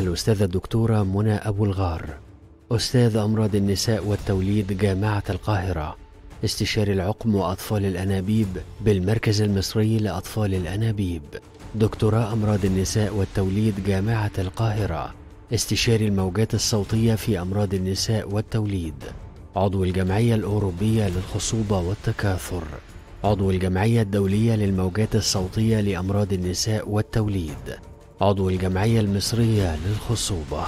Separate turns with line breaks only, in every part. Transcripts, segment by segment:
الأستاذة الدكتورة منى أبو الغار أستاذ أمراض النساء والتوليد جامعة القاهرة استشاري العقم وأطفال الأنابيب بالمركز المصري لأطفال الأنابيب دكتوراه أمراض النساء والتوليد جامعة القاهرة استشاري الموجات الصوتية في أمراض النساء والتوليد عضو الجمعية الأوروبية للخصوبة والتكاثر عضو الجمعية الدولية للموجات الصوتية لأمراض النساء والتوليد عضو الجمعية المصرية للخصوبة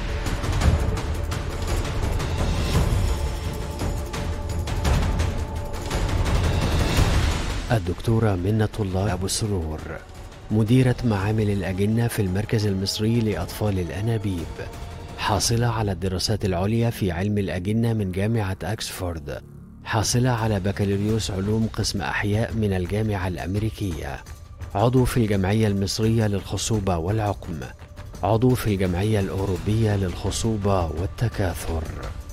الدكتورة منة الله أبو سرور مديرة معامل الأجنة في المركز المصري لأطفال الأنابيب حاصلة على الدراسات العليا في علم الأجنة من جامعة أكسفورد حاصلة على بكالوريوس علوم قسم أحياء من الجامعة الأمريكية عضو في الجمعية المصرية للخصوبة والعقم عضو في الجمعية الأوروبية للخصوبة والتكاثر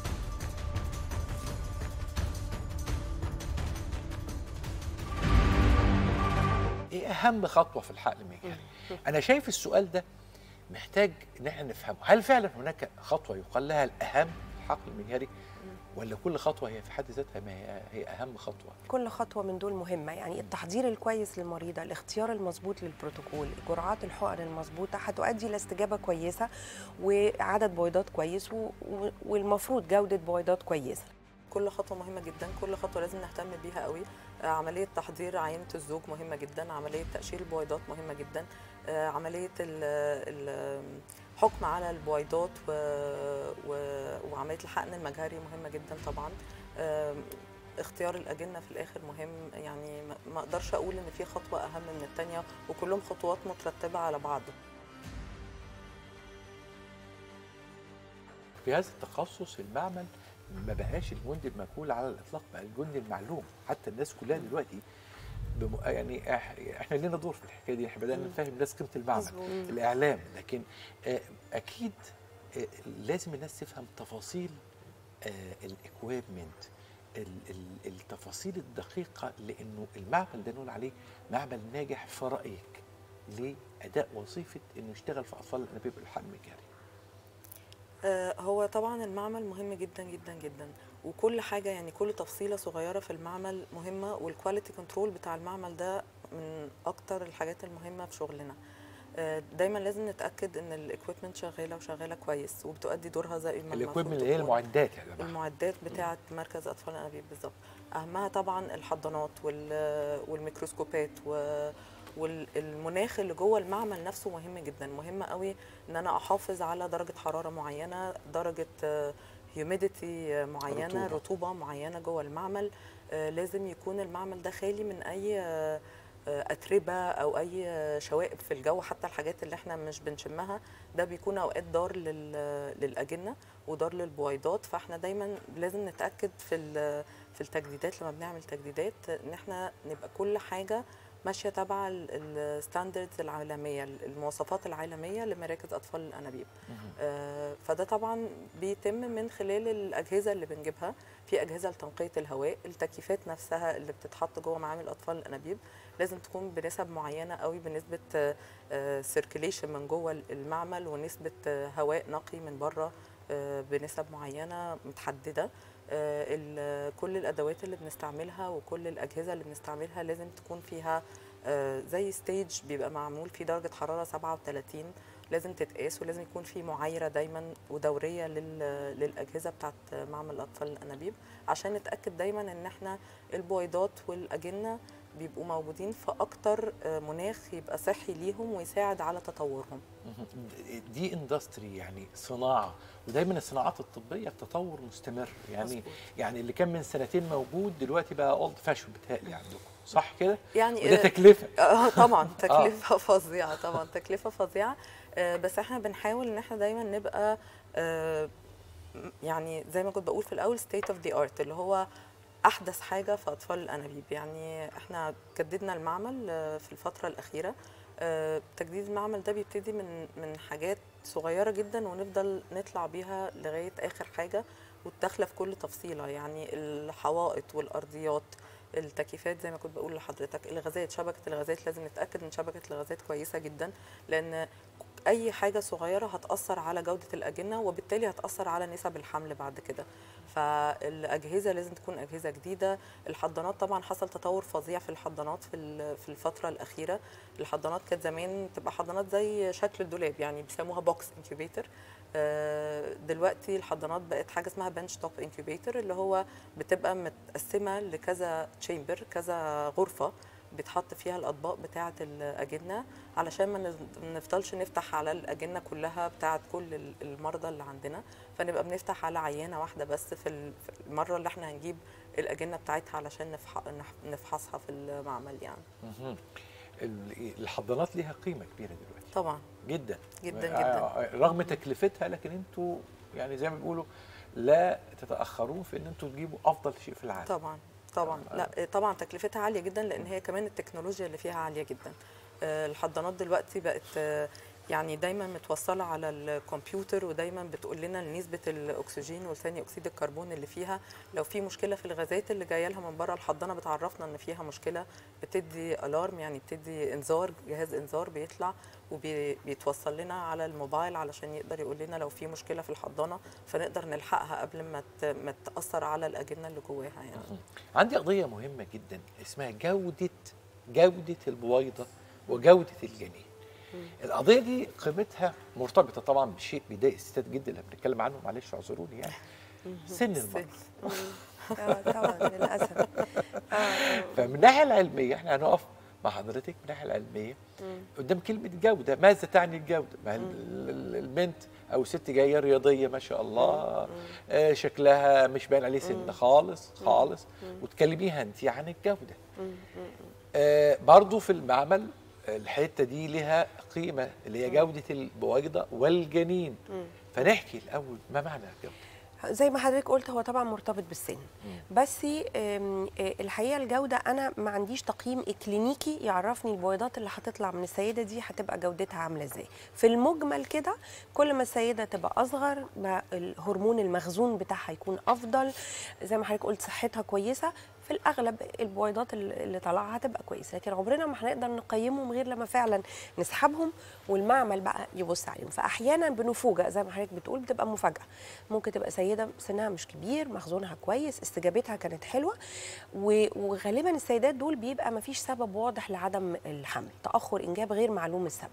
ايه اهم خطوه في الحقل المجهري انا شايف السؤال ده محتاج ان احنا نفهمه هل فعلا هناك خطوه يقال لها الاهم في الحقل المجهري ولا كل خطوه هي في حد ذاتها ما هي, هي اهم خطوه
كل خطوة من دول مهمة يعني التحضير الكويس للمريضة الاختيار المظبوط للبروتوكول جرعات الحقن المظبوطة هتؤدي لاستجابة كويسة وعدد بويضات كويس و... و... والمفروض جودة بويضات كويسة
كل خطوه مهمه جدا كل خطوه لازم نهتم بيها قوي آه، عمليه تحضير عينه الزوج مهمه جدا عمليه تقشير البويضات مهمه جدا آه، عمليه الحكم على البويضات و... و... وعمليه الحقن المجهري مهمه جدا طبعا آم، اختيار الاجنه في الاخر مهم يعني ما- ما اقدرش اقول ان في خطوه اهم من الثانيه وكلهم خطوات مترتبه على بعض
في هذا التخصص المعمل ما بقاش الجند المجهول على الاطلاق بقى الجند المعلوم حتى الناس كلها دلوقتي بم... يعني إح- احنا لنا دور في الحكايه دي احنا بدانا نفهم الناس قيمه المعمل
مظبوط.
الاعلام لكن آه، اكيد آه، لازم الناس تفهم تفاصيل الاكويبمنت التفاصيل الدقيقه لانه المعمل ده نقول عليه معمل ناجح في رايك لاداء وظيفه انه يشتغل في اطفال الانابيب الحقن المجهري
آه، هو طبعا المعمل مهم جدا جدا جدا وكل حاجه يعني كل تفصيله صغيره في المعمل مهمه والكواليتي كنترول بتاع المعمل ده من اكتر الحاجات المهمه في شغلنا آه، دايما لازم نتاكد ان الاكويبمنت شغاله وشغاله كويس وبتؤدي دورها زي ما المفروض
الاكويبمنت اللي هي
تكون.
المعدات يا جماعه
المعدات بتاعه مركز اطفال الانابيب بالظبط اهمها طبعا الحضانات وال- والميكروسكوبات و والمناخ اللي جوه المعمل نفسه مهم جدا مهم قوي ان انا احافظ على درجه حراره معينه درجه هيوميديتي معينه
رطوبة.
رطوبة. رطوبه معينه جوه المعمل آه، لازم يكون المعمل ده خالي من اي آه، آه، اتربه او اي آه، شوائب في الجو حتى الحاجات اللي احنا مش بنشمها ده بيكون اوقات ضار لل- للاجنه وضار للبويضات فاحنا دايما لازم نتاكد في ال- في التجديدات لما بنعمل تجديدات ان احنا نبقى كل حاجه ماشيه تبع الستاندردز العالميه المواصفات العالميه لمراكز اطفال الانابيب آه، فده طبعا بيتم من خلال الاجهزه اللي بنجيبها في اجهزه لتنقيه الهواء التكييفات نفسها اللي بتتحط جوه معامل اطفال الانابيب لازم تكون بنسب معينه قوي بنسبه سيركيليشن من جوه المعمل ونسبه آه، هواء نقي من بره آه، بنسب معينه متحدده آه، ال- كل الادوات اللي بنستعملها وكل الاجهزه اللي بنستعملها لازم تكون فيها آه، زي ستيج بيبقى معمول فيه درجه حراره 37 لازم تتقاس ولازم يكون في معايره دايما ودوريه لل- للاجهزه بتاعت معمل الاطفال الانابيب عشان نتاكد دايما ان احنا البويضات والاجنه بيبقوا موجودين في اكتر آه، مناخ يبقى صحي ليهم ويساعد على تطورهم
دي اندستري يعني صناعه ودايما الصناعات الطبيه تطور مستمر يعني
مظبوط.
يعني اللي كان من سنتين موجود دلوقتي بقى اولد فاشون بتهيألي عندكم صح كده؟
يعني
وده
آه،
تكلفه
اه طبعا تكلفه فظيعه طبعا تكلفه فظيعه آه، بس احنا بنحاول ان احنا دايما نبقى آه، م- يعني زي ما كنت بقول في الاول ستيت اوف ذا ارت اللي هو احدث حاجه في اطفال الانابيب يعني احنا جددنا المعمل آه، في الفتره الاخيره آه، تجديد المعمل ده بيبتدي من من حاجات صغيره جدا ونفضل نطلع بيها لغايه اخر حاجه والداخله في كل تفصيله يعني الحوائط والارضيات التكييفات زي ما كنت بقول لحضرتك الغازات شبكه الغازات لازم نتاكد ان شبكه الغازات كويسه جدا لان اي حاجه صغيره هتاثر على جوده الاجنه وبالتالي هتاثر على نسب الحمل بعد كده فالاجهزه لازم تكون اجهزه جديده الحضانات طبعا حصل تطور فظيع في الحضانات في ال- في الفتره الاخيره الحضانات كانت زمان تبقى حضانات زي شكل الدولاب يعني بيسموها بوكس انكيوبيتر دلوقتي الحضانات بقت حاجه اسمها بنش توب انكيوبيتر اللي هو بتبقى متقسمه لكذا تشامبر كذا غرفه بيتحط فيها الاطباق بتاعه الاجنه علشان ما نف- ما نفضلش نفتح على الاجنه كلها بتاعه كل ال- المرضى اللي عندنا فنبقى بنفتح على عيانه واحده بس في ال- في المره اللي احنا هنجيب الاجنه بتاعتها علشان نفح- نح- نفحصها في المعمل يعني
مهم. ال- الحضانات ليها قيمه كبيره دلوقتي
طبعا
جدا
جدا جدا
آه، رغم تكلفتها لكن انتوا يعني زي ما بيقولوا لا تتاخرون في ان انتوا تجيبوا افضل شيء في العالم
طبعا طبعا لا طبعا تكلفتها عاليه جدا لان هي كمان التكنولوجيا اللي فيها عاليه جدا آه، الحضانات دلوقتي بقت آه، يعني دايما متوصله على الكمبيوتر ودايما بتقول لنا نسبه الاكسجين وثاني اكسيد الكربون اللي فيها لو في مشكله في الغازات اللي جايه لها من بره الحضانه بتعرفنا ان فيها مشكله بتدي الارم يعني بتدي انذار جهاز انذار بيطلع وبيتوصل لنا على الموبايل علشان يقدر يقول لنا لو في مشكله في الحضانه فنقدر نلحقها قبل ما ت- ما تاثر على الاجنه اللي جواها يعني
عندي قضيه مهمه جدا اسمها جوده جوده البويضه وجوده الجنين القضيه دي قيمتها مرتبطه طبعا بشيء بيضايق الستات جدا اللي بنتكلم عنه معلش اعذروني يعني سن المرض
آه، طبعا للاسف آه،
فمن الناحيه العلميه احنا هنقف مع حضرتك من الناحيه العلميه قدام كلمه جوده ماذا تعني الجوده ما ال- ال- البنت او الست جايه رياضيه ما شاء الله آه شكلها مش باين عليه سن خالص خالص وتكلميها انت عن الجوده آه برضو في المعمل الحته دي لها قيمه اللي هي جوده البويضه والجنين فنحكي الاول ما معنى الجوده
زي ما حضرتك قلت هو طبعا مرتبط بالسن بس آم، آه، الحقيقه الجوده انا ما عنديش تقييم اكلينيكي يعرفني البويضات اللي هتطلع من السيده دي هتبقى جودتها عامله ازاي في المجمل كده كل ما السيده تبقى اصغر ما الهرمون المخزون بتاعها يكون افضل زي ما حضرتك قلت صحتها كويسه في الاغلب البويضات اللي اللي طالعه هتبقى كويسه لكن عمرنا ما هنقدر نقيمهم غير لما فعلا نسحبهم والمعمل بقى يبص عليهم فاحيانا بنفوجئ زي ما حضرتك بتقول بتبقى مفاجاه ممكن تبقى سيده سنها مش كبير مخزونها كويس استجابتها كانت حلوه و- وغالبا السيدات دول بيبقى ما فيش سبب واضح لعدم الحمل تاخر انجاب غير معلوم السبب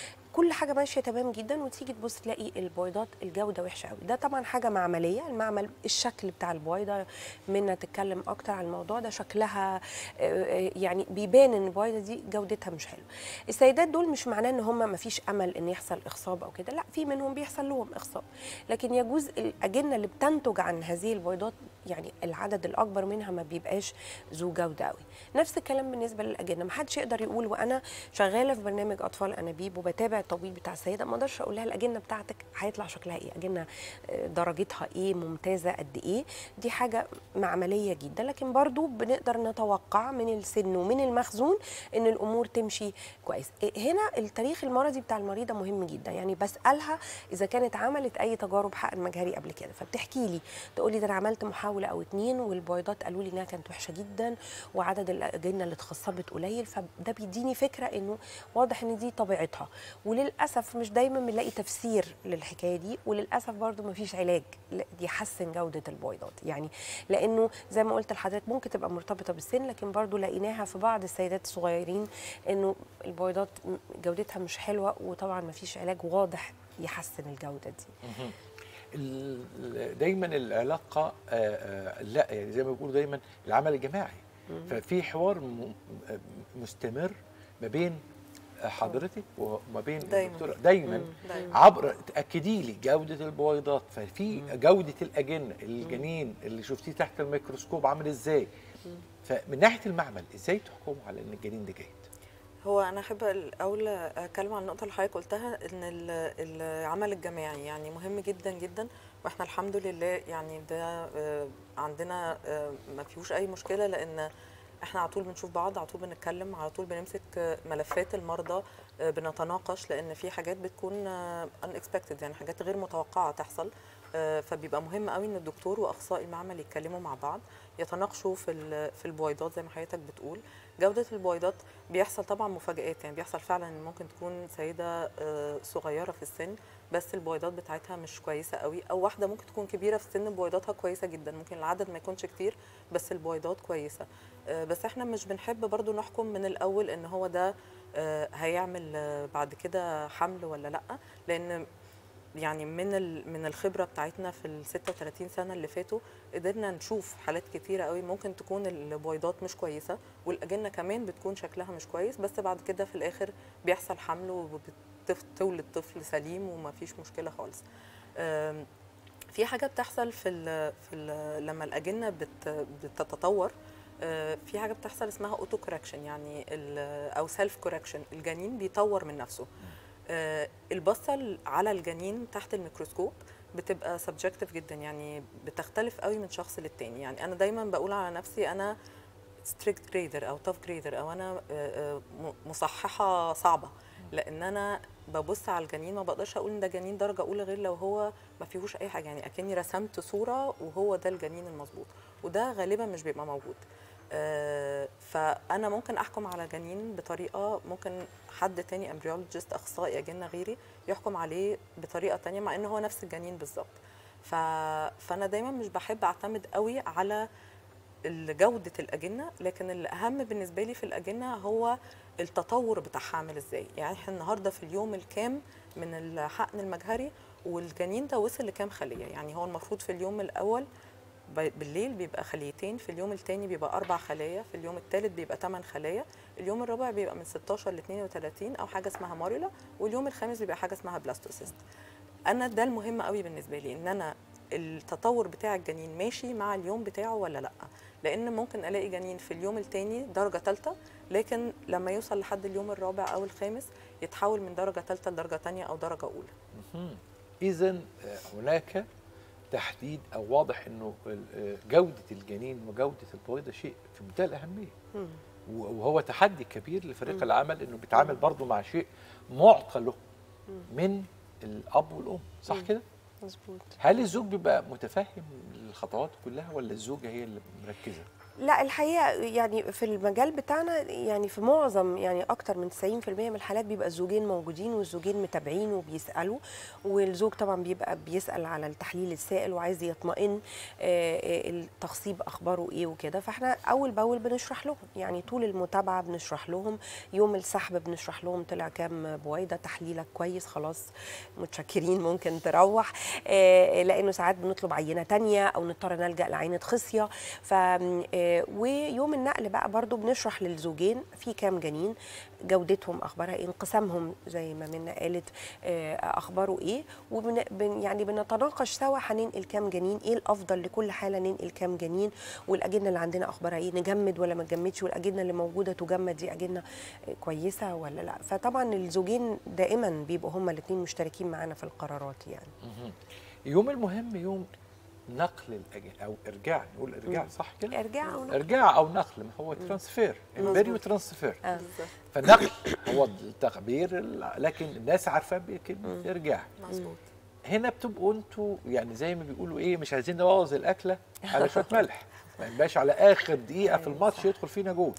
كل حاجه ماشيه تمام جدا وتيجي تبص تلاقي البويضات الجوده وحشه قوي ده طبعا حاجه معمليه المعمل الشكل بتاع البويضه منا تتكلم اكتر عن الموضوع ده شكلها آه، آه، يعني بيبان ان البويضه دي جودتها مش حلوه السيدات دول مش معناه ان هم ما فيش امل ان يحصل اخصاب او كده لا في منهم بيحصل لهم اخصاب لكن يجوز الاجنه اللي بتنتج عن هذه البويضات يعني العدد الاكبر منها ما بيبقاش ذو جوده قوي نفس الكلام بالنسبه للاجنه ما حدش يقدر يقول وانا شغاله في برنامج اطفال انابيب وبتابع التبويض بتاع السيده ما اقدرش اقول لها الاجنه بتاعتك هيطلع شكلها ايه اجنه آه، درجتها ايه ممتازه قد ايه دي حاجه معمليه جدا لكن برضو بنقدر نتوقع من السن ومن المخزون ان الامور تمشي كويس إيه، هنا التاريخ المرضي بتاع المريضه مهم جدا يعني بسالها اذا كانت عملت اي تجارب حقن مجهري قبل كده فبتحكي لي تقول لي ده انا عملت محاوله او اتنين والبويضات قالوا لي انها كانت وحشه جدا وعدد الاجنه اللي اتخصبت قليل فده بيديني فكره انه واضح ان دي طبيعتها وللاسف مش دايما بنلاقي تفسير للحكايه دي وللاسف برضو ما فيش علاج ل- يحسن جوده البويضات يعني لانه زي ما قلت لحضرتك ممكن تبقى مرتبطه بالسن لكن برضو لقيناها في بعض السيدات الصغيرين انه البويضات م- جودتها مش حلوه وطبعا ما فيش علاج واضح يحسن الجوده دي
ال- دايما العلاقه آه، آه، لا يعني زي ما بيقولوا دايما العمل الجماعي ففي حوار م- م- مستمر ما بين حضرتك وما بين
دايماً.
الدكتوره دايما
دايما
عبر تاكدي لي جوده البويضات ففي جوده الاجنه الجنين اللي شفتيه تحت الميكروسكوب عامل ازاي فمن ناحيه المعمل ازاي تحكموا على ان الجنين ده جيد
هو انا احب الاول اتكلم عن النقطه اللي حضرتك قلتها ان ال- العمل الجماعي يعني مهم جدا جدا واحنا الحمد لله يعني ده آه، عندنا آه، ما فيهوش اي مشكله لان احنا على طول بنشوف بعض على طول بنتكلم على طول بنمسك آه، ملفات المرضى آه، بنتناقش لان في حاجات بتكون ان اكسبكتد يعني حاجات غير متوقعه تحصل آه، فبيبقى مهم قوي ان الدكتور واخصائي المعمل يتكلموا مع بعض يتناقشوا في ال- في البويضات زي ما حضرتك بتقول جوده البويضات بيحصل طبعا مفاجآت يعني بيحصل فعلا ان ممكن تكون سيده آه، صغيره في السن بس البويضات بتاعتها مش كويسه قوي او واحده ممكن تكون كبيره في السن بويضاتها كويسه جدا ممكن العدد ما يكونش كتير بس البويضات كويسه آه، بس احنا مش بنحب برضو نحكم من الاول ان هو ده آه، هيعمل آه، بعد كده حمل ولا لا لان يعني من ال- من الخبره بتاعتنا في ال 36 سنه اللي فاتوا قدرنا نشوف حالات كتيره قوي ممكن تكون البويضات مش كويسه والاجنه كمان بتكون شكلها مش كويس بس بعد كده في الاخر بيحصل حمل وبتولد طفل سليم وما فيش مشكله خالص آم، في حاجه بتحصل في ال في ال لما الاجنه بت بتتطور آه، في حاجه بتحصل اسمها اوتو كوركشن يعني ال- او سيلف كوركشن الجنين بيطور من نفسه آه، البصه ال- على الجنين تحت الميكروسكوب بتبقى سبجكتيف جدا يعني بتختلف قوي من شخص للتاني يعني انا دايما بقول على نفسي انا ستريكت جريدر او توف جريدر او انا آه، آه، م- مصححه صعبه لان انا ببص على الجنين ما بقدرش اقول ان ده جنين درجه اولى غير لو هو ما فيهوش اي حاجه يعني اكني رسمت صوره وهو ده الجنين المظبوط وده غالبا مش بيبقى موجود آه، فانا ممكن احكم على جنين بطريقه ممكن حد تاني امبريولوجيست اخصائي اجنه غيري يحكم عليه بطريقه تانية مع ان هو نفس الجنين بالظبط ف... فانا دايما مش بحب اعتمد قوي على ال- جودة الأجنة لكن الأهم بالنسبة لي في الأجنة هو التطور بتاعها عامل إزاي يعني إحنا النهاردة في اليوم الكام من الحقن المجهري والجنين ده وصل لكام خلية يعني هو المفروض في اليوم الأول ب- بالليل بيبقى خليتين في اليوم الثاني بيبقى أربع خلايا في اليوم الثالث بيبقى 8 خلايا اليوم الرابع بيبقى من 16 ل 32 أو حاجة اسمها ماريولا واليوم الخامس بيبقى حاجة اسمها بلاستوسيست انا ده المهم قوي بالنسبه لي ان انا التطور بتاع الجنين ماشي مع اليوم بتاعه ولا لا لان ممكن الاقي جنين في اليوم الثاني درجه ثالثه لكن لما يوصل لحد اليوم الرابع او الخامس يتحول من درجه ثالثه لدرجه ثانيه او درجه اولى
اذا هناك تحديد او واضح انه ال- آه، جوده الجنين وجوده البويضه شيء في منتهى الاهميه
مم.
وهو تحدي كبير لفريق العمل انه بيتعامل برضه مع شيء معطى له من الاب والام صح
مم.
كده
مظبوط
هل الزوج بيبقى متفهم الخطوات كلها ولا الزوجه هي اللي مركزه
لا الحقيقه يعني في المجال بتاعنا يعني في معظم يعني اكتر من 90% من الحالات بيبقى الزوجين موجودين والزوجين متابعين وبيسالوا والزوج طبعا بيبقى بيسال على التحليل السائل وعايز يطمئن آه، آه، التخصيب اخباره ايه وكده فاحنا اول باول بنشرح لهم يعني طول المتابعه بنشرح لهم يوم السحب بنشرح لهم طلع كام بويضه تحليلك كويس خلاص متشكرين ممكن تروح آه، لانه ساعات بنطلب عينه تانية او نضطر نلجا لعينه خصيه ف آه، ويوم النقل بقى برضو بنشرح للزوجين في كام جنين جودتهم اخبارها ايه انقسامهم زي ما منا قالت آه، اخباره ايه وبن بن- يعني بنتناقش سوا هننقل كام جنين ايه الافضل لكل حاله ننقل كام جنين والاجنه اللي عندنا اخبارها ايه نجمد ولا ما نجمدش والاجنه اللي موجوده تجمد دي اجنه آه، كويسه ولا لا فطبعا الزوجين دائما بيبقوا هما الاثنين مشتركين معانا في القرارات يعني
يوم المهم يوم نقل الاجنه او ارجاع نقول ارجاع صح كده
ارجع ونقل.
ارجاع او نقل ما هو ترانسفير امبيريو ترانسفير
آه.
بالظبط
فالنقل هو التخبير ال- لكن الناس عارفاه بكلمه ارجاع
مظبوط
هنا بتبقوا انتوا يعني زي ما بيقولوا ايه مش عايزين نبوظ الاكله على شويه ملح ما يبقاش على اخر دقيقه في الماتش يدخل فينا جول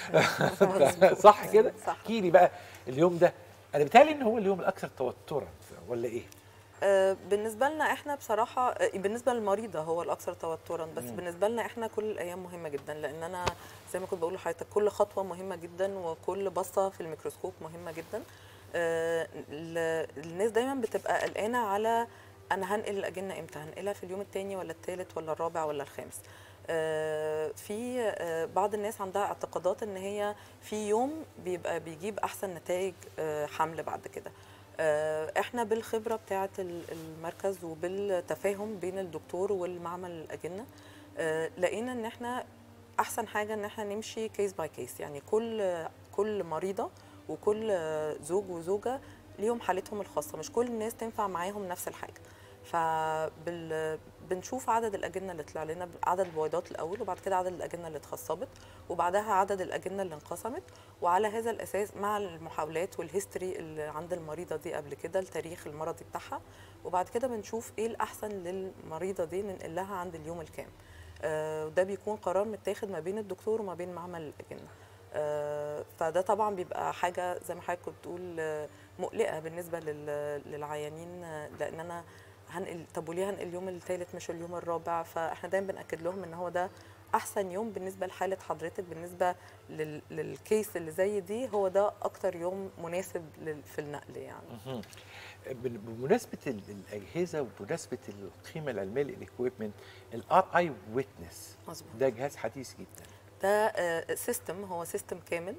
صح كده
صح.
احكي لي بقى اليوم ده انا بيتهيألي ان هو اليوم الاكثر توترا ولا ايه
آه، بالنسبه لنا احنا بصراحه آه، بالنسبه للمريضه هو الاكثر توترا بس
مم.
بالنسبه لنا احنا كل الايام مهمه جدا لان انا زي ما كنت بقول لحضرتك كل خطوه مهمه جدا وكل بصه في الميكروسكوب مهمه جدا آه، ال- الناس دايما بتبقى قلقانه على انا هنقل الاجنه امتى هنقلها في اليوم الثاني ولا الثالث ولا الرابع ولا الخامس آه، في آه، بعض الناس عندها اعتقادات ان هي في يوم بيبقى بيجيب احسن نتائج آه، حمل بعد كده آه، احنا بالخبره بتاعه ال- المركز وبالتفاهم بين الدكتور والمعمل الاجنه آه، لقينا ان احنا احسن حاجه ان احنا نمشي كيس باي كيس يعني كل كل مريضه وكل زوج وزوجه ليهم حالتهم الخاصه مش كل الناس تنفع معاهم نفس الحاجه فبال بنشوف عدد الاجنه اللي طلع لنا عدد البويضات الاول وبعد كده عدد الاجنه اللي اتخصبت وبعدها عدد الاجنه اللي انقسمت وعلى هذا الاساس مع المحاولات والهيستوري اللي عند المريضه دي قبل كده التاريخ المرضي بتاعها وبعد كده بنشوف ايه الاحسن للمريضه دي ننقل لها عند اليوم الكام آه، وده بيكون قرار متاخد ما بين الدكتور وما بين معمل الاجنه آه، فده طبعا بيبقى حاجه زي ما حضرتك كنت بتقول آه، مقلقه بالنسبه لل- للعيانين آه، لان انا هنقل طب وليه هنقل اليوم الثالث مش اليوم الرابع فاحنا دايما بناكد لهم ان هو ده احسن يوم بالنسبه لحاله حضرتك بالنسبه لل... للكيس اللي زي دي هو ده اكتر يوم مناسب لل... في النقل يعني
مهم. بال- بمناسبه ال- الاجهزه وبمناسبه القيمه العلميه للاكويبمنت الار اي ويتنس
مظبوط
ده جهاز حديث جدا
ده سيستم هو سيستم كامل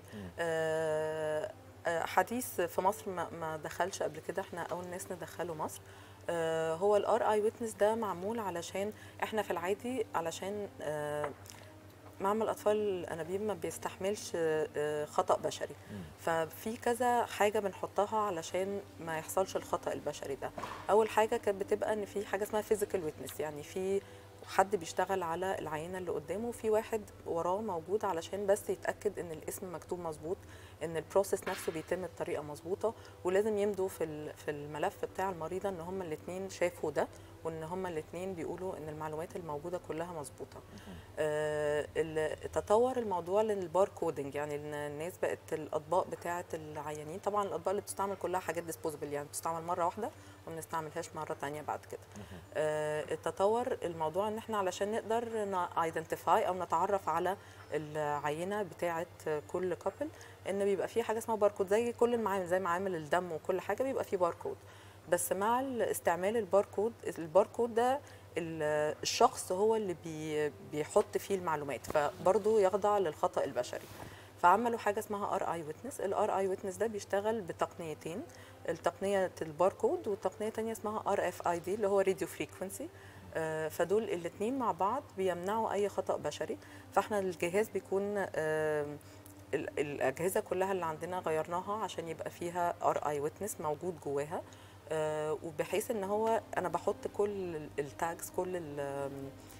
آه، آه، حديث في مصر ما ما دخلش قبل كده احنا اول ناس ندخله مصر آه، هو الار اي ويتنس ده معمول علشان احنا في العادي علشان آه، معمل اطفال الانابيب ما بيستحملش آه، خطا بشري ففي كذا حاجه بنحطها علشان ما يحصلش الخطا البشري ده اول حاجه كانت بتبقى ان في حاجه اسمها فيزيكال ويتنس يعني في حد بيشتغل على العينه اللي قدامه وفي واحد وراه موجود علشان بس يتاكد ان الاسم مكتوب مظبوط ان البروسيس نفسه بيتم بطريقه مظبوطه ولازم يمضوا في ال- في الملف بتاع المريضه ان هما الاثنين شافوا ده وان هما الاثنين بيقولوا ان المعلومات الموجوده كلها مظبوطه آه، ال- تطور الموضوع للبار كودنج يعني إن الناس بقت الاطباق بتاعه العيانين طبعا الاطباق اللي بتستعمل كلها حاجات ديسبوزبل يعني بتستعمل مره واحده وما بنستعملهاش مره تانية بعد كده آه، التطور الموضوع ان احنا علشان نقدر ايدنتيفاي او نتعرف على العينه بتاعه كل كابل ان بيبقى في حاجه اسمها باركود زي كل المعامل زي معامل الدم وكل حاجه بيبقى في باركود بس مع استعمال الباركود الباركود ده ال- الشخص هو اللي بي بيحط فيه المعلومات فبرضه يخضع للخطا البشري فعملوا حاجه اسمها ار اي ويتنس الار اي ويتنس ده بيشتغل بتقنيتين التقنيه الباركود والتقنيه الثانيه اسمها ار اف اي دي اللي هو راديو فريكونسي فدول الاثنين مع بعض بيمنعوا اي خطا بشري فاحنا الجهاز بيكون آم، ال- الاجهزه كلها اللي عندنا غيرناها عشان يبقى فيها ار اي ويتنس موجود جواها آه، وبحيث ان هو انا بحط كل التاجز كل ال-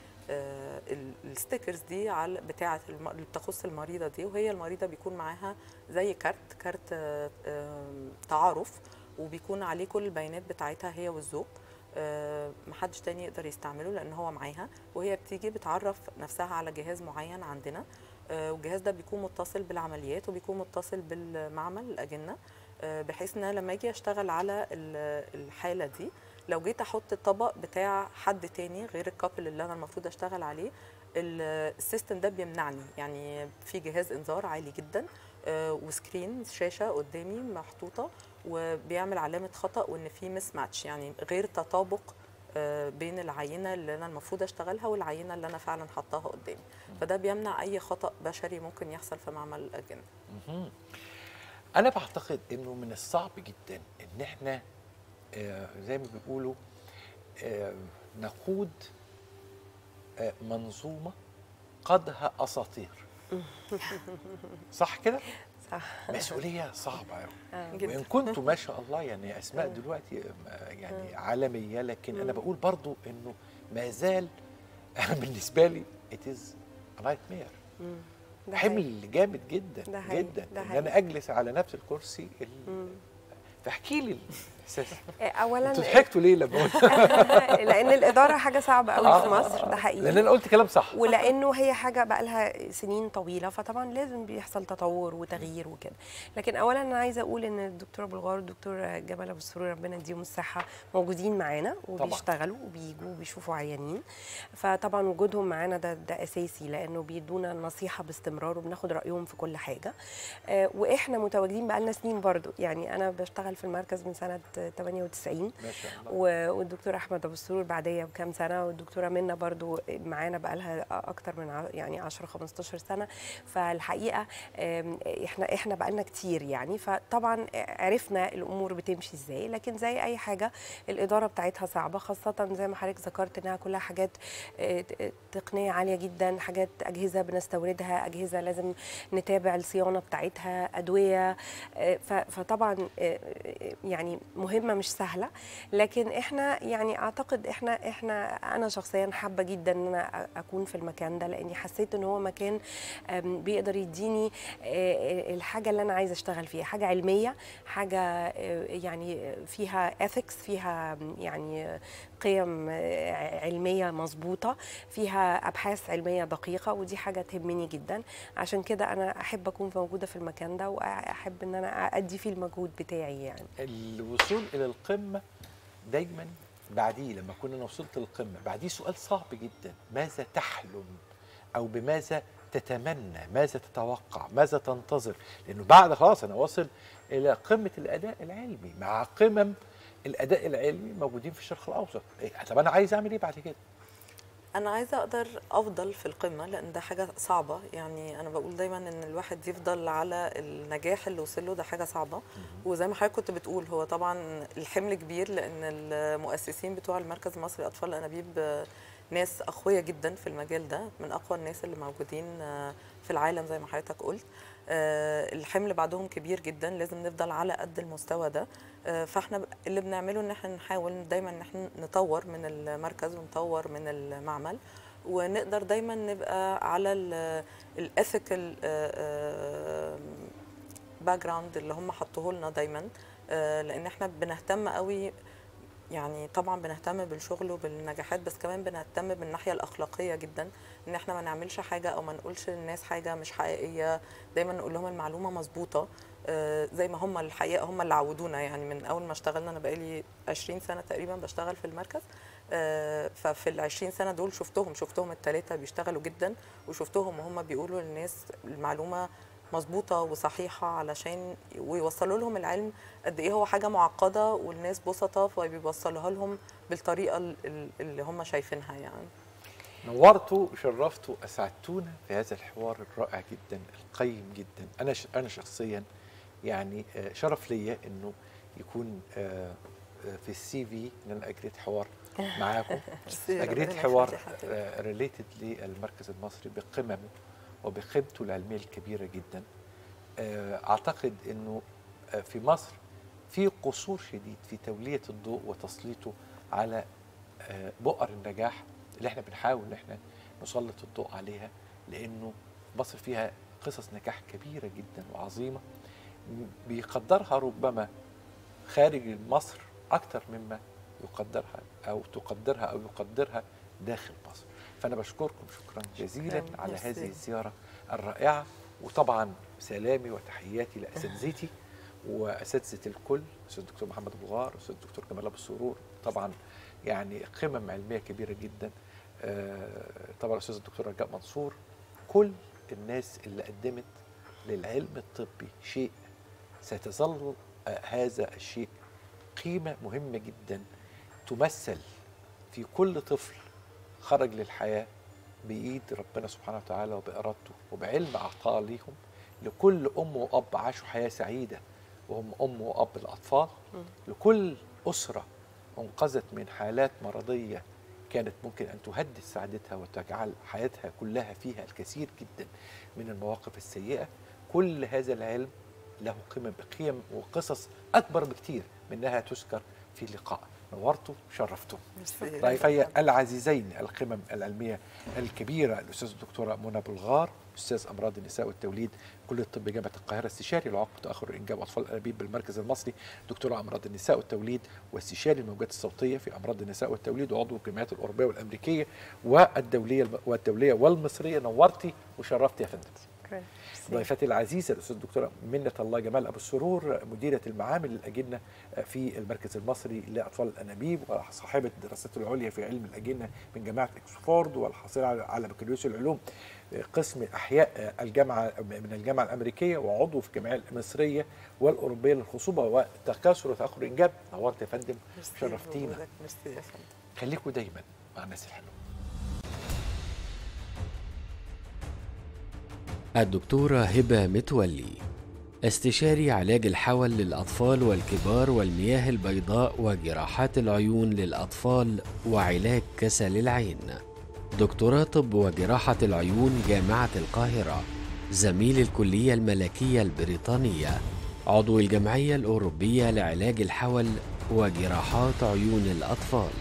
آه، ال- الستيكرز دي على بتاعه الم- اللي بتخص المريضه دي وهي المريضه بيكون معاها زي كارت كارت آه، آم، تعارف وبيكون عليه كل البيانات بتاعتها هي والزوج آه، محدش تاني يقدر يستعمله لان هو معاها وهي بتيجي بتعرف نفسها على جهاز معين عندنا آه، والجهاز ده بيكون متصل بالعمليات وبيكون متصل بالمعمل الاجنه آه، بحيث ان أنا لما اجي اشتغل على ال- الحاله دي لو جيت احط الطبق بتاع حد تاني غير الكابل اللي انا المفروض اشتغل عليه ال- السيستم ده بيمنعني يعني في جهاز انذار عالي جدا آه، وسكرين شاشه قدامي محطوطه وبيعمل علامه خطا وان في مس ماتش يعني غير تطابق آه، بين العينه اللي انا المفروض اشتغلها والعينه اللي انا فعلا حطاها قدامي فده بيمنع اي خطا بشري ممكن يحصل في معمل الاجنه
مهم. انا بعتقد انه من الصعب جدا ان احنا آه، زي ما بيقولوا آه، نقود آه، منظومه قادها اساطير صح كده
صح
مسؤوليه صعبه قوي
آه.
وان كنتوا ما شاء الله يعني اسماء دلوقتي آه، يعني عالميه لكن انا بقول برضو انه ما زال انا بالنسبه لي it is a nightmare
ده حقيقي.
حمل جامد جدا
ده حقيقي،
جدا
ده
ان
حقيقي.
انا اجلس على نفس الكرسي ال... فاحكي لي الاحساس
اولا
انتوا ضحكتوا ليه لما قلت
لان الاداره حاجه صعبه قوي في مصر ده حقيقي
لان انا قلت كلام صح
ولانه هي حاجه بقى لها سنين طويله فطبعا لازم بيحصل تطور وتغيير وكده لكن اولا انا عايزه اقول ان الدكتور ابو الغار والدكتور جمال ابو السرور ربنا يديهم الصحه موجودين معانا وبيشتغلوا وبيجوا وبيشوفوا عيانين فطبعا وجودهم معانا ده ده اساسي لانه بيدونا النصيحه باستمرار وبناخد رايهم في كل حاجه آه، واحنا متواجدين بقالنا سنين برضو يعني انا بشتغل في المركز من سنه 98
ما شاء الله
و- والدكتور احمد ابو السرور بعديه بكام سنه والدكتوره منى برضو معانا بقى لها اكتر من ع- يعني 10 15 سنه فالحقيقه آم، احنا احنا بقى لنا كتير يعني فطبعا عرفنا الامور بتمشي ازاي لكن زي اي حاجه الاداره بتاعتها صعبه خاصه زي ما حضرتك ذكرت انها كلها حاجات آه، ت- تقنيه عاليه جدا حاجات اجهزه بنستوردها اجهزه لازم نتابع الصيانه بتاعتها ادويه آه، ف- فطبعا آه، يعني مهم مهمه مش سهله لكن احنا يعني اعتقد احنا احنا انا شخصيا حابه جدا ان انا اكون في المكان ده لاني حسيت ان هو مكان آم، بيقدر يديني آه، الحاجه اللي انا عايزه اشتغل فيها حاجه علميه حاجه آه، يعني فيها ethics فيها يعني قيم آه، علميه مظبوطه فيها ابحاث علميه دقيقه ودي حاجه تهمني جدا عشان كده انا احب اكون موجوده في المكان ده واحب ان انا ادي فيه المجهود بتاعي يعني
الوصول الى القمه دايما بعديه لما كنا أنا وصلت للقمه بعديه سؤال صعب جدا ماذا تحلم او بماذا تتمنى ماذا تتوقع ماذا تنتظر لانه بعد خلاص انا واصل الى قمه الاداء العلمي مع قمم الاداء العلمي موجودين في الشرق الاوسط إيه، طب انا عايز اعمل ايه بعد كده
انا عايزه اقدر افضل في القمه لان ده حاجه صعبه يعني انا بقول دايما ان الواحد يفضل على النجاح اللي وصل له ده حاجه صعبه وزي ما حضرتك كنت بتقول هو طبعا الحمل كبير لان المؤسسين بتوع المركز المصري لاطفال الانابيب آه، ناس اقوياء جدا في المجال ده من اقوى الناس اللي موجودين آه، في العالم زي ما حضرتك قلت آه، الحمل بعدهم كبير جدا لازم نفضل على قد المستوى ده آه، فاحنا ب- اللي بنعمله ان احنا نحاول دايما ان احنا نطور من المركز ونطور من المعمل ونقدر دايما نبقى على الاثيكال باك جراوند اللي هم حطوه لنا دايما آه، لان احنا بنهتم قوي يعني طبعا بنهتم بالشغل وبالنجاحات بس كمان بنهتم بالناحيه الاخلاقيه جدا ان احنا ما نعملش حاجه او ما نقولش للناس حاجه مش حقيقيه دايما نقول لهم المعلومه مظبوطه آه، زي ما هم الحقيقه هم اللي عودونا يعني من اول ما اشتغلنا انا بقالي 20 سنه تقريبا بشتغل في المركز آه، ففي ال 20 سنه دول شفتهم شفتهم الثلاثه بيشتغلوا جدا وشفتهم وهم بيقولوا للناس المعلومه مظبوطه وصحيحه علشان ويوصلوا لهم العلم قد ايه هو حاجه معقده والناس بسطة فبيوصلوها لهم بالطريقه ال- ال- اللي هم شايفينها يعني
نورتوا وشرفتوا اسعدتونا في هذا الحوار الرائع جدا القيم جدا انا ش... انا شخصيا يعني آه، شرف ليا انه يكون آه، آه، في السي في ان انا اجريت حوار معاكم اجريت
ربنا
حوار
يخلي حضرتك.
ريليتد للمركز المصري بقممه وبقيمته العلميه الكبيره جدا آه، اعتقد انه آه، في مصر في قصور شديد في توليه الضوء وتسليطه على آه، بؤر النجاح اللي احنا بنحاول ان احنا نسلط الضوء عليها لانه مصر فيها قصص نجاح كبيره جدا وعظيمه م- بيقدرها ربما خارج مصر اكثر مما يقدرها او تقدرها او يقدرها داخل مصر فانا بشكركم شكرا جزيلا
شكراً.
على
ميرسي.
هذه الزياره الرائعه وطبعا سلامي وتحياتي لاساتذتي واساتذه الكل الاستاذ الدكتور محمد ابو غار الاستاذ الدكتور جمال ابو السرور طبعا يعني قمم علميه كبيره جدا آه، طبعا الاستاذ الدكتور رجاء منصور كل الناس اللي قدمت للعلم الطبي شيء ستظل آه، هذا الشيء قيمه مهمه جدا تمثل في كل طفل خرج للحياه بايد ربنا سبحانه وتعالى وبارادته وبعلم اعطاه ليهم لكل ام واب عاشوا حياه سعيده وهم ام واب الاطفال لكل اسره انقذت من حالات مرضيه كانت ممكن ان تهدد سعادتها وتجعل حياتها كلها فيها الكثير جدا من المواقف السيئه كل هذا العلم له قيمه قيم وقصص اكبر بكتير منها تذكر في لقاء نورتوا شرفتوا
ميرسي.
ضيفي العزيزين القمم العلميه الكبيره الاستاذ الدكتوره منى بلغار استاذ امراض النساء والتوليد كليه الطب جامعه القاهره استشاري العقم وتاخر الانجاب اطفال الانابيب بالمركز المصري دكتوره امراض النساء والتوليد واستشاري الموجات الصوتيه في امراض النساء والتوليد وعضو الجمعيات الاوروبيه والامريكيه والدوليه والدوليه والمصريه نورتي وشرفتي يا فندم
شكراً.
ضيفتي العزيزه الاستاذ الدكتوره منة الله جمال ابو السرور مديره المعامل الاجنه في المركز المصري لاطفال الانابيب وصاحبه الدراسات العليا في علم الاجنه من جامعه اكسفورد والحاصله على- على بكالوريوس العلوم قسم احياء الجامعه من الجامعه الامريكيه وعضو في الجمعيه المصريه والاوروبيه للخصوبه وتكاثر وتاخر الانجاب نورت يا فندم
ميرسي
شرفتينا
لوجودك. ميرسي يا فندم
خليكم دايما مع الناس الحلوه
الدكتورة هبة متولي استشاري علاج الحول للأطفال والكبار والمياه البيضاء وجراحات العيون للأطفال وعلاج كسل العين دكتوراه طب وجراحة العيون جامعة القاهرة زميل الكلية الملكية البريطانية عضو الجمعية الأوروبية لعلاج الحول وجراحات عيون الأطفال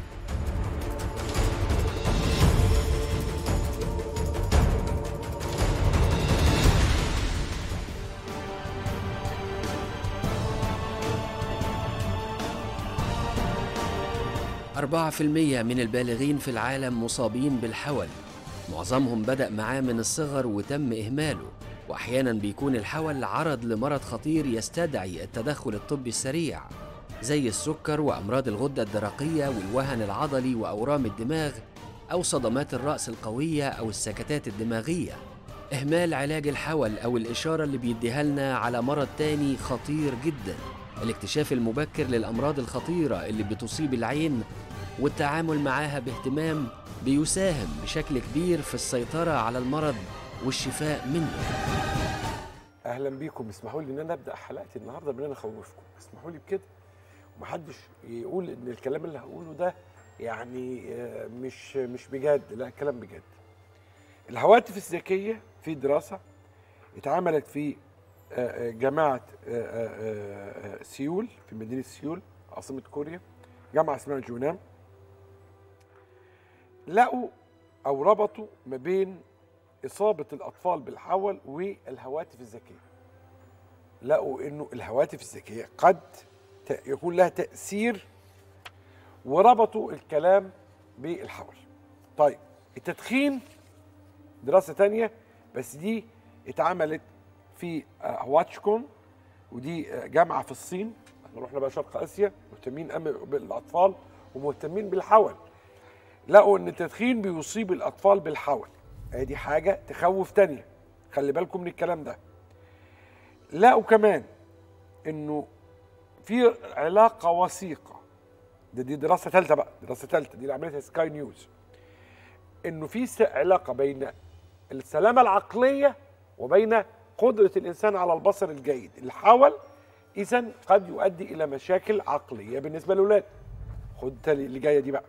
أربعة في المية من البالغين في العالم مصابين بالحول معظمهم بدأ معاه من الصغر وتم إهماله وأحيانا بيكون الحول عرض لمرض خطير يستدعي التدخل الطبي السريع زي السكر وأمراض الغدة الدرقية والوهن العضلي وأورام الدماغ أو صدمات الرأس القوية أو السكتات الدماغية إهمال علاج الحول أو الإشارة اللي بيديها لنا على مرض تاني خطير جدا الاكتشاف المبكر للأمراض الخطيرة اللي بتصيب العين والتعامل معاها باهتمام بيساهم بشكل كبير في السيطرة على المرض والشفاء منه
اهلا بيكم اسمحوا لي ان انا ابدا حلقتي النهارده بان انا اخوفكم اسمحوا لي بكده ومحدش يقول ان الكلام اللي هقوله ده يعني آه، مش مش بجد لا كلام بجد الهواتف الذكيه في دراسه اتعملت في آه، آه، جامعه آه، آه، آه، سيول في مدينه سيول عاصمه كوريا جامعه اسمها جونام لقوا او ربطوا ما بين اصابه الاطفال بالحول والهواتف الذكيه لقوا انه الهواتف الذكيه قد ت- يكون لها تاثير وربطوا الكلام بالحول طيب التدخين دراسه تانية بس دي اتعملت في آه، واتشكون ودي آه، جامعه في الصين احنا رحنا بقى شرق اسيا مهتمين أم بالاطفال ومهتمين بالحول لقوا ان التدخين بيصيب الاطفال بالحول ادي حاجه تخوف تانية خلي بالكم من الكلام ده لقوا كمان انه في علاقه وثيقه ده دي دراسه ثالثه بقى دراسه ثالثه دي اللي عملتها سكاي نيوز انه في س- علاقه بين السلامه العقليه وبين قدره الانسان على البصر الجيد الحول اذا قد يؤدي الى مشاكل عقليه بالنسبه للاولاد خد تالي اللي جايه دي بقى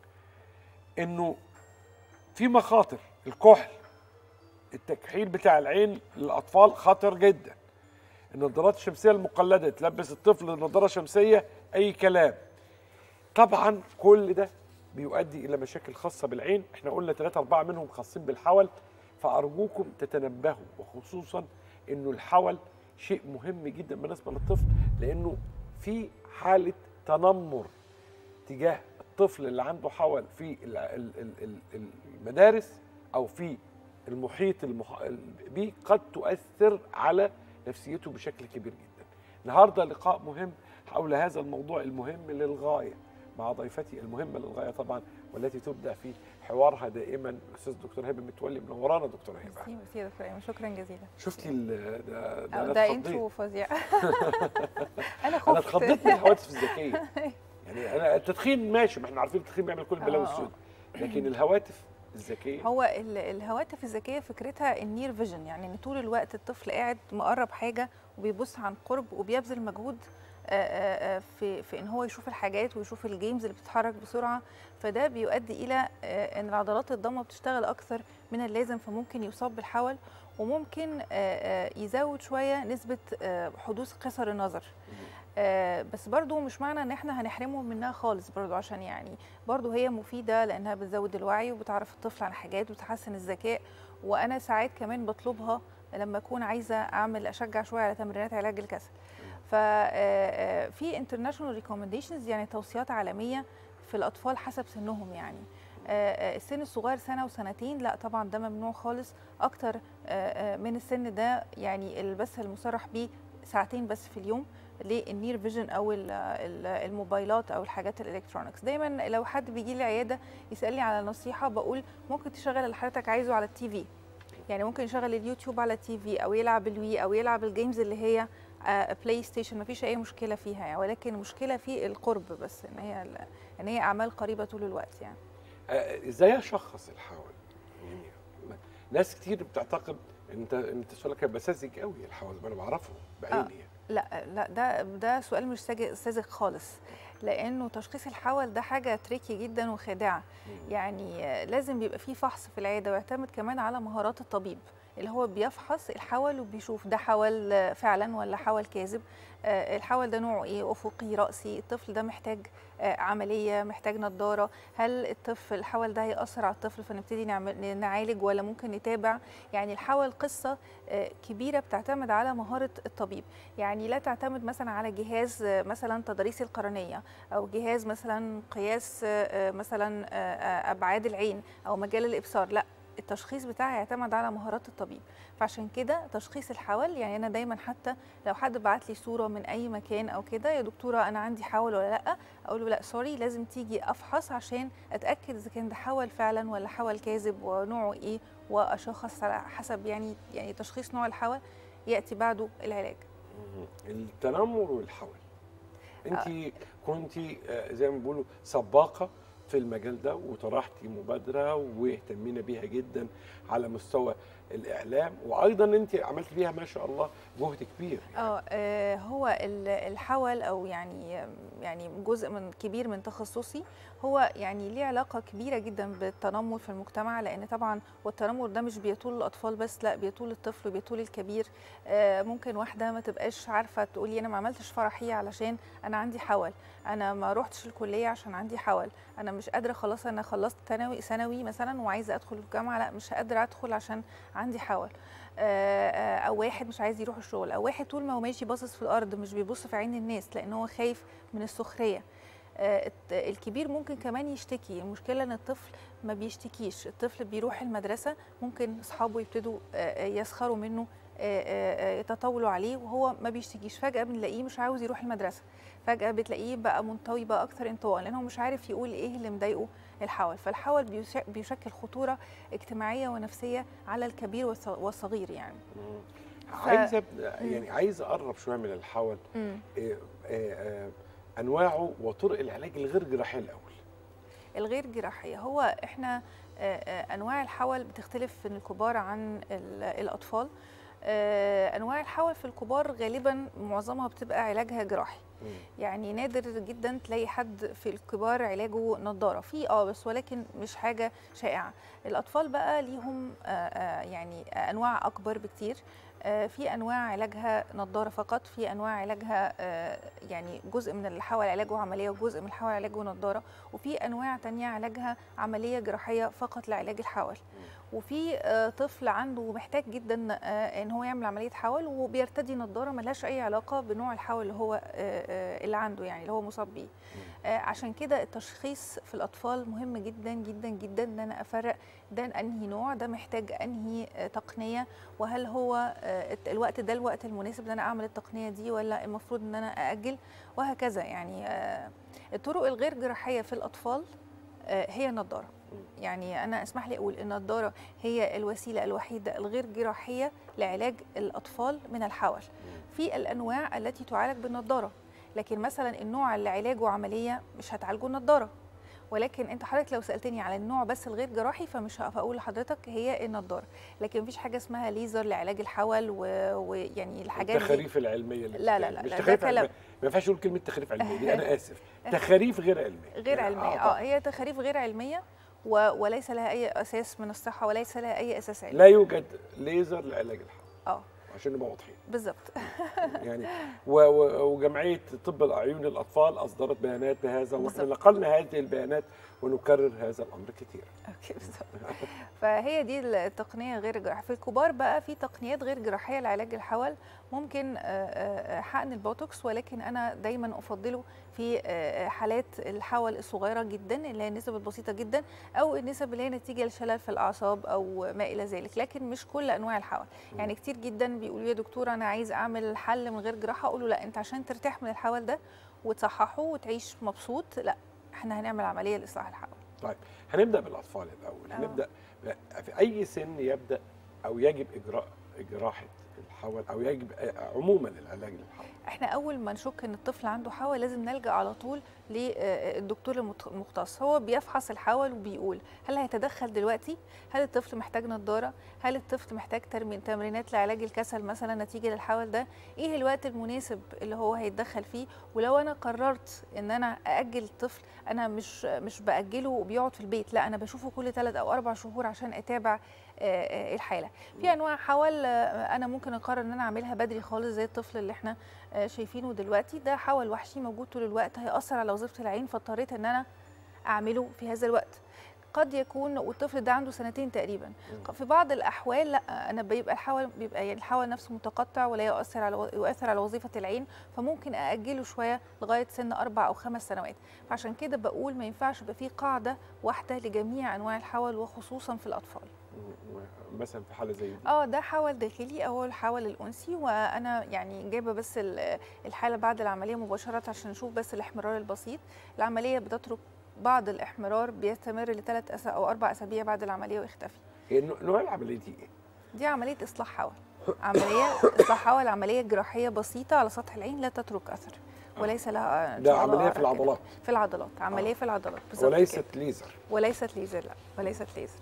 انه في مخاطر الكحل التكحيل بتاع العين للاطفال خطر جدا النظارات الشمسيه المقلده تلبس الطفل نظاره شمسيه اي كلام طبعا كل ده بيؤدي الى مشاكل خاصه بالعين احنا قلنا ثلاثة أربعة منهم خاصين بالحول فارجوكم تتنبهوا وخصوصا انه الحول شيء مهم جدا بالنسبه للطفل لانه في حاله تنمر تجاه الطفل اللي عنده حول في ال- ال- ال- ال- المدارس او في المحيط المح... بيه قد تؤثر على نفسيته بشكل كبير جدا. النهارده لقاء مهم حول هذا الموضوع المهم للغايه مع ضيفتي المهمه للغايه طبعا والتي تبدا في حوارها دائما الاستاذ دكتور هبه متولي منورانا دكتور هبه.
ميرسي ميرسي يا دكتور ايمن شكرا جزيلا
شفتي ال- ده ده
أو
أنا
ده
اتخضيت.
انترو فظيع انا
انا
خفت
اتخضيت من الهواتف الذكيه يعني انا التدخين ماشي ما احنا عارفين التدخين بيعمل كل البلاوي
آه.
السود لكن الهواتف الذكيه
هو ال- الهواتف الذكيه فكرتها النير فيجن يعني ان طول الوقت الطفل قاعد مقرب حاجه وبيبص عن قرب وبيبذل مجهود آه، آه، آه، في في ان هو يشوف الحاجات ويشوف الجيمز اللي بتتحرك بسرعه فده بيؤدي الى آه، ان العضلات الضمه بتشتغل اكثر من اللازم فممكن يصاب بالحول وممكن آه، آه، يزود شويه نسبه آه، حدوث قصر النظر آه، بس برضو مش معنى ان احنا هنحرمه منها خالص برضو عشان يعني برضو هي مفيدة لانها بتزود الوعي وبتعرف الطفل عن حاجات وبتحسن الذكاء وانا ساعات كمان بطلبها لما اكون عايزة اعمل اشجع شوية على تمرينات علاج الكسل ففي انترناشونال ريكومنديشنز يعني توصيات عالمية في الاطفال حسب سنهم يعني آه، آه، السن الصغير سنه وسنتين لا طبعا ده ممنوع خالص اكتر آه، آه، من السن ده يعني البث المصرح بيه ساعتين بس في اليوم للنير فيجن او ال- ال- الموبايلات او الحاجات الالكترونكس دايما لو حد بيجي لي العياده يسالني على نصيحه بقول ممكن تشغل اللي حضرتك عايزه على التي في يعني ممكن يشغل اليوتيوب على التي في او يلعب الوي او يلعب الجيمز اللي هي بلاي ستيشن مفيش اي مشكله فيها يعني ولكن المشكله في القرب بس ان هي ال- ان هي اعمال قريبه طول الوقت يعني
آه، ازاي اشخص الحول؟ يعني ما- ناس كتير بتعتقد ان انت ان انت سؤالك هيبقى ساذج قوي الحول ما انا بعرفه بعيني يعني.
لا لا ده ده سؤال مش ساذج ساذج خالص لانه تشخيص الحول ده حاجه تريكي جدا وخادعه يعني آه، لازم بيبقى فيه فحص في العياده ويعتمد كمان على مهارات الطبيب اللي هو بيفحص الحول وبيشوف ده حول آه، فعلا ولا حول كاذب آه، الحول ده نوعه ايه افقي راسي الطفل ده محتاج آه، عمليه محتاج نظاره هل الطفل الحول ده هيأثر على الطفل فنبتدي نعمل نعالج ولا ممكن نتابع يعني الحول قصه آه، كبيره بتعتمد على مهاره الطبيب يعني لا تعتمد مثلا على جهاز آه، مثلا تضاريس القرنيه او جهاز مثلا قياس آه، آه، مثلا آه، آه، ابعاد العين او مجال الابصار لا التشخيص بتاعي يعتمد على مهارات الطبيب فعشان كده تشخيص الحول يعني انا دايما حتى لو حد بعت لي صوره من اي مكان او كده يا دكتوره انا عندي حول ولا لا اقول له لا سوري لازم تيجي افحص عشان اتاكد اذا كان ده حول فعلا ولا حول كاذب ونوعه ايه واشخص على حسب يعني يعني تشخيص نوع الحول ياتي بعده العلاج
التنمر والحول انت كنت زي ما بيقولوا سباقه في المجال ده وطرحتي مبادره واهتمينا بيها جدا على مستوى الاعلام وايضا انت عملت فيها ما شاء الله جهد كبير
اه آه، هو ال- الحول او يعني يعني جزء من كبير من تخصصي هو يعني ليه علاقه كبيره جدا بالتنمر في المجتمع لان طبعا والتنمر ده مش بيطول الاطفال بس لا بيطول الطفل وبيطول الكبير آه، ممكن واحده ما تبقاش عارفه تقولي انا ما عملتش فرحي علشان انا عندي حول انا ما روحتش الكليه عشان عندي حول انا مش قادره خلاص انا خلصت ثانوي ثانوي مثلا وعايزه ادخل الجامعه لا مش قادره ادخل عشان عندي حول آه، آه، او واحد مش عايز يروح الشغل او واحد طول ما هو ماشي باصص في الارض مش بيبص في عين الناس لان هو خايف من السخريه آه، الت- الكبير ممكن كمان يشتكي المشكله ان الطفل ما بيشتكيش الطفل بيروح المدرسه ممكن اصحابه يبتدوا آه، آه، يسخروا منه آه، آه، آه، يتطاولوا عليه وهو ما بيشتكيش فجاه بنلاقيه مش عاوز يروح المدرسه فجاه بتلاقيه بقى منطوي بقى اكثر انطواء لان هو مش عارف يقول ايه اللي مضايقه الحول فالحول بيش- بيشكل خطوره اجتماعيه ونفسيه على الكبير والص- والصغير يعني
عايز أبدأ- يعني عايز اقرب شويه من الحول
مم.
إيه، إيه، آه، انواعه وطرق العلاج الغير جراحي الاول
الغير جراحية هو احنا آه، آه، انواع الحول بتختلف في الكبار عن ال- الاطفال آه، انواع الحول في الكبار غالبا معظمها بتبقى علاجها جراحي
مم.
يعني نادر جدا تلاقي حد في الكبار علاجه نظاره في اه بس ولكن مش حاجه شائعه الاطفال بقى ليهم آه، آه، يعني انواع اكبر بكتير آه، في انواع علاجها نظاره فقط في انواع علاجها آه، يعني جزء من الحول علاجه عمليه وجزء من الحول علاجه نظاره وفي انواع تانية علاجها عمليه جراحيه فقط لعلاج الحول وفي آه، طفل عنده محتاج جدا آه، ان هو يعمل عمليه حول وبيرتدي نظاره ملهاش اي علاقه بنوع الحول اللي هو آه، آه، اللي عنده يعني اللي هو مصاب بيه آه، عشان كده التشخيص في الاطفال مهم جدا جدا جدا ان انا افرق ده انهي نوع ده محتاج انهي آه، تقنيه وهل هو آه، الت- الوقت ده الوقت المناسب ان انا اعمل التقنيه دي ولا المفروض ان انا ااجل وهكذا يعني آه، الطرق الغير جراحيه في الاطفال آه، هي النضاره يعني انا اسمح لي اقول النضاره هي الوسيله الوحيده الغير جراحيه لعلاج الاطفال من الحول في الانواع التي تعالج بالنضاره لكن مثلا النوع اللي علاجه عمليه مش هتعالجه النضاره ولكن انت حضرتك لو سالتني على النوع بس الغير جراحي فمش هقف اقول لحضرتك هي النضاره لكن مفيش حاجه اسمها ليزر لعلاج الحول و- ويعني الحاجات دي
التخاريف العلميه اللي
لا، لا،
بتتعمل.
لا،
مش
لا، ده
تخاريف
كلام.
علميه ما ينفعش اقول كلمه تخاريف علميه دي انا اسف تخاريف غير علميه
غير
يعني
علميه
طبعاً.
اه هي تخاريف غير علميه و- وليس لها اي اساس من الصحه وليس لها اي اساس علمي
لا يوجد ليزر لعلاج الحول
اه
عشان نبقى واضحين
بالظبط
يعني و- و- وجمعيه طب الاعين الاطفال اصدرت بيانات بهذا واحنا
بالظبط.
نقلنا هذه البيانات ونكرر هذا الامر كثير
اوكي بالظبط فهي دي التقنيه غير جراحيه في الكبار بقى في تقنيات غير جراحيه لعلاج الحول ممكن آه، آه، حقن البوتوكس ولكن انا دايما افضله في آه، حالات الحول الصغيره جدا اللي هي النسب البسيطه جدا او النسب اللي هي نتيجه لشلل في الاعصاب او ما الى ذلك لكن مش كل انواع الحول يعني كتير جدا بيقولوا يا دكتوره انا عايز اعمل حل من غير جراحه اقول له لا انت عشان ترتاح من الحول ده وتصححه وتعيش مبسوط لا احنا هنعمل عمليه لاصلاح الحول
طيب هنبدا بالاطفال الاول
آه.
هنبدا ب- في اي سن يبدا او يجب اجراء جراحه الحول او يجب عموما العلاج للحول
احنا اول ما نشك ان الطفل عنده حول لازم نلجا على طول للدكتور المت- المختص هو بيفحص الحول وبيقول هل هيتدخل دلوقتي هل الطفل محتاج نظاره هل الطفل محتاج ترمي- تمرينات لعلاج الكسل مثلا نتيجه للحول ده ايه الوقت المناسب اللي هو هيتدخل فيه ولو انا قررت ان انا ااجل الطفل انا مش مش باجله وبيقعد في البيت لا انا بشوفه كل ثلاث او اربع شهور عشان اتابع آه، آه، الحاله في انواع حول آه، انا ممكن اقرر ان انا اعملها بدري خالص زي الطفل اللي احنا آه، شايفينه دلوقتي ده حول وحشي موجود طول الوقت هيأثر على وظيفه العين فاضطريت ان انا اعمله في هذا الوقت قد يكون والطفل ده عنده سنتين تقريبا في بعض الاحوال لا انا بيبقى الحول بيبقى يعني الحول نفسه متقطع ولا يؤثر على يؤثر على وظيفه العين فممكن ااجله شويه لغايه سن اربع او خمس سنوات فعشان كده بقول ما ينفعش يبقى في قاعده واحده لجميع انواع الحول وخصوصا في الاطفال
مثلا في حاله زي دي
اه ده حول داخلي او الحول الانسي وانا يعني جايبه بس ال- الحاله بعد العمليه مباشره عشان نشوف بس الاحمرار البسيط العمليه بتترك بعض الاحمرار بيستمر لثلاث أس او اربع اسابيع بعد العمليه ويختفي
هي نوع- نوع العمليه دي ايه؟
دي عمليه اصلاح حول عمليه اصلاح حول عمليه جراحيه بسيطه على سطح العين لا تترك اثر وليس لها إن
ده
شاء الله
عمليه في
أعرف كده.
العضلات
في العضلات عمليه في العضلات بالظبط كده.
وليست ليزر
وليست ليزر لا وليست ليزر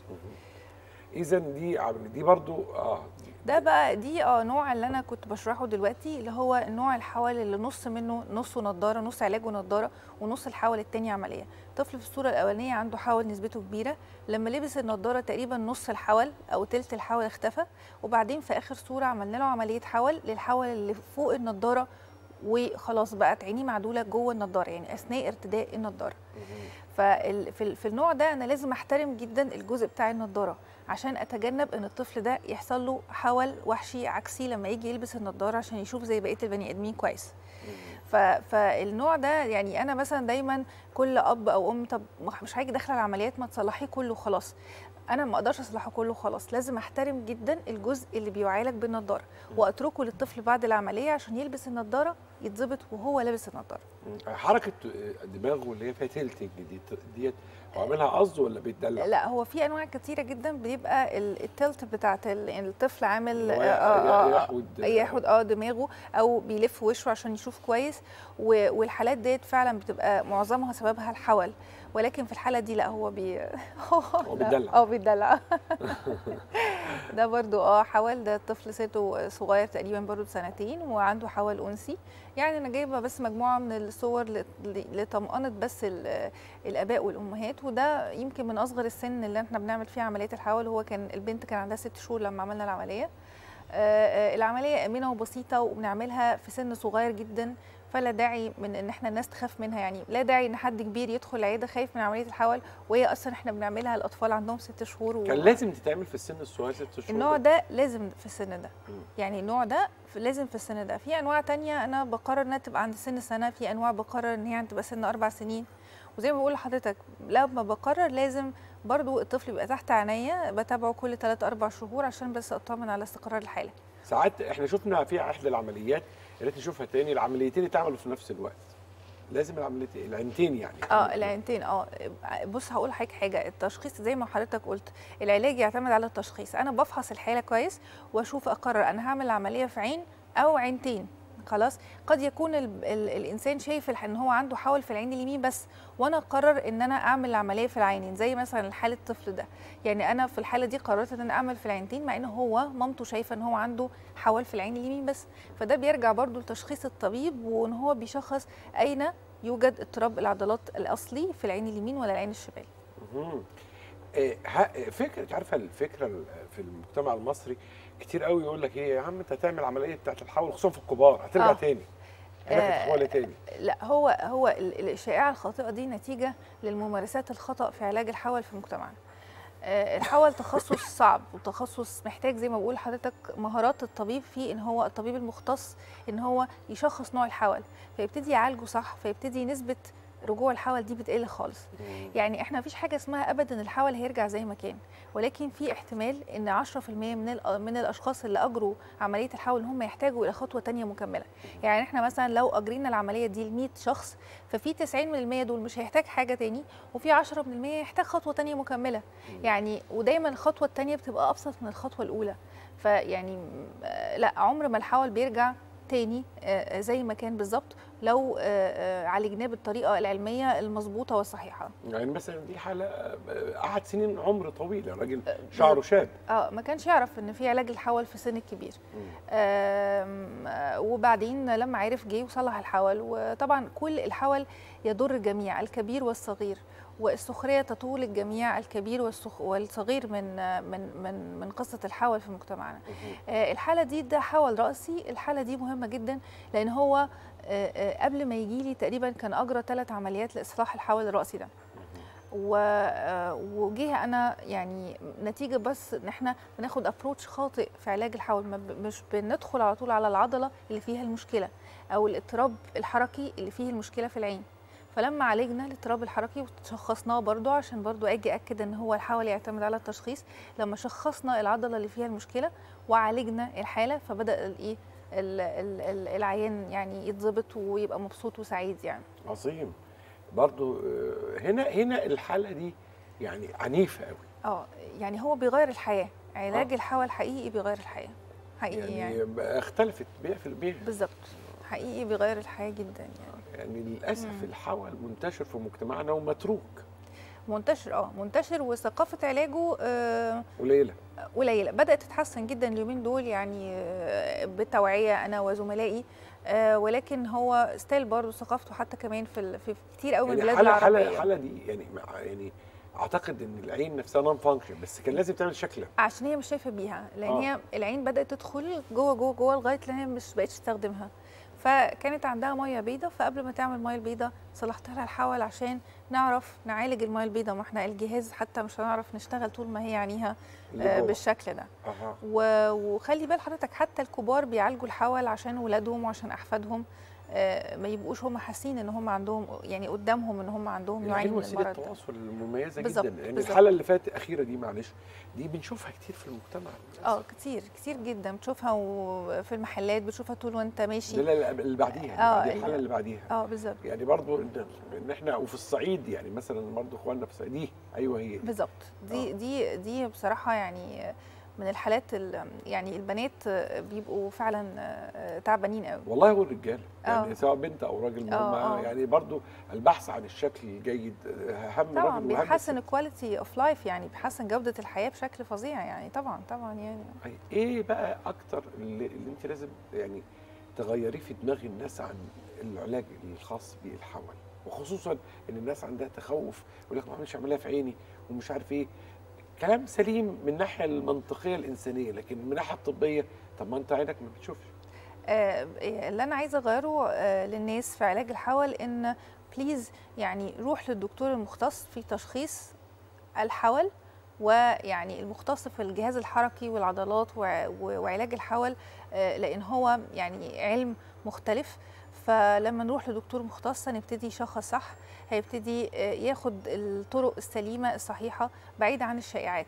اذا دي عمليه دي برضو اه
ده بقى دي اه نوع اللي انا كنت بشرحه دلوقتي اللي هو النوع الحول اللي نص منه نصه نضاره نص علاج ونضاره ونص الحول التاني عمليه طفل في الصوره الاولانيه عنده حول نسبته كبيره لما لبس النضاره تقريبا نص الحول او تلت الحول اختفى وبعدين في اخر صوره عملنا له عمليه حول للحول اللي فوق النضاره وخلاص بقت عينيه معدوله جوه النضاره يعني اثناء ارتداء النضاره ففي في النوع ده انا لازم احترم جدا الجزء بتاع النضاره عشان اتجنب ان الطفل ده يحصل له حول وحشي عكسي لما يجي يلبس النضاره عشان يشوف زي بقيه البني ادمين كويس ف- فالنوع ده يعني انا مثلا دايما كل اب او ام طب مش هاجي داخله العمليات ما تصلحيه كله خلاص انا ما اقدرش اصلحه كله خلاص لازم احترم جدا الجزء اللي بيعالج بالنضاره واتركه للطفل بعد العمليه عشان يلبس النضاره يتظبط وهو لابس النضاره
حركه دماغه اللي هي فيها تلتنج دي ديت هو عاملها قصد ولا بيتدلع؟
لا هو في انواع كتيره جدا بيبقى ال- التلت بتاعت ال- يعني الطفل عامل
اللي هو
آه، آه، آه،
يحود-
ياخد اه دماغه او بيلف وشه عشان يشوف كويس و- والحالات ديت فعلا بتبقى معظمها سببها الحول ولكن في الحاله دي لا هو بي
هو بيتدلع.
اه بيتدلع ده برضو اه حول ده الطفل سنه صغير تقريبا برضو سنتين وعنده حول انسي يعني انا جايبه بس مجموعه من الصور ل- ل- لطمأنة بس ال- الاباء والامهات وده يمكن من اصغر السن اللي احنا بنعمل فيه عمليه الحول هو كان البنت كان عندها ست شهور لما عملنا العمليه آه، آه، العمليه امنه وبسيطه وبنعملها في سن صغير جدا فلا داعي من ان احنا الناس تخاف منها يعني لا داعي ان حد كبير يدخل العياده خايف من عمليه الحول وهي اصلا احنا بنعملها الاطفال عندهم ست شهور و...
كان لازم تتعمل في السن الصغير ست شهور
النوع
ده.
ده لازم في السن ده
مم.
يعني النوع ده في- لازم في السن ده في انواع تانية انا بقرر انها تبقى عند سن سنه في انواع بقرر ان هي تبقى سن اربع سنين وزي ما بقول لحضرتك لما بقرر لازم برضو الطفل يبقى تحت عينيا بتابعه كل 3 4 شهور عشان بس اطمن على استقرار الحاله
ساعات احنا شفنا في احدى العمليات يا ريت نشوفها تاني العمليتين اتعملوا في نفس الوقت لازم العمليتين العينتين يعني
اه العينتين اه بص هقول لحضرتك حاجه التشخيص زي ما حضرتك قلت العلاج يعتمد على التشخيص انا بفحص الحاله كويس واشوف اقرر انا هعمل عمليه في عين او عينتين خلاص قد يكون ال ال الانسان شايف الح- ان هو عنده حول في العين اليمين بس وانا اقرر ان انا اعمل العمليه في العينين زي مثلا حاله الطفل ده يعني انا في الحاله دي قررت ان انا اعمل في العينتين مع ان هو مامته شايفه ان هو عنده حول في العين اليمين بس فده بيرجع برضو لتشخيص الطبيب وان هو بيشخص اين يوجد اضطراب العضلات الاصلي في العين اليمين ولا العين الشمال
مهم. إيه، ها- فكره عارفه الفكره ال- في المجتمع المصري كتير قوي يقول لك ايه يا عم انت هتعمل عمليه بتاعت الحول خصوصا في الكبار هترجع
آه.
تاني هناك
آه،
تحول تاني
لا هو هو ال- الشائعه الخاطئه دي نتيجه للممارسات الخطا في علاج الحول في مجتمعنا آه، الحول تخصص صعب وتخصص محتاج زي ما بقول لحضرتك مهارات الطبيب فيه ان هو الطبيب المختص ان هو يشخص نوع الحول فيبتدي يعالجه صح فيبتدي نسبه رجوع الحول دي بتقل خالص يعني احنا مفيش حاجه اسمها ابدا الحول هيرجع زي ما كان ولكن في احتمال ان 10% من الأ- من الاشخاص اللي اجروا عمليه الحول ان هم يحتاجوا الى خطوه تانية مكمله يعني احنا مثلا لو اجرينا العمليه دي ل 100 شخص ففي 90% دول مش هيحتاج حاجه تاني وفي 10% يحتاج خطوه تانية مكمله يعني ودايما الخطوه التانية بتبقى ابسط من الخطوه الاولى فيعني م- آه آه، لا عمر ما الحول بيرجع تاني آه، زي ما كان بالظبط لو آه، آه، عالجناه بالطريقه العلميه المظبوطه والصحيحه
يعني مثلا دي حاله آه، قعد سنين عمر طويل الراجل شعره شاب
اه ما كانش يعرف ان في علاج الحول في السن الكبير آم، آه، وبعدين لما عرف جه وصلح الحول وطبعا كل الحول يضر الجميع الكبير والصغير والسخريه تطول الجميع الكبير والسخ- والصغير من آه، من من من قصه الحول في مجتمعنا آه، الحاله دي ده حول راسي الحاله دي مهمه جدا لان هو آه، آه، قبل ما يجي لي تقريبا كان اجرى ثلاث عمليات لاصلاح الحول الراسي ده و- آه، وجه انا يعني نتيجه بس ان احنا بناخد ابروتش خاطئ في علاج الحول ما ب- مش بندخل على طول على العضله اللي فيها المشكله او الاضطراب الحركي اللي فيه المشكله في العين فلما عالجنا الاضطراب الحركي وشخصناه برضو عشان برضو اجي اكد ان هو الحول يعتمد على التشخيص لما شخصنا العضله اللي فيها المشكله وعالجنا الحاله فبدا الايه ال- ال- ال- العيان يعني يتظبط ويبقى مبسوط وسعيد يعني
عظيم برضو آه، هنا هنا الحاله دي يعني عنيفه قوي
اه يعني هو بيغير الحياه علاج
آه.
الحول حقيقي بيغير الحياه حقيقي يعني,
يعني,
يعني
بقى اختلفت 100%
بالظبط حقيقي بيغير الحياه جدا يعني
يعني للاسف
مم.
الحول منتشر في مجتمعنا ومتروك
منتشر اه منتشر وثقافه علاجه آه
قليله
قليله بدات تتحسن جدا اليومين دول يعني آه، بالتوعيه انا وزملائي آه، ولكن هو ستيل برضه ثقافته حتى كمان في ال- في كتير قوي من
يعني
البلاد
حاله
العربيه
حاله حاله دي يعني مع- يعني اعتقد ان العين نفسها نون فانكشن بس كان لازم تعمل شكل
عشان هي مش شايفه بيها لان
آه.
هي العين بدات تدخل جوه جوه جوه لغايه ان هي مش بقتش تستخدمها فكانت عندها ميه بيضة فقبل ما تعمل ميه البيضة صلحت لها الحول عشان نعرف نعالج الميه البيضة ما احنا الجهاز حتى مش هنعرف نشتغل طول ما هي عينيها
اللي
آه،
جوه.
بالشكل ده
أها.
و- وخلي بال حضرتك حتى الكبار بيعالجوا الحول عشان ولادهم وعشان احفادهم آه، ما يبقوش هم حاسين ان هم عندهم يعني قدامهم ان هم عندهم
يعني
نوعين
دي
من
وسيله
المرض ده.
التواصل المميزه
بالظبط،
جدا يعني
بالظبط.
الحاله اللي فاتت الاخيره دي معلش دي بنشوفها كتير في المجتمع
اه كتير كتير جدا بتشوفها وفي المحلات بتشوفها طول وانت ماشي
لا لا اللي بعديها اللي
آه،
بعديها
ال-
الحاله اللي بعديها
اه بالظبط
يعني برضو ان إن احنا وفي الصعيد يعني مثلا برضو اخواننا في الصعيد دي ايوه هي دي.
بالظبط دي
آه.
دي دي بصراحه يعني من الحالات ال- يعني البنات بيبقوا فعلا آه، تعبانين قوي
والله هو الرجال يعني
آه.
سواء بنت او راجل
آه،
مهم
آه.
يعني برضو البحث عن الشكل الجيد اهم
طبعا
راجل وأهم
بيحسن الكواليتي اوف لايف يعني بيحسن جوده الحياه بشكل فظيع يعني طبعا طبعا يعني
ست. ايه بقى اكتر اللي, اللي انت لازم يعني تغيريه في دماغ الناس عن العلاج الخاص بالحول وخصوصا ان الناس عندها تخوف يقول لك ما اعملش عمليه في عيني ومش عارف ايه كلام سليم من الناحيه المنطقيه الانسانيه لكن من الناحيه الطبيه طب ما انت عينك ما بتشوفش
آه، اللي انا عايزه اغيره آه، للناس في علاج الحول ان بليز يعني روح للدكتور المختص في تشخيص الحول ويعني المختص في الجهاز الحركي والعضلات وع- و- وعلاج الحول آه، لان هو يعني علم مختلف فلما نروح لدكتور مختص هنبتدي يشخص صح هيبتدي آه، ياخد الطرق السليمه الصحيحه بعيد عن الشائعات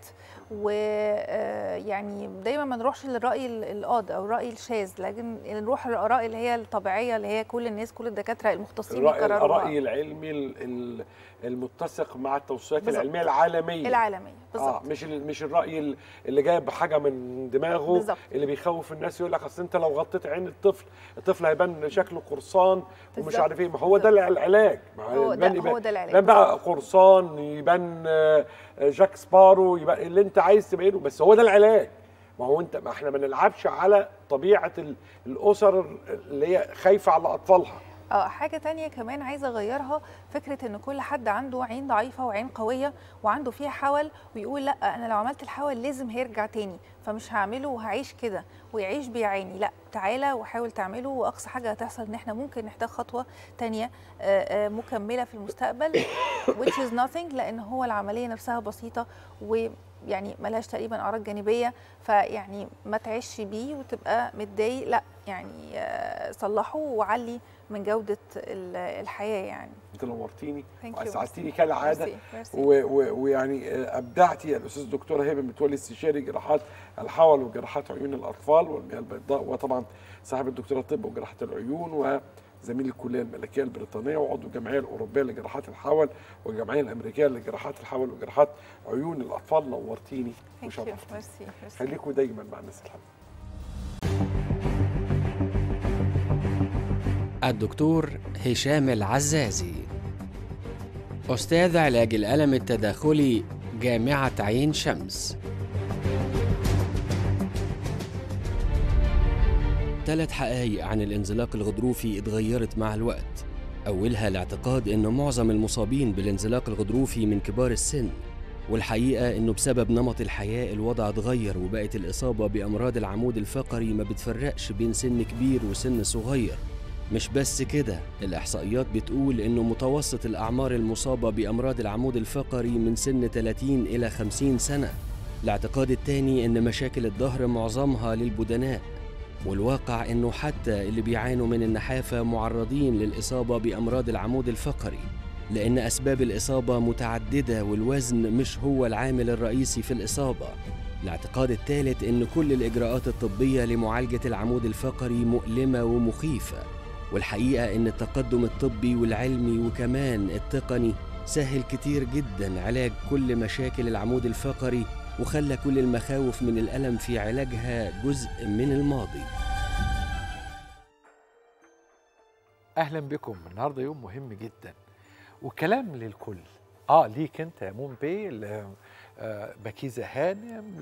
ويعني دايما ما نروحش للراي ال- القاضي او الراي الشاذ لكن نروح للاراء اللي هي الطبيعيه اللي هي كل الناس كل الدكاتره المختصين
الرأي,
بيقرروها
الرأي العلمي ال- ال- المتسق مع التوصيات
بالظبط.
العلميه العالميه
العالميه
اه
بالظبط
مش ال- مش الراي ال- اللي جايب حاجه من دماغه
بالظبط.
اللي بيخوف الناس يقول لك اصل انت لو غطيت عين الطفل الطفل هيبان شكله قرصان ومش
بالظبط.
عارف ايه ما هو ده العلاج ما
هو ده-
يبان-
هو ده العلاج.
يبان بقى قرصان يبان آه، آه، جاك سبارو يبان اللي انت عايز تبينه بس هو ده العلاج ما هو انت ما احنا ما نلعبش على طبيعه ال- الاسر اللي هي خايفه على اطفالها
اه حاجة تانية كمان عايزة أغيرها فكرة إن كل حد عنده عين ضعيفة وعين قوية وعنده فيها حول ويقول لا أنا لو عملت الحول لازم هيرجع تاني فمش هعمله وهعيش كده ويعيش بيعاني لا تعالى وحاول تعمله وأقصى حاجة هتحصل إن إحنا ممكن نحتاج خطوة تانية آه، آه، مكملة في المستقبل which is nothing لأن هو العملية نفسها بسيطة ويعني ملهاش تقريبا أعراض جانبية فيعني ما تعيش بيه وتبقى متضايق لا يعني آه، صلحه وعلي من جودة ال- الحياة يعني
انت نورتيني
Thank you,
واسعدتيني
merci.
كالعاده
ميرسي، ميرسي.
و- و- ويعني آه، ابدعتي الاستاذ دكتوره هبه متولي استشاري جراحات الحول وجراحات عيون الاطفال والمياه البيضاء وطبعا صاحب الدكتوراه طب وجراحه العيون وزميل الكليه الملكيه البريطانيه وعضو الجمعيه الاوروبيه لجراحات الحول والجمعيه الامريكيه لجراحات الحول وجراحات عيون الاطفال نورتيني
Thank you.
وشرفتيني
ميرسي، ميرسي.
خليكم دايما مع الناس الحلوه
الدكتور هشام العزازي أستاذ علاج الألم التداخلي جامعة عين شمس ثلاث حقائق عن الانزلاق الغضروفي اتغيرت مع الوقت أولها الاعتقاد إن معظم المصابين بالانزلاق الغضروفي من كبار السن والحقيقة إنه بسبب نمط الحياة الوضع اتغير وبقت الإصابة بأمراض العمود الفقري ما بتفرقش بين سن كبير وسن صغير مش بس كده الإحصائيات بتقول إنه متوسط الأعمار المصابة بأمراض العمود الفقري من سن 30 إلى 50 سنة الاعتقاد التاني إن مشاكل الظهر معظمها للبدناء والواقع إنه حتى اللي بيعانوا من النحافة معرضين للإصابة بأمراض العمود الفقري لأن أسباب الإصابة متعددة والوزن مش هو العامل الرئيسي في الإصابة الاعتقاد الثالث إن كل الإجراءات الطبية لمعالجة العمود الفقري مؤلمة ومخيفة والحقيقة إن التقدم الطبي والعلمي وكمان التقني سهل كتير جدا علاج كل مشاكل العمود الفقري وخلى كل المخاوف من الألم في علاجها جزء من الماضي
اهلا بكم النهارده يوم مهم جدا وكلام للكل اه ليك انت يا مون بي ل- آه، بكيزه هانم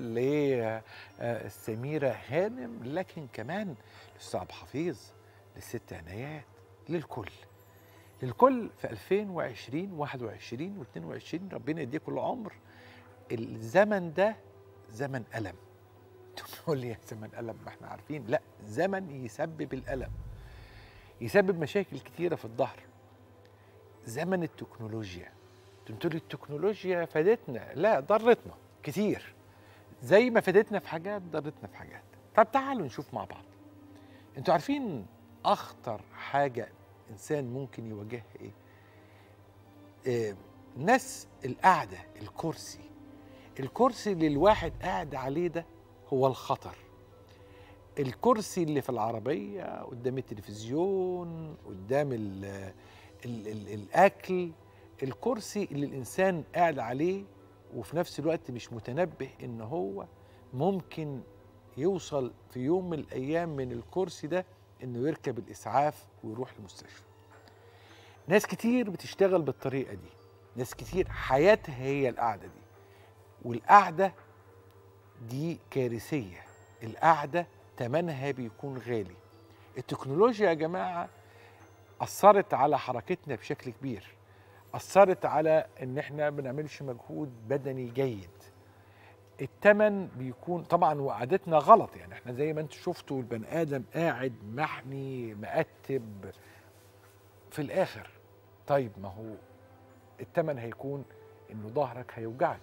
لسميره هانم لكن كمان للاستاذ عبد الحفيظ للست عنايات للكل للكل في 2020 21 و22 ربنا يديكم العمر الزمن ده زمن الم تقول لي يا زمن الم ما احنا عارفين لا زمن يسبب الالم يسبب مشاكل كتيره في الظهر زمن التكنولوجيا تقول لي التكنولوجيا فادتنا لا ضرتنا كتير زي ما فادتنا في حاجات ضرتنا في حاجات طب تعالوا نشوف مع بعض انتوا عارفين اخطر حاجه انسان ممكن يواجهها ايه آه ناس القعده الكرسي الكرسي اللي الواحد قاعد عليه ده هو الخطر الكرسي اللي في العربية قدام التلفزيون قدام ال ال ال الأكل الكرسي اللي الإنسان قاعد عليه وفي نفس الوقت مش متنبه إن هو ممكن يوصل في يوم من الأيام من الكرسي ده إنه يركب الإسعاف ويروح المستشفى ناس كتير بتشتغل بالطريقة دي ناس كتير حياتها هي القعدة دي والقعدة دي كارثية القعدة تمنها بيكون غالي التكنولوجيا يا جماعة أثرت على حركتنا بشكل كبير أثرت على إن إحنا ما بنعملش مجهود بدني جيد التمن بيكون طبعا وقعدتنا غلط يعني احنا زي ما انتم شفتوا البني ادم قاعد محني مقتب في الاخر طيب ما هو التمن هيكون انه ظهرك هيوجعك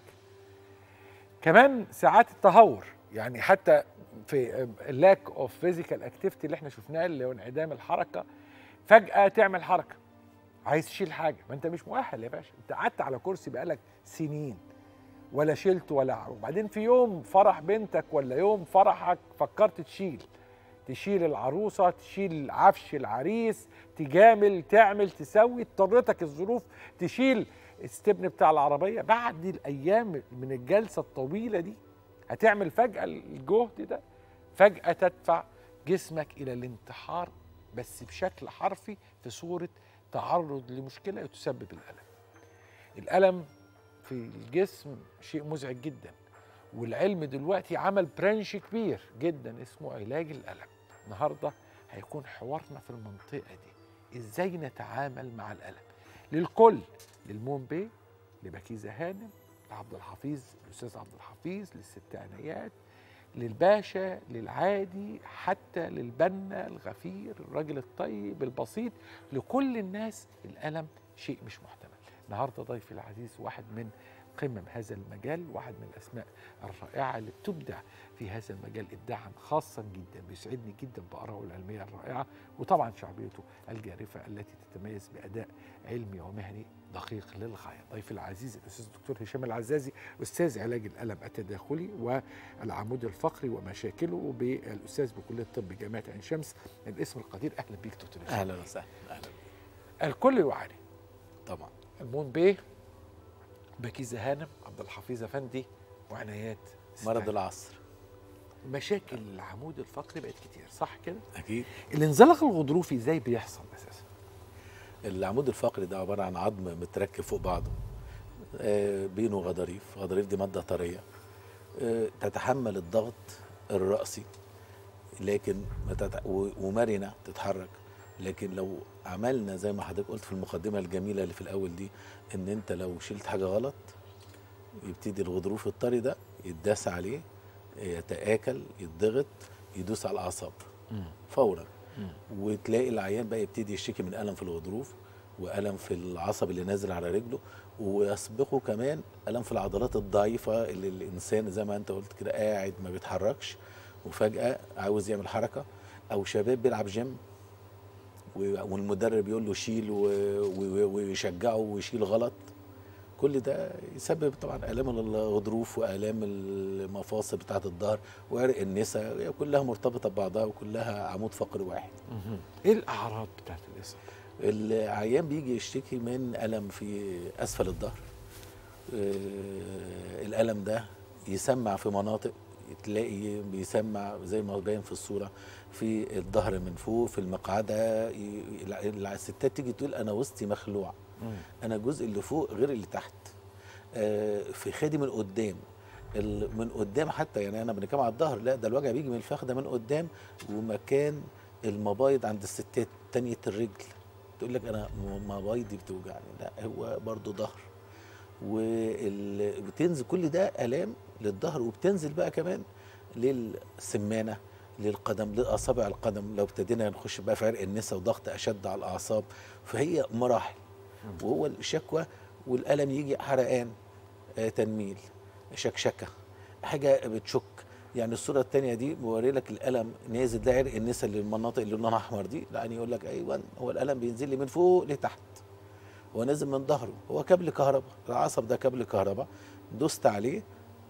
كمان ساعات التهور يعني حتى في اللاك اوف فيزيكال اكتيفيتي اللي احنا شفناه اللي هو انعدام الحركه فجاه تعمل حركه عايز تشيل حاجه ما انت مش مؤهل يا باشا انت قعدت على كرسي بقالك سنين ولا شلت ولا وبعدين في يوم فرح بنتك ولا يوم فرحك فكرت تشيل تشيل العروسه تشيل عفش العريس تجامل تعمل تسوي اضطرتك الظروف تشيل الستبن بتاع العربيه بعد الايام من الجلسه الطويله دي هتعمل فجاه الجهد ده فجاه تدفع جسمك الى الانتحار بس بشكل حرفي في صوره تعرض لمشكله تسبب الالم الالم في الجسم شيء مزعج جدا والعلم دلوقتي عمل برانش كبير جدا اسمه علاج الالم النهارده هيكون حوارنا في المنطقه دي ازاي نتعامل مع الالم للكل للمون بيه لبكيزه هانم لعبد الحفيظ الاستاذ عبد الحفيظ للست عنايات للباشا للعادي حتى للبنا الغفير الراجل الطيب البسيط لكل الناس الالم شيء مش محتمل النهارده ضيفي العزيز واحد من قمم هذا المجال واحد من الاسماء الرائعه اللي بتبدع في هذا المجال ابداعا خاصا جدا بيسعدني جدا بارائه العلميه الرائعه وطبعا شعبيته الجارفه التي تتميز باداء علمي ومهني دقيق للغايه ضيفي العزيز الاستاذ الدكتور هشام العزازي استاذ علاج الالم التداخلي والعمود الفقري ومشاكله بالاستاذ بكليه الطب جامعه عين شمس الاسم القدير اهلا بيك دكتور هشام
اهلا وسهلا اهلا
الكل يعاني
طبعا
المون بيه بكيزة هانم عبد الحفيظ افندي وعنايات
مرض
ستايل.
العصر
مشاكل العمود الفقري بقت كتير صح كده
اكيد
الانزلاق الغضروفي ازاي بيحصل اساسا
العمود الفقري ده عباره عن عظم متركب فوق بعضه آه، بينه غضاريف غضاريف دي ماده طريه آه، تتحمل الضغط الرأسي لكن ما تت... و- ومرنه تتحرك لكن لو عملنا زي ما حضرتك قلت في المقدمه الجميله اللي في الاول دي ان انت لو شلت حاجه غلط يبتدي الغضروف الطري ده يتداس عليه يتآكل يتضغط يدوس على الاعصاب فورا وتلاقي العيان بقى يبتدي يشتكي من الم في الغضروف والم في العصب اللي نازل على رجله ويسبقه كمان الم في العضلات الضعيفه اللي الانسان زي ما انت قلت كده قاعد ما بيتحركش وفجاه عاوز يعمل حركه او شباب بيلعب جيم و- والمدرب يقول له شيل و- و- ويشجعه ويشيل غلط كل ده يسبب طبعا الام الغضروف والام المفاصل بتاعه الظهر وعرق النسا هي كلها مرتبطه ببعضها وكلها عمود فقري واحد
ايه الاعراض بتاعت الاصابه
العيان بيجي يشتكي من الم في اسفل الظهر آه، الالم ده يسمع في مناطق تلاقي بيسمع زي ما باين في الصوره في الظهر من فوق في المقعده ي- الع- الستات تيجي تقول انا وسطي مخلوع انا الجزء اللي فوق غير اللي تحت آه، في خدي من قدام ال- من قدام حتى يعني انا بنتكلم على الظهر لا ده الوجع بيجي من الفخذه من قدام ومكان المبايض عند الستات تانية الرجل تقول لك انا م- مبايضي بتوجعني لا هو برضو ظهر وال- وبتنزل كل ده الام للظهر وبتنزل بقى كمان للسمانه للقدم لاصابع القدم لو ابتدينا نخش بقى في عرق النسا وضغط اشد على الاعصاب فهي مراحل وهو الشكوى والالم يجي حرقان آه، تنميل شكشكه حاجه بتشك يعني الصوره الثانيه دي بوري لك الالم نازل ده عرق النسا اللي المناطق اللي لونها احمر دي يعني يقول لك ايوه هو الالم بينزل لي من فوق لتحت هو نازل من ظهره هو كابل كهرباء العصب ده كابل كهرباء دوست عليه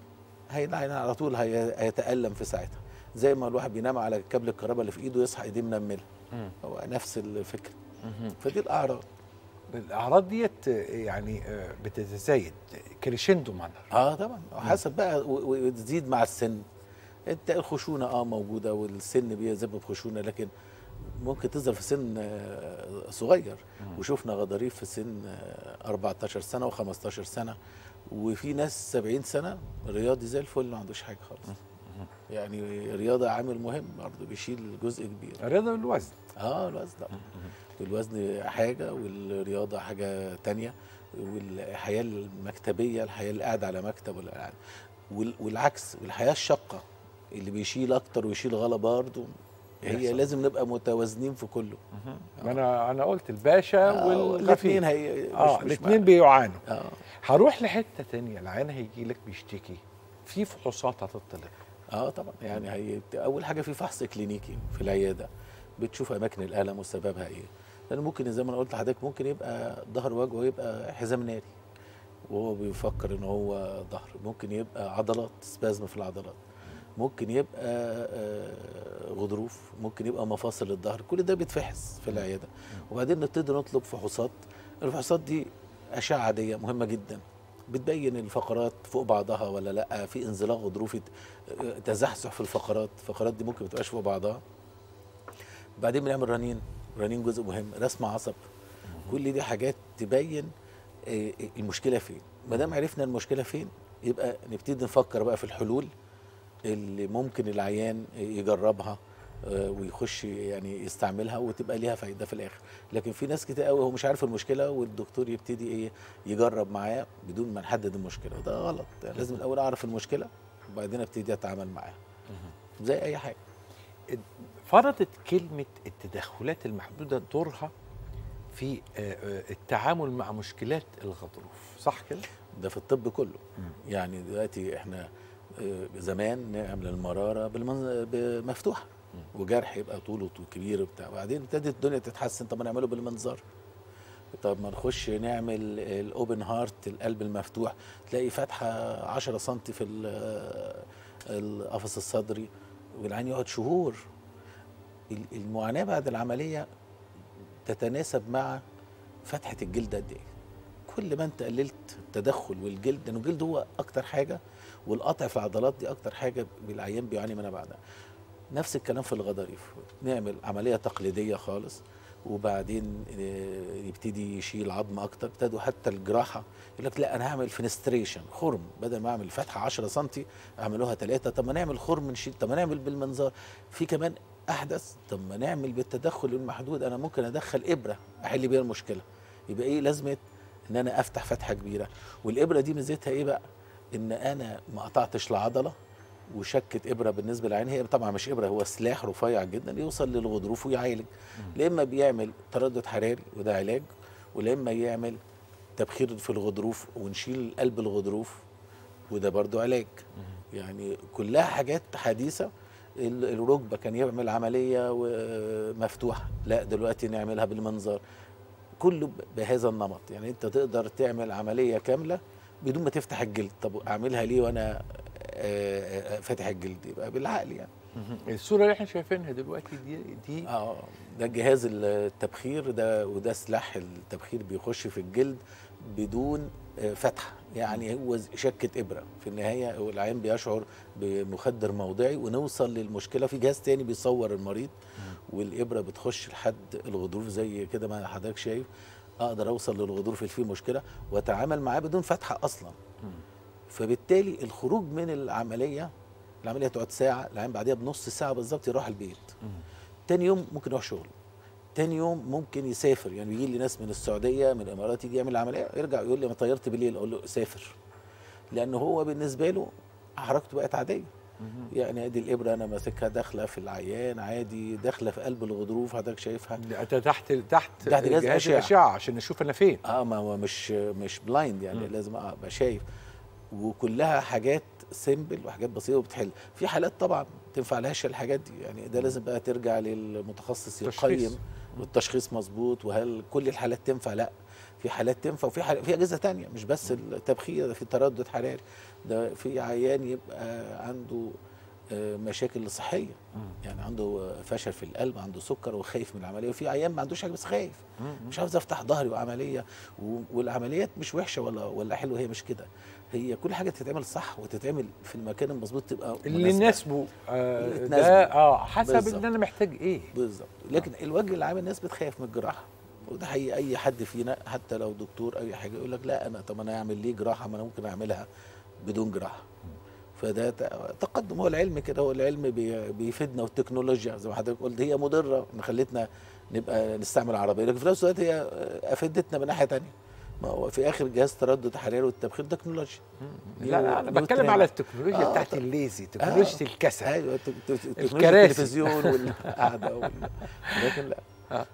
هي على طول هي- هيتألم في ساعتها زي ما الواحد بينام على كابل الكهرباء اللي في ايده يصحى ايديه منمله هو نفس الفكره فدي الاعراض
الاعراض ديت يعني آه، بتتزايد كريشندو معناها
اه طبعا حسب بقى و- و- وتزيد مع السن انت الخشونه اه موجوده والسن بيسبب خشونه لكن ممكن تظهر في سن آه، صغير وشفنا غضاريف في سن آه، 14 سنه و15 سنه وفي ناس 70 سنه رياضي زي الفل ما عندوش حاجه خالص يعني رياضه عامل مهم برضه بيشيل جزء كبير
الرياضه بالوزن
اه الوزن طبعا الوزن حاجه والرياضه حاجه تانية والحياه المكتبيه الحياه اللي قاعد على مكتب ولا قاعد وال- والعكس والحياه الشاقه اللي بيشيل اكتر ويشيل غلا برضه هي
يحصل.
لازم نبقى متوازنين في كله
ما انا انا قلت الباشا
الاثنين
والخفيف
هي
اه
مش- مش
الاثنين
مع-
بيعانوا
اه
هروح لحته تانية العيان هيجي لك بيشتكي في فحوصات هتطلق
اه طبعا يعني هي اول حاجه في فحص كلينيكي في العياده بتشوف اماكن الالم وسببها ايه لان ممكن زي ما انا قلت لحضرتك ممكن يبقى ظهر وجهه يبقى حزام ناري وهو بيفكر ان هو ظهر ممكن يبقى عضلات سبازم في العضلات ممكن يبقى آه، غضروف ممكن يبقى مفاصل الظهر كل ده بيتفحص في العياده وبعدين نبتدي نطلب فحوصات الفحوصات دي اشعه عاديه مهمه جدا بتبين الفقرات فوق بعضها ولا لا في انزلاق غضروفي آه، تزحزح في الفقرات الفقرات دي ممكن ما تبقاش فوق بعضها بعدين بنعمل رنين رنين جزء مهم رسم عصب كل دي حاجات تبين آه، المشكله فين ما دام عرفنا المشكله فين يبقى نبتدي نفكر بقى في الحلول اللي ممكن العيان يجربها آه، ويخش يعني يستعملها وتبقى ليها فايده في الاخر لكن في ناس كتير قوي هو مش عارف المشكله والدكتور يبتدي ايه يجرب معاه بدون ما نحدد المشكله وده غلط يعني لازم الاول اعرف المشكله وبعدين ابتدي اتعامل معاها زي اي حاجه
فرضت كلمه التدخلات المحدوده دورها في آه، آه، التعامل مع مشكلات الغضروف صح كده
ده في الطب كله يعني دلوقتي احنا آه، زمان نعمل المراره بالمن... بمفتوحه وجرح يبقى طوله طول كبير وبتاع وبعدين ابتدت الدنيا تتحسن طب ما نعمله بالمنظار طب ما نخش نعمل الاوبن هارت القلب المفتوح تلاقي فتحه 10 سم في ال- القفص الصدري والعين يقعد شهور ال- المعاناه بعد العمليه تتناسب مع فتحه الجلد قد ايه كل ما انت قللت التدخل والجلد لانه الجلد هو اكتر حاجه والقطع في العضلات دي اكتر حاجه العيان بيعاني منها بعدها نفس الكلام في الغضاريف نعمل عمليه تقليديه خالص وبعدين آه، يبتدي يشيل عظم اكتر ابتدوا حتى الجراحه يقول لك لا انا هعمل فينستريشن خرم بدل ما اعمل فتحه 10 سم اعملوها 3 طب ما نعمل خرم نشيل طب ما نعمل بالمنظار في كمان احدث طب ما نعمل بالتدخل المحدود انا ممكن ادخل ابره احل بيها المشكله يبقى ايه لازمه ان انا افتح فتحه كبيره والابره دي ميزتها ايه بقى ان انا ما قطعتش العضله وشكت ابره بالنسبه للعين هي طبعا مش ابره هو سلاح رفيع جدا يوصل للغضروف ويعالج لا اما بيعمل تردد حراري وده علاج ولا اما يعمل تبخير في الغضروف ونشيل قلب الغضروف وده برضو علاج يعني كلها حاجات حديثه ال- الركبه كان يعمل عمليه مفتوحه لا دلوقتي نعملها بالمنظار كله ب- بهذا النمط يعني انت تقدر تعمل عمليه كامله بدون ما تفتح الجلد طب اعملها ليه وانا آه، آه، فاتح الجلد يبقى بالعقل يعني
الصوره اللي احنا شايفينها دلوقتي دي دي
اه ده جهاز التبخير ده وده سلاح التبخير بيخش في الجلد بدون آه، فتحه يعني هو ز- شكه ابره في النهايه هو العين بيشعر بمخدر موضعي ونوصل للمشكله في جهاز تاني بيصور المريض والابره بتخش لحد الغضروف زي كده ما حضرتك شايف اقدر اوصل للغضروف اللي فيه مشكله واتعامل معاه بدون فتحه اصلا فبالتالي الخروج من العمليه العمليه تقعد ساعه العين بعديها بنص ساعه بالظبط يروح البيت تاني يوم ممكن يروح شغله تاني يوم ممكن يسافر يعني بيجي لي ناس من السعوديه من الامارات يجي يعمل عمليه يرجع يقول لي انا طيرت بالليل اقول له سافر لان هو بالنسبه له حركته بقت عاديه يعني ادي الابره انا ماسكها داخله في العيان عادي داخله في قلب الغضروف حضرتك شايفها
انت تحت تحت
تحت جهاز
جهاز
أشعة.
الاشعه عشان نشوف انا فين
اه ما هو مش مش بلايند يعني
مم.
لازم ابقى شايف وكلها حاجات سيمبل وحاجات بسيطه وبتحل في حالات طبعا تنفع لهاش الحاجات دي يعني ده لازم بقى ترجع للمتخصص
تشخيص.
يقيم والتشخيص مظبوط وهل كل الحالات تنفع لا في حالات تنفع وفي حالات في اجهزه تانية مش بس التبخير ده في تردد حراري ده في عيان يبقى عنده آه، مشاكل صحيه يعني عنده آه، فشل في القلب عنده سكر وخايف من العمليه وفي عيان ما عندوش حاجه بس خايف مش عاوز افتح ظهري وعمليه و- والعمليات مش وحشه ولا ولا حلوه هي مش كده هي كل حاجه تتعمل صح وتتعمل في المكان المظبوط تبقى
اللي
مناسبة.
يناسبه آه
اللي
ده
تناسبه.
اه حسب
بالظبط.
ان انا محتاج ايه
بالظبط لكن الوجه العام الناس بتخاف من الجراحه وده حقيقي اي حد فينا حتى لو دكتور اي حاجه يقول لك لا انا طب انا اعمل ليه جراحه ما انا ممكن اعملها بدون جراحه فده ت- تقدم هو العلم كده هو العلم بي- بيفيدنا والتكنولوجيا زي ما حضرتك قلت هي مضره ان خلتنا نبقى نستعمل عربيه لكن في نفس الوقت هي افادتنا من ناحيه تانية ما هو في اخر جهاز تردد حراري والتبخير تكنولوجيا
لا لا انا
نيو
بتكلم
ترند.
على التكنولوجيا
آه،
بتاعت
طب-
الليزي تكنولوجيا الكسل
ايوه ت- ت- تكنولوجيا
الكراسي.
التلفزيون والقعده وال... لكن لا
آه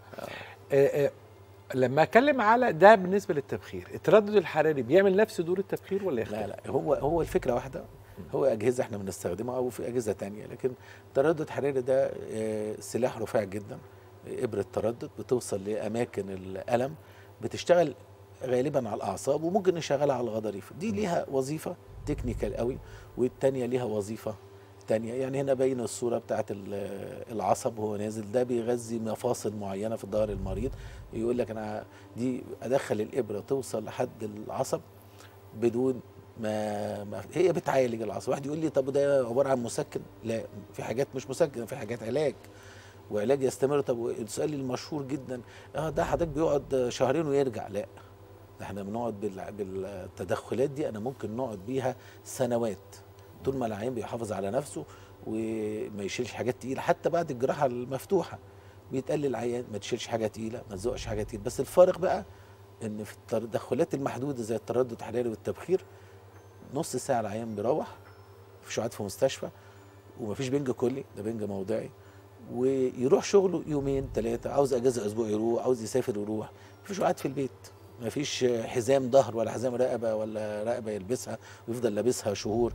آه لما اتكلم على ده بالنسبه للتبخير التردد الحراري بيعمل نفس دور التبخير ولا يختلف
لا لا هو هو الفكره واحده هو اجهزه احنا بنستخدمها او في اجهزه تانية لكن التردد الحراري ده آه، سلاح رفيع جدا آه، ابره تردد بتوصل لاماكن الالم بتشتغل غالبا على الاعصاب وممكن نشغلها على الغضاريف دي ليها وظيفه تكنيكال قوي والتانية ليها وظيفه تانية يعني هنا باين الصورة بتاعت ال- العصب وهو نازل ده بيغذي مفاصل معينة في ظهر المريض يقول لك أنا دي أدخل الإبرة توصل لحد العصب بدون ما, ما هي بتعالج العصب واحد يقول لي طب ده عبارة عن مسكن لا في حاجات مش مسكن في حاجات علاج وعلاج يستمر طب السؤال المشهور جدا اه ده حضرتك بيقعد شهرين ويرجع لا ده احنا بنقعد بال- بالتدخلات دي انا ممكن نقعد بيها سنوات طول ما العيان بيحافظ على نفسه وما يشيلش حاجات تقيله حتى بعد الجراحه المفتوحه بيتقال للعيان ما تشيلش حاجه تقيله ما تزقش حاجه تقيله بس الفارق بقى ان في التدخلات المحدوده زي التردد الحراري والتبخير نص ساعه العيان بيروح مفيش قعد في مستشفى ومفيش بنج كلي ده بنج موضعي ويروح شغله يومين ثلاثه عاوز اجازه اسبوع يروح عاوز يسافر يروح مفيش قعد في البيت مفيش حزام ظهر ولا حزام رقبه ولا رقبه يلبسها ويفضل لابسها شهور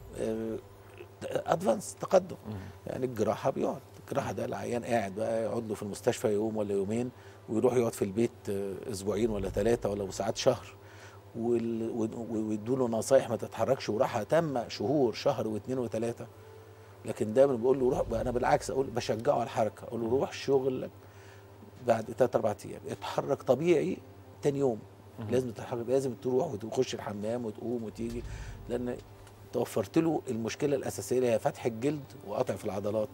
ادفانس تقدم يعني الجراحه بيقعد الجراحه ده العيان قاعد بقى يقعد له في المستشفى يوم ولا يومين ويروح يقعد في البيت آه، اسبوعين ولا ثلاثه ولا ساعات شهر وال- و- ويدوا له نصايح ما تتحركش وراحه تامه شهور شهر واثنين وثلاثه لكن دايما بقول له روح انا بالعكس اقول بشجعه على الحركه اقول له روح شغلك بعد ثلاث اربع ايام اتحرك طبيعي تاني يوم لازم تتحرك لازم تروح وتخش الحمام وتقوم وتيجي لان توفرت له المشكله الاساسيه اللي هي فتح الجلد وقطع في العضلات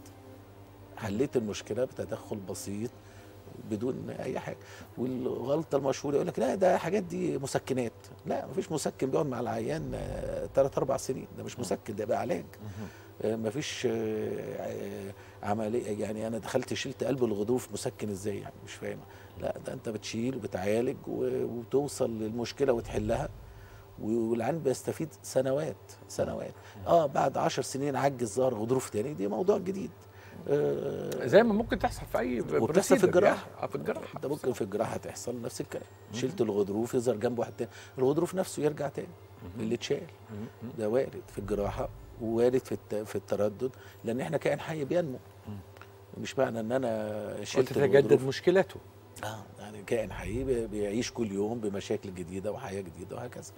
حليت المشكله بتدخل بسيط بدون اي حاجه والغلطه المشهوره يقول لك لا ده حاجات دي مسكنات لا مفيش مسكن بيقعد مع العيان ثلاث اربع سنين ده مش مسكن ده بقى علاج آه، مفيش آه، آه، عمليه يعني انا دخلت شلت قلب الغضروف مسكن ازاي يعني مش فاهم لا ده انت بتشيل وبتعالج و- وتوصل للمشكله وتحلها والعيان بيستفيد سنوات سنوات اه بعد عشر سنين عجز ظهر غضروف تاني دي موضوع جديد آه
زي ما ممكن تحصل في اي
وبتحصل في
procedure
الجراحه
يعني. آه، في الجراحه
ده ممكن في الجراحه تحصل نفس الكلام شلت الغضروف يظهر جنب واحد تاني الغضروف نفسه يرجع تاني اللي اتشال ده وارد في الجراحه ووارد في الت- في التردد لان احنا كائن حي بينمو مش معنى ان انا شلت
وتتجدد
الغضروف
مشكلته
اه يعني كائن حي بي- بيعيش كل يوم بمشاكل جديده وحياه جديده وهكذا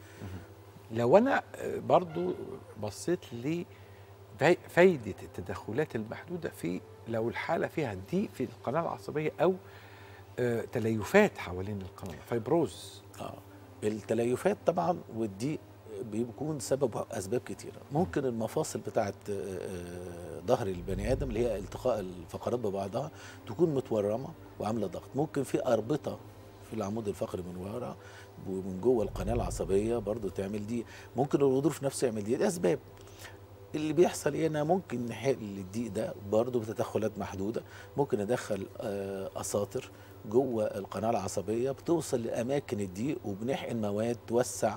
لو انا آه، برضو بصيت ل فاي- فايده التدخلات المحدوده في لو الحاله فيها ضيق في القناه العصبيه او آه، تليفات حوالين القناه فايبروز
اه التليفات طبعا والضيق بيكون سبب اسباب كتيره ممكن المفاصل بتاعه آه، آه، ظهر البني ادم اللي هي التقاء الفقرات ببعضها تكون متورمه وعامله ضغط ممكن في اربطه في العمود الفقري من ورا ومن جوه القناه العصبيه برضو تعمل دي ممكن الغضروف نفسه يعمل دي, دي اسباب اللي بيحصل ايه انا ممكن نحل الضيق ده برضه بتدخلات محدوده ممكن ادخل آه، اساطر جوه القناه العصبيه بتوصل لاماكن الضيق وبنحقن مواد توسع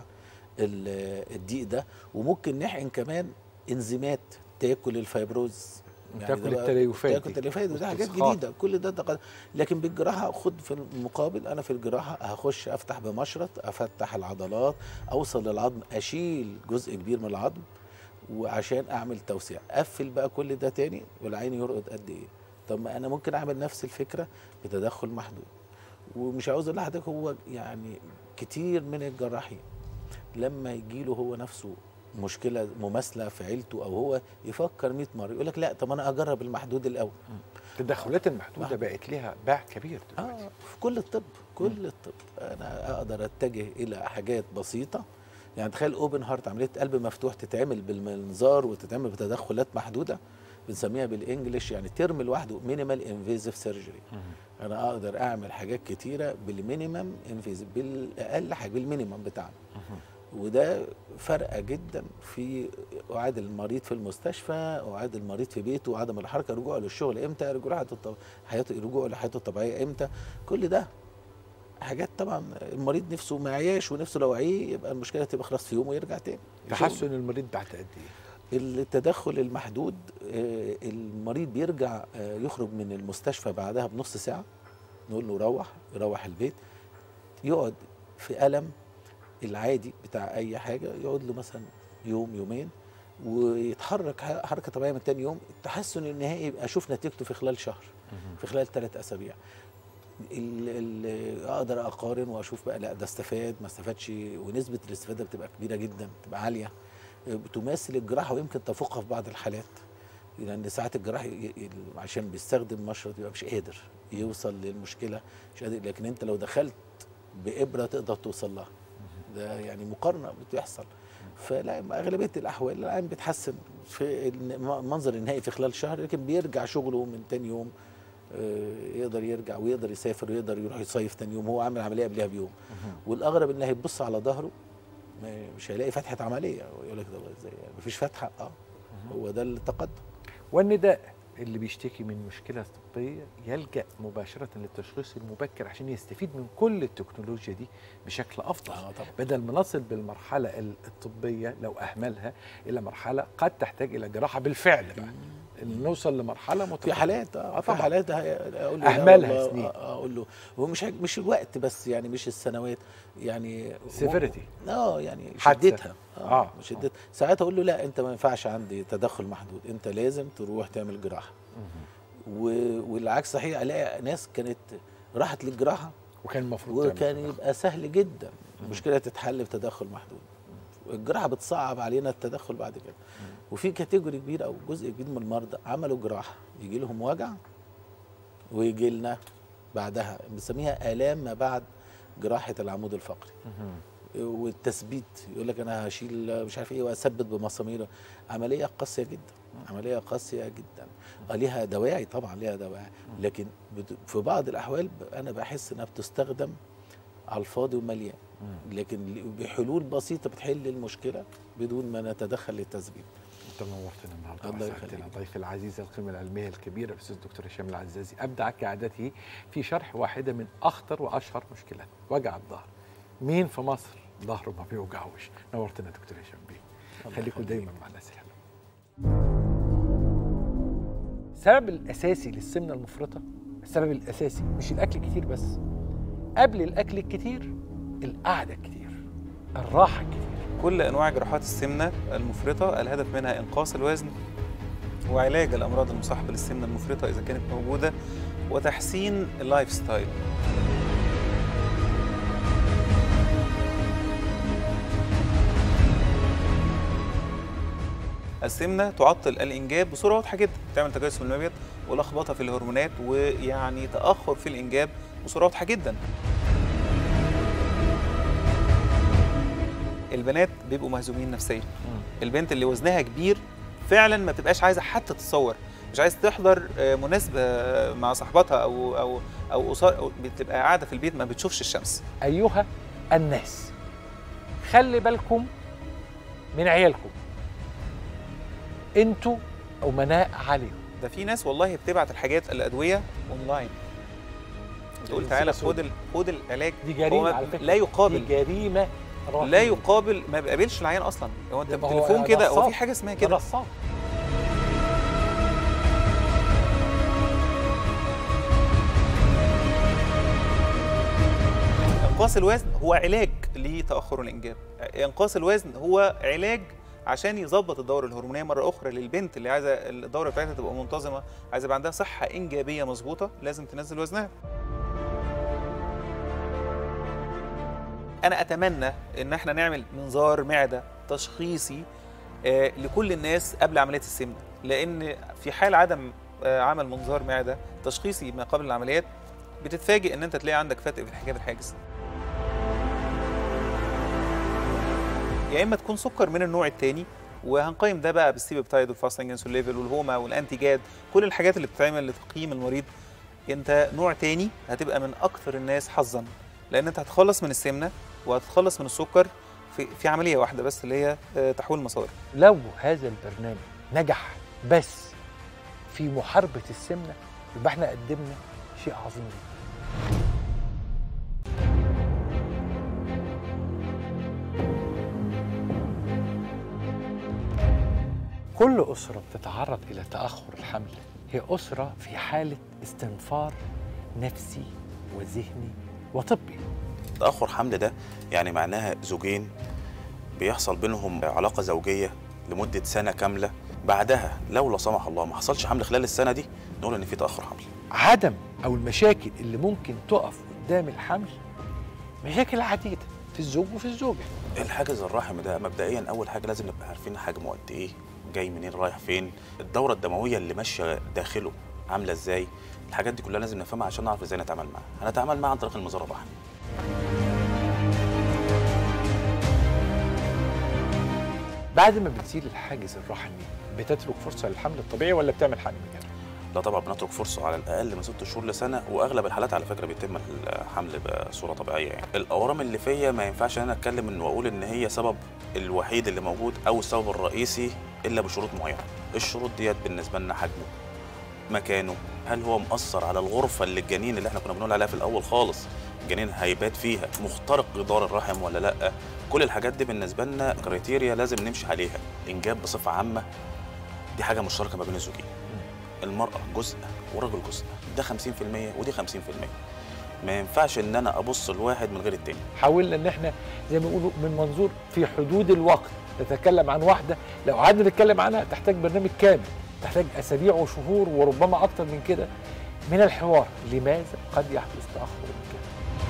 ال- الضيق ده وممكن نحقن كمان انزيمات تاكل الفيبروز
تاكل
ده بقى-
التليفات
تاكل
دي.
التليفات وده حاجات
واستسقاط.
جديده كل ده تق... لكن بالجراحه خد في المقابل انا في الجراحه هخش افتح بمشرط افتح العضلات اوصل للعظم اشيل جزء كبير من العظم وعشان اعمل توسيع اقفل بقى كل ده تاني والعين يرقد قد ايه طب ما انا ممكن اعمل نفس الفكره بتدخل محدود ومش عاوز اقول لحضرتك هو يعني كتير من الجراحين لما يجي له هو نفسه مشكله مماثله في عيلته او هو يفكر 100 مره يقول لك لا طب انا اجرب المحدود الاول
التدخلات المحدوده بقت لها باع كبير دلوقتي
اه في كل الطب كل الطب انا اقدر اتجه الى حاجات بسيطه يعني تخيل اوبن هارت عمليه قلب مفتوح تتعمل بالمنظار وتتعمل بتدخلات محدوده بنسميها بالانجلش يعني ترم لوحده مينيمال انفيزيف سيرجري انا اقدر اعمل حاجات كتيره بالمينيمم انفيزيف بالاقل حاجه بالمينيمم بتاعنا وده فرق جدا في اعاد المريض في المستشفى اعاد المريض في بيته وعدم الحركه رجوعه للشغل امتى رجوعه الطب... حياته رجوعه لحياته الطبيعيه امتى كل ده حاجات طبعا المريض نفسه ما عياش ونفسه لو عيه يبقى المشكله تبقى خلاص في يوم ويرجع تاني
تحسن المريض بعد قد ايه
التدخل المحدود آه، المريض بيرجع آه، يخرج من المستشفى بعدها بنص ساعه نقول له روح يروح البيت يقعد في ألم العادي بتاع أي حاجة يقعد له مثلا يوم يومين ويتحرك ح- حركة طبيعية من تاني يوم التحسن النهائي يبقى أشوف نتيجته في خلال شهر في خلال ثلاث أسابيع ال ال اقدر اقارن واشوف بقى لا ده استفاد ما استفادش ونسبه الاستفاده بتبقى كبيره جدا بتبقى عاليه بتماثل الجراحه ويمكن تفوقها في بعض الحالات لان ساعات الجراح ي- ي- عشان بيستخدم مشرط يبقى مش قادر يوصل للمشكله مش قادر لكن انت لو دخلت بابره تقدر توصل لها ده يعني مقارنه بتحصل فلا اغلبيه الاحوال الان بتحسن في المنظر النهائي في خلال شهر لكن بيرجع شغله من تاني يوم آه، يقدر يرجع ويقدر يسافر ويقدر يروح يصيف تاني يوم هو عامل عمليه قبلها بيوم والاغرب ان هيبص على ظهره ما- مش هيلاقي فتحه عمليه يقول لك ده ازاي يعني مفيش فتحه اه هو ده التقدم
والنداء اللي بيشتكي من مشكلة طبية يلجأ مباشرة للتشخيص المبكر عشان يستفيد من كل التكنولوجيا دي بشكل أفضل
اه طبعا
بدل ما نصل بالمرحلة ال- الطبية لو أهملها إلى مرحلة قد تحتاج إلى جراحة بالفعل بقى إن نوصل لمرحلة
في
متقدمة
حالات اه في
طبعاً.
حالات هي- اقول له لا
أهملها
والله،
سنين.
آه، اقول له هو مش هيك- مش الوقت بس يعني مش السنوات يعني
Severity.
اه يعني
حادثة.
شدتها
آه.
اه شدتها ساعات اقول له لا انت ما ينفعش عندي تدخل محدود انت لازم تروح تعمل جراحه و- والعكس صحيح الاقي ناس كانت راحت للجراحه
وكان المفروض تعمل
وكان
كده.
يبقى سهل جدا المشكله تتحل بتدخل محدود الجراحه بتصعب علينا التدخل بعد كده وفي كاتيجوري كبير او جزء كبير من المرضى عملوا جراحه يجي لهم وجع ويجي لنا بعدها بنسميها الام ما بعد جراحه العمود الفقري والتثبيت يقول لك انا هشيل مش عارف ايه واثبت بمسامير عمليه قاسيه جدا عمليه قاسيه جدا اه ليها دواعي طبعا ليها دواعي لكن بت- في بعض الاحوال ب- انا بحس انها بتستخدم على الفاضي ومليان لكن ل- بحلول بسيطه بتحل المشكله بدون ما نتدخل للتثبيت
انت نورتنا النهارده
الله
وأسعدتنا.
يخليك.
ضيف العزيز القيمه العلميه الكبيره الاستاذ الدكتور هشام العزازي ابدع كعادته في شرح واحده من اخطر واشهر مشكلات وجع الظهر مين في مصر ظهره ما بيوجعوش نورتنا دكتور هشام بيه
الله
خليكم
يخليك.
دايما مع الناس الحلوه السبب الاساسي للسمنه المفرطه السبب الاساسي مش الاكل الكتير بس قبل الاكل الكتير القعده الكتير الراحه الكتير
كل انواع جراحات السمنه المفرطه الهدف منها انقاص الوزن وعلاج الامراض المصاحبه للسمنه المفرطه اذا كانت موجوده وتحسين اللايف ستايل السمنه تعطل الانجاب بصوره واضحه جدا تعمل تجسم المبيض ولخبطه في الهرمونات ويعني تاخر في الانجاب بصوره واضحه جدا البنات بيبقوا مهزومين نفسيا البنت اللي وزنها كبير فعلا ما بتبقاش عايزه حتى تتصور مش عايز تحضر آه، مناسبه مع صاحبتها او او او أسر أو بتبقى قاعده في البيت ما بتشوفش الشمس
ايها الناس خلي بالكم من عيالكم انتوا امناء عليهم
ده في ناس والله بتبعت الحاجات الادويه اونلاين تقول تعالى خد ال- خد العلاج
دي
هو
جريمه
ما-
على فكره
لا يقابل
دي جريمه رهيبة.
لا يقابل ما بيقابلش العيان اصلا هو انت
ده ما هو
بالتليفون كده هو
نصاب.
في حاجه اسمها
ده
كده
نصاب
انقاص الوزن هو علاج لتاخر الانجاب انقاص الوزن هو علاج عشان يظبط الدوره الهرمونيه مره اخرى للبنت اللي عايزه الدوره بتاعتها تبقى منتظمه عايزه يبقى عندها صحه انجابيه مظبوطه لازم تنزل وزنها انا اتمنى ان احنا نعمل منظار معده تشخيصي آه، لكل الناس قبل عمليه السمنه لان في حال عدم آه، عمل منظار معده تشخيصي ما قبل العمليات بتتفاجئ ان انت تلاقي عندك فتق في الحجاب الحاجز يا اما تكون سكر من النوع الثاني وهنقيم ده بقى بالسيبيبتايد والفاستنج انسولين ليفل والهوما والانتي جاد كل الحاجات اللي بتتعمل لتقييم المريض انت نوع تاني هتبقى من اكثر الناس حظا لان انت هتخلص من السمنه وهتتخلص من السكر في في عمليه واحده بس اللي هي آه، تحويل مسار
لو هذا البرنامج نجح بس في محاربه السمنه يبقى احنا قدمنا شيء عظيم جدا كل أسرة بتتعرض إلى تأخر الحمل هي أسرة في حالة استنفار نفسي وذهني وطبي
تأخر حمل ده يعني معناها زوجين بيحصل بينهم علاقة زوجية لمدة سنة كاملة بعدها لو لا سمح الله ما حصلش حمل خلال السنة دي نقول إن في تأخر حمل
عدم او المشاكل اللي ممكن تقف قدام الحمل مشاكل عديده في الزوج وفي الزوجه
الحاجز الرحم ده مبدئيا أول حاجة لازم نبقى عارفين حجمه قد إيه جاي منين رايح فين الدورة الدموية اللي ماشية داخله عاملة إزاي الحاجات دي كلها لازم نفهمها عشان نعرف إزاي نتعامل معاها هنتعامل معاها عن طريق المزار الرحمي
بعد ما بتزيل الحاجز الرحمي بتترك فرصه للحمل الطبيعي ولا بتعمل حمل مجاني
لا طبعا بنترك فرصه على الاقل من ست شهور لسنه واغلب الحالات على فكره بيتم الحمل بصوره طبيعيه يعني الاورام الليفيه ما ينفعش انا اتكلم ان واقول ان هي سبب الوحيد اللي موجود او السبب الرئيسي الا بشروط معينه الشروط ديت بالنسبه لنا حجمه مكانه هل هو مأثر على الغرفة اللي الجنين اللي احنا كنا بنقول عليها في الأول خالص الجنين هيبات فيها مخترق جدار الرحم ولا لأ كل الحاجات دي بالنسبة لنا كريتيريا لازم نمشي عليها الإنجاب بصفة عامة دي حاجة مشتركة ما بين الزوجين المرأة جزء والرجل جزء ده 50% ودي 50% ما ينفعش ان انا ابص لواحد من غير التاني
حاولنا ان احنا زي ما بيقولوا من منظور في حدود الوقت نتكلم عن واحده لو قعدنا نتكلم عنها تحتاج برنامج كامل تحتاج اسابيع وشهور وربما اكتر من كده من الحوار لماذا قد يحدث تاخر من كده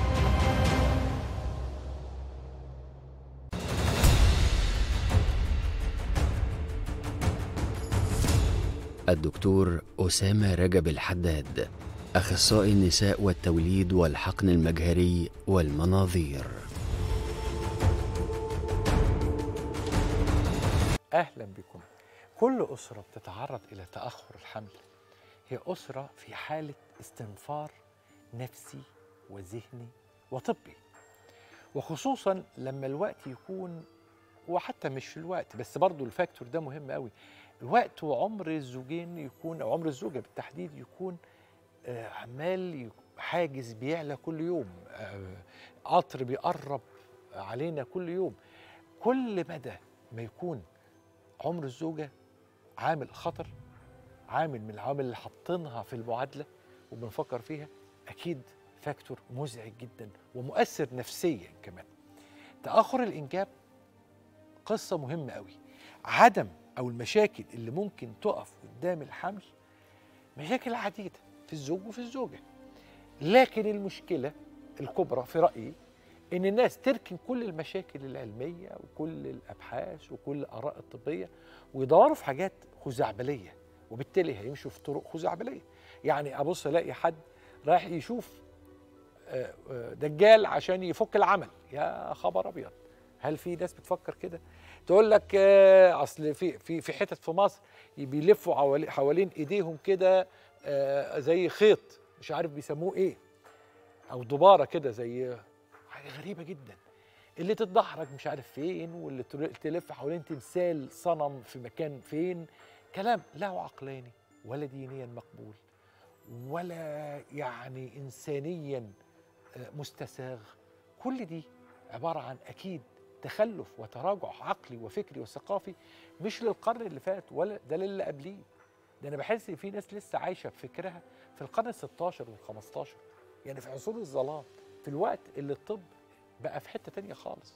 الدكتور أسامة رجب الحداد أخصائي النساء والتوليد والحقن المجهري والمناظير
اهلا بكم كل اسره بتتعرض الى تاخر الحمل هي اسره في حاله استنفار نفسي وذهني وطبي وخصوصا لما الوقت يكون وحتى مش في الوقت بس برضو الفاكتور ده مهم قوي الوقت وعمر الزوجين يكون أو عمر الزوجه بالتحديد يكون آه، عمال يك- حاجز بيعلى كل يوم آه، قطر بيقرب علينا كل يوم كل مدى ما يكون عمر الزوجه عامل خطر عامل من العوامل اللي حاطينها في المعادله وبنفكر فيها اكيد فاكتور مزعج جدا ومؤثر نفسيا كمان تاخر الانجاب قصه مهمه قوي عدم او المشاكل اللي ممكن تقف قدام الحمل مشاكل عديده في الزوج وفي الزوجه لكن المشكله الكبرى في رايي ان الناس تركن كل المشاكل العلميه وكل الابحاث وكل الاراء الطبيه ويدوروا في حاجات خزعبليه وبالتالي هيمشوا في طرق خزعبليه يعني ابص الاقي حد رايح يشوف آه، آه، دجال عشان يفك العمل يا خبر ابيض هل في ناس بتفكر كده تقول لك آه، اصل في في في حتت في مصر بيلفوا حوالي- حوالين ايديهم كده آه، زي خيط مش عارف بيسموه ايه او دباره كده زي حاجه غريبه جدا اللي تتدحرج مش عارف فين واللي تر- تلف حوالين تمثال صنم في مكان فين كلام لا هو عقلاني ولا دينيا مقبول ولا يعني انسانيا آه، مستساغ كل دي عباره عن اكيد تخلف وتراجع عقلي وفكري وثقافي مش للقرن اللي فات ولا ده للي قبليه ده انا بحس ان في ناس لسه عايشه بفكرها في القرن ال 16 وال 15 يعني في عصور الظلام في الوقت اللي الطب بقى في حته تانية خالص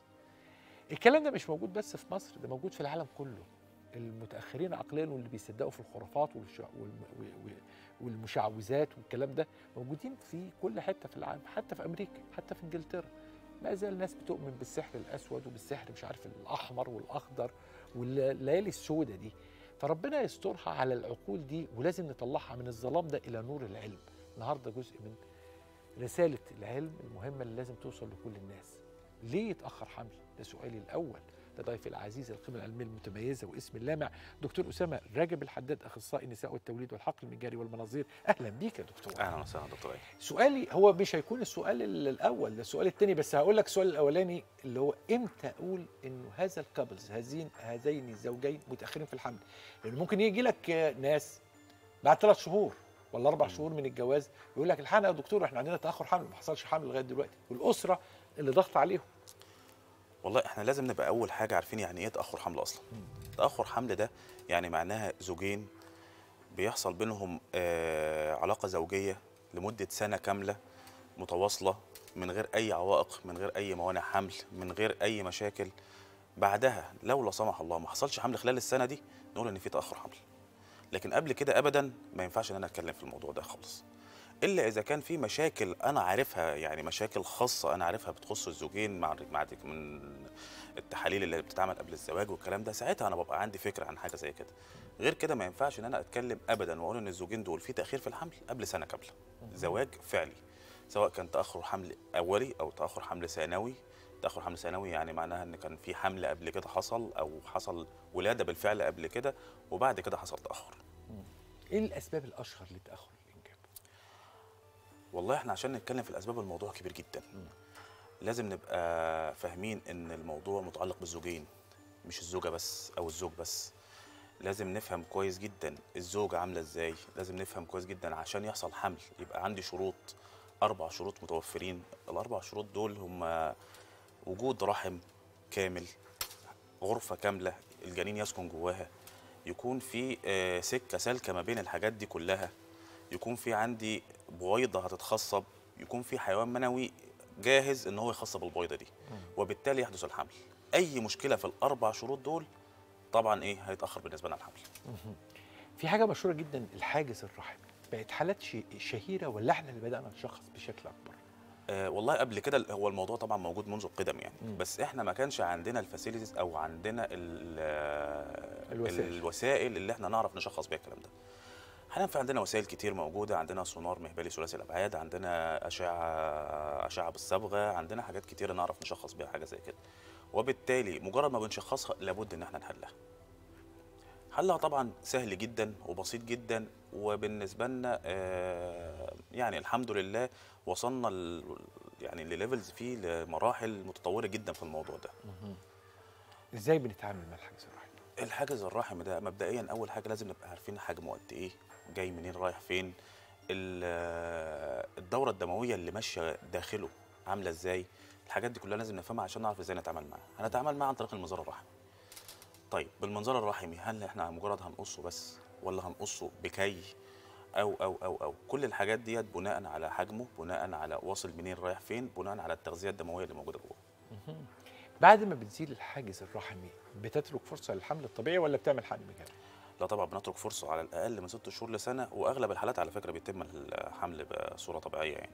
الكلام ده مش موجود بس في مصر ده موجود في العالم كله المتاخرين عقليا واللي بيصدقوا في الخرافات والش- والم- و- و- والمشعوذات والكلام ده موجودين في كل حته في العالم حتى في امريكا حتى في انجلترا ما زال ناس بتؤمن بالسحر الاسود وبالسحر مش عارف الاحمر والاخضر والليالي السوداء دي فربنا يسترها على العقول دي ولازم نطلعها من الظلام ده الى نور العلم النهارده جزء من رساله العلم المهمه اللي لازم توصل لكل الناس ليه يتاخر حمل ده سؤالي الاول لضيفي العزيز القيمه العلميه المتميزه واسم اللامع دكتور اسامه راجب الحداد اخصائي النساء والتوليد والحقل المجاري والمناظير اهلا بيك يا دكتور
اهلا وسهلا دكتور ايه
سؤالي هو مش هيكون السؤال ال- الاول ده السؤال الثاني بس هقول لك السؤال الاولاني اللي هو امتى اقول انه هذا الكابلز هذين هذين الزوجين متاخرين في الحمل لان ممكن يجي لك آه، ناس بعد ثلاث شهور ولا اربع شهور من الجواز يقول لك الحقنا يا دكتور احنا عندنا تاخر حمل ما حصلش حمل لغايه دلوقتي والاسره اللي ضغط عليهم
والله احنا لازم نبقى اول حاجه عارفين يعني ايه تاخر حمل اصلا تاخر حمل ده يعني معناها زوجين بيحصل بينهم آه علاقه زوجيه لمده سنه كامله متواصله من غير اي عوائق من غير اي موانع حمل من غير اي مشاكل بعدها لو لا سمح الله ما حصلش حمل خلال السنه دي نقول ان في تاخر حمل لكن قبل كده ابدا ما ينفعش ان انا اتكلم في الموضوع ده خالص الا اذا كان في مشاكل انا عارفها يعني مشاكل خاصه انا عارفها بتخص الزوجين مع مع من التحاليل اللي بتتعمل قبل الزواج والكلام ده ساعتها انا ببقى عندي فكره عن حاجه زي كده غير كده ما ينفعش ان انا اتكلم ابدا واقول ان الزوجين دول في تاخير في الحمل قبل سنه كامله زواج فعلي سواء كان تاخر حمل اولي او تاخر حمل ثانوي تاخر حمل ثانوي يعني معناها ان كان في حمل قبل كده حصل او حصل ولاده بالفعل قبل كده وبعد كده حصل تاخر
ايه الاسباب الاشهر لتاخر الانجاب
والله احنا عشان نتكلم في الاسباب الموضوع كبير جدا لازم نبقى فاهمين ان الموضوع متعلق بالزوجين مش الزوجه بس او الزوج بس لازم نفهم كويس جدا الزوجه عامله ازاي لازم نفهم كويس جدا عشان يحصل حمل يبقى عندي شروط اربع شروط متوفرين الاربع شروط دول هم وجود رحم كامل غرفه كامله الجنين يسكن جواها يكون في آه، سكه سالكه ما بين الحاجات دي كلها يكون في عندي بويضه هتتخصب يكون في حيوان منوي جاهز ان هو يخصب البويضه دي وبالتالي يحدث الحمل اي مشكله في الاربع شروط دول طبعا ايه هيتاخر بالنسبه لنا الحمل
في حاجه مشهوره جدا الحاجز الرحمي بقت حالات ش- شهيره ولا احنا اللي بدانا نشخص بشكل اكبر
آه والله قبل كده هو الموضوع طبعا موجود منذ القدم يعني
مم.
بس احنا ما كانش عندنا الفاسيلتيز او عندنا ال- آه،
الوسائل.
الوسائل اللي احنا نعرف نشخص بيها الكلام ده حاليا في عندنا وسائل كتير موجوده عندنا سونار مهبلي ثلاثي الابعاد عندنا اشعه اشعه بالصبغه عندنا حاجات كتير نعرف نشخص بيها حاجه زي كده وبالتالي مجرد ما بنشخصها لابد ان احنا نحلها حلها طبعا سهل جدا وبسيط جدا وبالنسبه لنا آه، يعني الحمد لله وصلنا ل يعني لليفلز فيه لمراحل متطوره جدا في الموضوع ده
ازاي بنتعامل مع الحاجز الرحمي
الحاجز الرحمي ده مبدئيا اول حاجه لازم نبقى عارفين حجمه قد ايه جاي منين رايح فين ال- الدوره الدمويه اللي ماشيه داخله عامله ازاي الحاجات دي كلها لازم نفهمها عشان نعرف ازاي نتعامل معاها هنتعامل معاه عن طريق المنظار الرحمي طيب بالمنظار الرحمي هل احنا مجرد هنقصه بس ولا هنقصه بكي او او او او كل الحاجات ديت بناء على حجمه بناء على واصل منين رايح فين بناء على التغذيه الدمويه اللي موجوده جوه
بعد ما بتزيل الحاجز الرحمي بتترك فرصه للحمل الطبيعي ولا بتعمل حمل مجاني
لا طبعا بنترك فرصه على الاقل من ست شهور لسنه واغلب الحالات على فكره بيتم الحمل بصوره طبيعيه يعني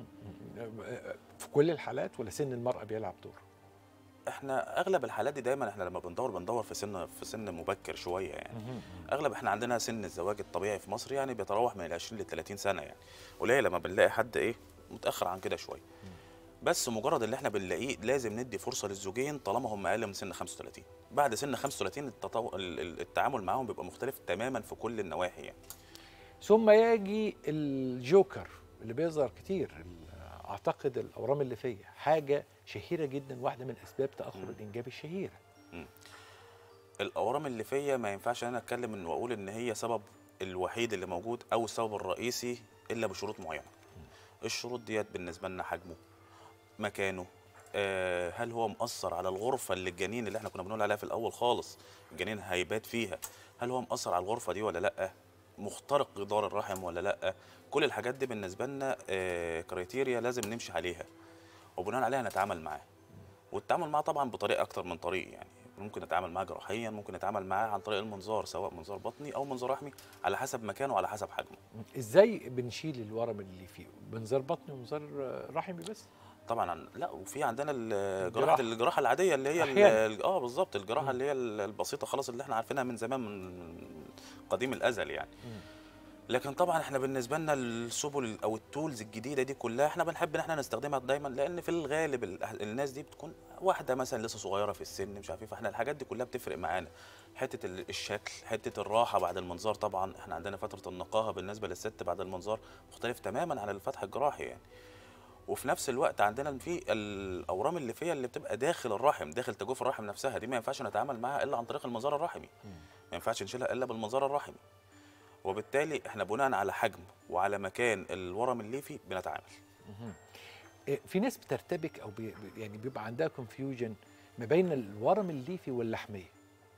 في كل الحالات ولا سن المراه بيلعب دور
احنا اغلب الحالات دي دايما احنا لما بندور بندور في سن في سن مبكر شويه يعني اغلب احنا عندنا سن الزواج الطبيعي في مصر يعني بيتراوح من ال 20 ل 30 سنه يعني قليل لما بنلاقي حد ايه متاخر عن كده شويه بس مجرد اللي احنا بنلاقيه لازم ندي فرصه للزوجين طالما هم اقل من سن 35 بعد سن 35 التطو... ال- ال- التعامل معاهم بيبقى مختلف تماما في كل النواحي يعني
ثم يجي الجوكر اللي بيظهر كتير ال- اعتقد الاورام الليفيه حاجه شهيره جدا واحده من اسباب تاخر الانجاب الشهيره
الاورام الليفيه ما ينفعش انا اتكلم ان واقول ان هي سبب الوحيد اللي موجود او السبب الرئيسي الا بشروط معينه الشروط ديت بالنسبه لنا حجمه مكانه آه، هل هو مأثر على الغرفة اللي الجنين اللي احنا كنا بنقول عليها في الأول خالص الجنين هيبات فيها هل هو مأثر على الغرفة دي ولا لأ مخترق جدار الرحم ولا لأ كل الحاجات دي بالنسبة لنا آه، كريتيريا لازم نمشي عليها وبناء عليها نتعامل معاه والتعامل معاه طبعا بطريقة أكتر من طريق يعني ممكن نتعامل معاه جراحيا ممكن نتعامل معاه عن طريق المنظار سواء منظار بطني أو منظار رحمي على حسب مكانه وعلى حسب حجمه
ازاي بنشيل الورم اللي فيه منظار بطني ومنظار رحمي بس
طبعا لا وفي عندنا ال-
جراحة.
جراحه الجراحه العاديه اللي هي ال-
أحياناً.
ال- اه بالظبط الجراحه اللي هي ال- البسيطه خلاص اللي احنا عارفينها من زمان من قديم الازل يعني لكن طبعا احنا بالنسبه لنا السبل او التولز الجديده دي كلها احنا بنحب ان احنا نستخدمها دايما لان في الغالب ال- الناس دي بتكون واحده مثلا لسه صغيره في السن مش عارف ايه فاحنا الحاجات دي كلها بتفرق معانا حته ال- الشكل حته الراحه بعد المنظار طبعا احنا عندنا فتره النقاهه بالنسبه للست بعد المنظار مختلف تماما عن الفتح الجراحي يعني وفي نفس الوقت عندنا في الاورام الليفيه اللي بتبقى داخل الرحم داخل تجوف الرحم نفسها دي ما ينفعش نتعامل معاها الا عن طريق المنظار الرحمي ما ينفعش نشيلها الا بالمنظار الرحمي وبالتالي احنا بناء على حجم وعلى مكان الورم الليفي بنتعامل
إيه، في ناس بترتبك او بي يعني بيبقى عندها كونفيوجن ما بين الورم الليفي واللحميه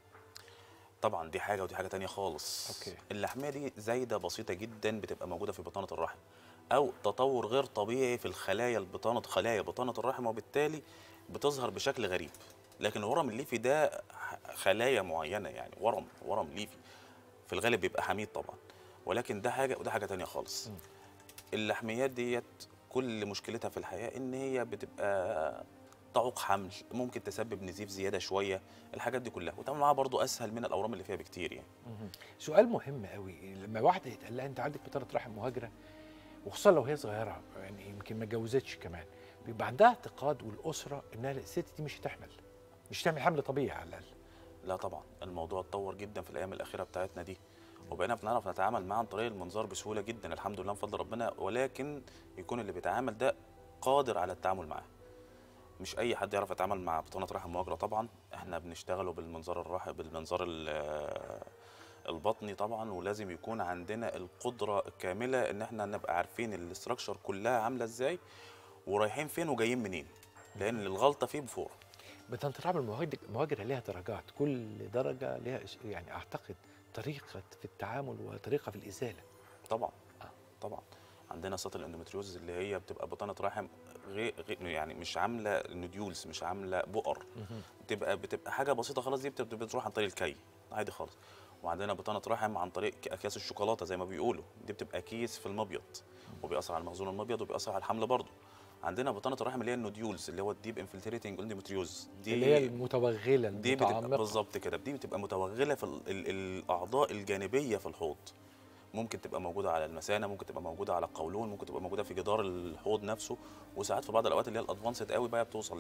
طبعا دي حاجه ودي حاجه تانية خالص
أوكي.
اللحميه دي زايده بسيطه جدا بتبقى موجوده في بطانه الرحم او تطور غير طبيعي في الخلايا البطانه خلايا بطانه الرحم وبالتالي بتظهر بشكل غريب لكن الورم الليفي ده ح- خلايا معينه يعني ورم ورم ليفي في الغالب بيبقى حميد طبعا ولكن ده حاجه وده حاجه تانية خالص اللحميات ديت كل مشكلتها في الحياه ان هي بتبقى تعوق حمل ممكن تسبب نزيف زياده شويه الحاجات دي كلها والتعامل معاها برضو اسهل من الاورام اللي فيها بكتير يعني
سؤال مهم قوي لما واحده يتقال لها انت عندك بطانه رحم مهاجره وخصوصا لو هي صغيره يعني يمكن ما اتجوزتش كمان بيبقى عندها اعتقاد والاسره انها الست دي مش هتحمل مش هتعمل حمل طبيعي على الاقل
لا طبعا الموضوع اتطور جدا في الايام الاخيره بتاعتنا دي وبقينا بنعرف نتعامل معاه عن طريق المنظار بسهوله جدا الحمد لله من فضل ربنا ولكن يكون اللي بيتعامل ده قادر على التعامل معاه مش اي حد يعرف يتعامل مع بطانه رحم مهاجره طبعا احنا بنشتغله بالمنظار الرحم بالمنظار ال- البطني طبعا ولازم يكون عندنا القدره الكامله ان احنا نبقى عارفين الاستراكشر كلها عامله ازاي ورايحين فين وجايين منين لان الغلطه فيه بفور
بطانه الرحم المهاجر- المهاجره ليها درجات كل درجه ليها إش- يعني اعتقد طريقه في التعامل وطريقه في الازاله
طبعا طبعا عندنا سطح الاندومتريوز اللي هي بتبقى بطانه رحم غير غير- يعني مش عامله نوديولز مش عامله بؤر بتبقى بتبقى حاجه بسيطه خلاص دي بتبقى بتروح عن طريق الكي عادي خالص وعندنا بطانه رحم عن طريق ك- اكياس الشوكولاته زي ما بيقولوا دي بتبقى كيس في المبيض وبيأثر على المخزون المبيض وبيأثر على الحمل برضه عندنا بطانه الرحم اللي هي النوديولز اللي هو الديب انفلتريتنج اندومتريوز دي
اللي هي المتوغله
دي بتبقى
المتعمقه
بالظبط كده دي بتبقى متوغله في ال- ال- الاعضاء الجانبيه في الحوض ممكن تبقى موجوده على المثانه ممكن تبقى موجوده على القولون ممكن تبقى موجوده في جدار الحوض نفسه وساعات في بعض الاوقات اللي هي الادفانسد قوي بقى بتوصل لايه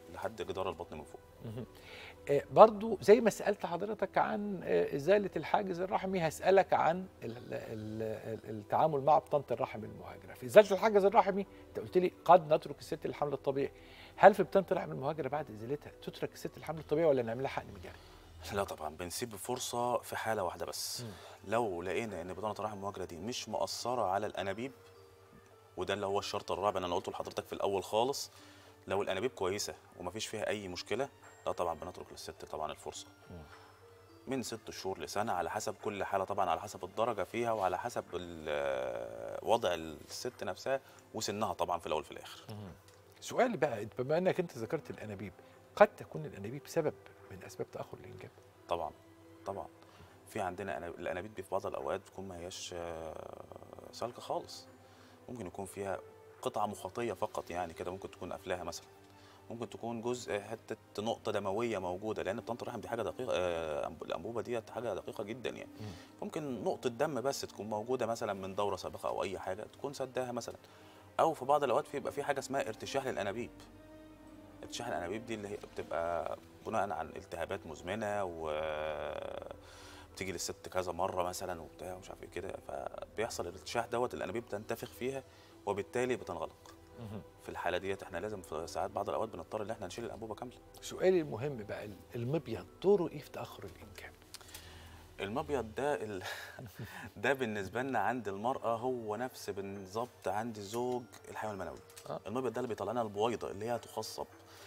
لحد جدار البطن من فوق
آه، برضو زي ما سالت حضرتك عن آه، ازاله الحاجز الرحمي هسالك عن ال- ال- ال- التعامل مع بطانه الرحم المهاجره في ازاله الحاجز الرحمي انت قلت لي قد نترك الست الحمل الطبيعي هل في بطانه الرحم المهاجره بعد ازالتها تترك الست الحمل الطبيعي ولا نعملها حقن مجاري
لا طبعا بنسيب فرصه في حاله واحده بس لو لقينا ان بطانه الرحم المهاجره دي مش مؤثره على الانابيب وده اللي هو الشرط الرابع اللي انا قلته لحضرتك في الاول خالص لو الانابيب كويسه ومفيش فيها اي مشكله لا طبعا بنترك للست طبعا الفرصه من ست شهور لسنه على حسب كل حاله طبعا على حسب الدرجه فيها وعلى حسب ال- وضع الست نفسها وسنها طبعا في الاول وفي الاخر
سؤال بقى بما انك انت ذكرت الانابيب قد تكون الانابيب سبب من اسباب تاخر الانجاب
طبعا طبعا في عندنا أنا- الانابيب دي في بعض الاوقات بتكون ما هياش آه، سالكه خالص ممكن يكون فيها قطعه مخاطيه فقط يعني كده ممكن تكون قافلاها مثلا ممكن تكون جزء حته نقطه دمويه موجوده لان بطانه الرحم دي حاجه دقيقه آه، أنب- الانبوبه ديت حاجه دقيقه جدا يعني ممكن نقطه دم بس تكون موجوده مثلا من دوره سابقه او اي حاجه تكون سداها مثلا او في بعض الاوقات بيبقى في حاجه اسمها ارتشاح للانابيب ارتشاح الانابيب دي اللي هي بتبقى بناء عن التهابات مزمنه و بتيجي للست كذا مره مثلا وبتاع ومش عارف ايه كده فبيحصل الارتشاح دوت الانابيب تنتفخ فيها وبالتالي بتنغلق في الحاله ديت احنا لازم في ساعات بعض الاوقات بنضطر ان احنا نشيل الانبوبه كامله
سؤالي المهم بقى المبيض دوره ايه في تاخر الانجاب
المبيض ده ال... ده بالنسبه لنا عند المراه هو نفس بالظبط عند الزوج الحيوان المنوي
آه.
المبيض ده اللي بيطلع لنا البويضه اللي هي تخصب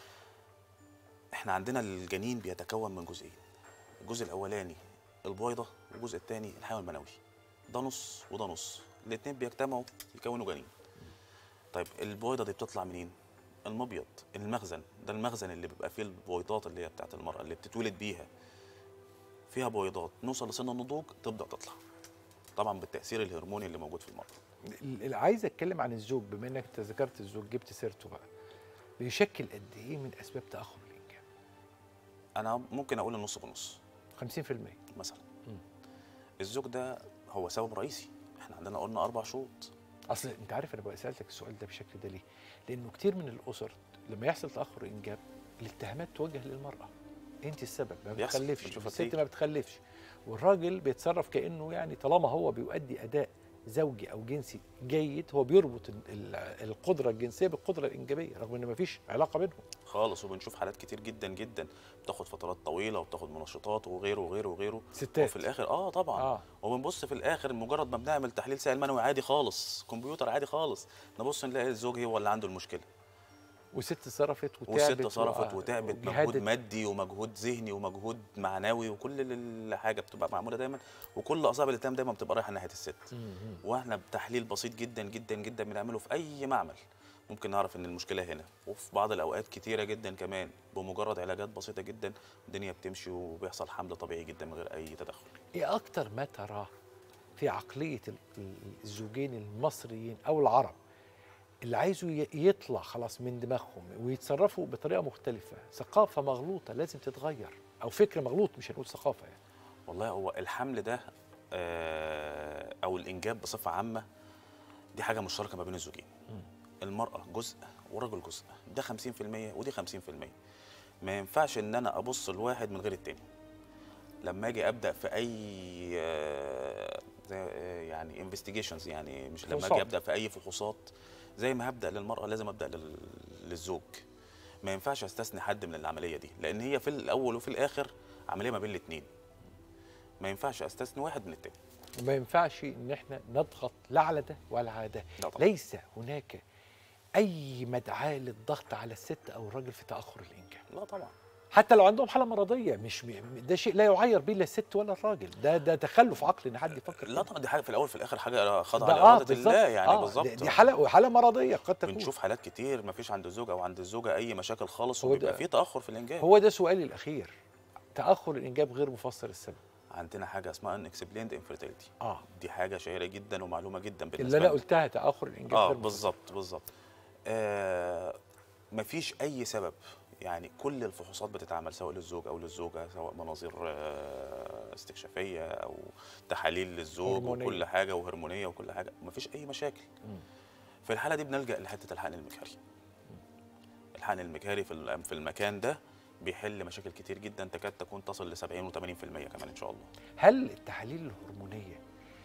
احنا عندنا الجنين بيتكون من جزئين الجزء الاولاني البويضه والجزء الثاني الحيوان المنوي ده نص وده نص الاثنين بيجتمعوا يكونوا جنين طيب البويضه دي بتطلع منين المبيض المخزن ده المخزن اللي بيبقى فيه البويضات اللي هي بتاعت المراه اللي بتتولد بيها فيها بويضات نوصل لسن النضوج تبدا تطلع طبعا بالتاثير الهرموني اللي موجود في المراه
اللي عايز اتكلم عن الزوج بما انك انت ذكرت الزوج جبت سيرته بقى بيشكل قد ايه من اسباب تاخر الانجاب
انا ممكن اقول النص بنص
50%
مثلا الزوج ده هو سبب رئيسي احنا عندنا قلنا اربع شروط
اصل انت عارف انا بقى سالتك السؤال ده بالشكل ده ليه؟ لانه كتير من الاسر لما يحصل تاخر انجاب الاتهامات توجه للمراه انت السبب ما
بيحصل،
بتخلفش
بنشوفها
الست
كتير.
ما بتخلفش والراجل بيتصرف كانه يعني طالما هو بيؤدي اداء زوجي او جنسي جيد هو بيربط ال- ال- القدره الجنسيه بالقدره الانجابيه رغم ان ما فيش علاقه بينهم
خالص وبنشوف حالات كتير جدا جدا بتاخد فترات طويله وبتاخد منشطات وغيره وغيره وغيره
ستات.
وفي الاخر اه طبعا
آه.
آه. وبنبص في الاخر مجرد ما بنعمل تحليل سائل منوي عادي خالص كمبيوتر عادي خالص نبص نلاقي الزوج هو اللي عنده المشكله
وست صرفت وتعبت
والست صرفت
و-
وتعبت
وجهدت.
مجهود مادي ومجهود ذهني ومجهود معنوي وكل الحاجه بتبقى معموله دايما وكل اصابع الاتهام دايما بتبقى رايحه ناحيه الست واحنا بتحليل بسيط جدا جدا جدا بنعمله في اي معمل ممكن نعرف ان المشكله هنا وفي بعض الاوقات كتيره جدا كمان بمجرد علاجات بسيطه جدا الدنيا بتمشي وبيحصل حمل طبيعي جدا من غير اي تدخل
ايه اكتر ما تراه في عقليه ال- ال- الزوجين المصريين او العرب اللي عايزوا ي- يطلع خلاص من دماغهم ويتصرفوا بطريقه مختلفه ثقافه مغلوطه لازم تتغير او فكر مغلوط مش هنقول ثقافه يعني
والله هو الحمل ده آه، او الانجاب بصفه عامه دي حاجه مشتركه ما بين الزوجين المراه جزء والرجل جزء ده 50% ودي 50% ما ينفعش ان انا ابص لواحد من غير التاني لما اجي ابدا في اي آه، زي آه، يعني انفستيجيشنز يعني مش لما
فحوصات.
اجي ابدا في اي فحوصات زي ما هبدا للمراه لازم ابدا لل- للزوج ما ينفعش استثني حد من العمليه دي لان هي في الاول وفي الاخر عمليه ما بين الاثنين ما ينفعش استثني واحد من التاني
وما ينفعش ان احنا نضغط لا على ده ولا على ده
لا طبعا.
ليس هناك اي مدعاه للضغط على الست او الراجل في تاخر الانجاب
لا طبعا
حتى لو عندهم حاله مرضيه مش م- ده شيء لا يعير به لا الست ولا الراجل ده ده تخلف عقلي ان حد يفكر
لا
كده.
طبعا دي حاجه في الاول في الاخر حاجه خاضعه
ده اه
لاراده
بالظبط
الله يعني
آه
بالظبط
دي- دي حاله وحاله مرضيه قد تكون
بنشوف حالات كتير ما فيش عند الزوج او عند الزوجه اي مشاكل خالص
هو
وبيبقى
ده-
في تاخر في الانجاب
هو ده سؤالي الاخير تاخر الانجاب غير مفسر السبب
عندنا حاجه اسمها ان اكسبليند انفيرتيليتي
اه
دي حاجه شهيره جدا ومعلومه جدا بالنسبه
اللي انا
لنا.
قلتها تاخر الانجاب
اه
غير مفسر.
بالظبط بالظبط آه مفيش اي سبب يعني كل الفحوصات بتتعمل سواء للزوج او للزوجه سواء مناظير آه استكشافيه او تحاليل للزوج
هرمونية.
وكل حاجه وهرمونيه وكل حاجه مفيش اي مشاكل في الحاله دي بنلجا لحته الحقن المجهري الحقن المجهري في ال- في المكان ده بيحل مشاكل كتير جدا تكاد تكون تصل ل 70 و80% كمان ان شاء الله
هل التحاليل الهرمونيه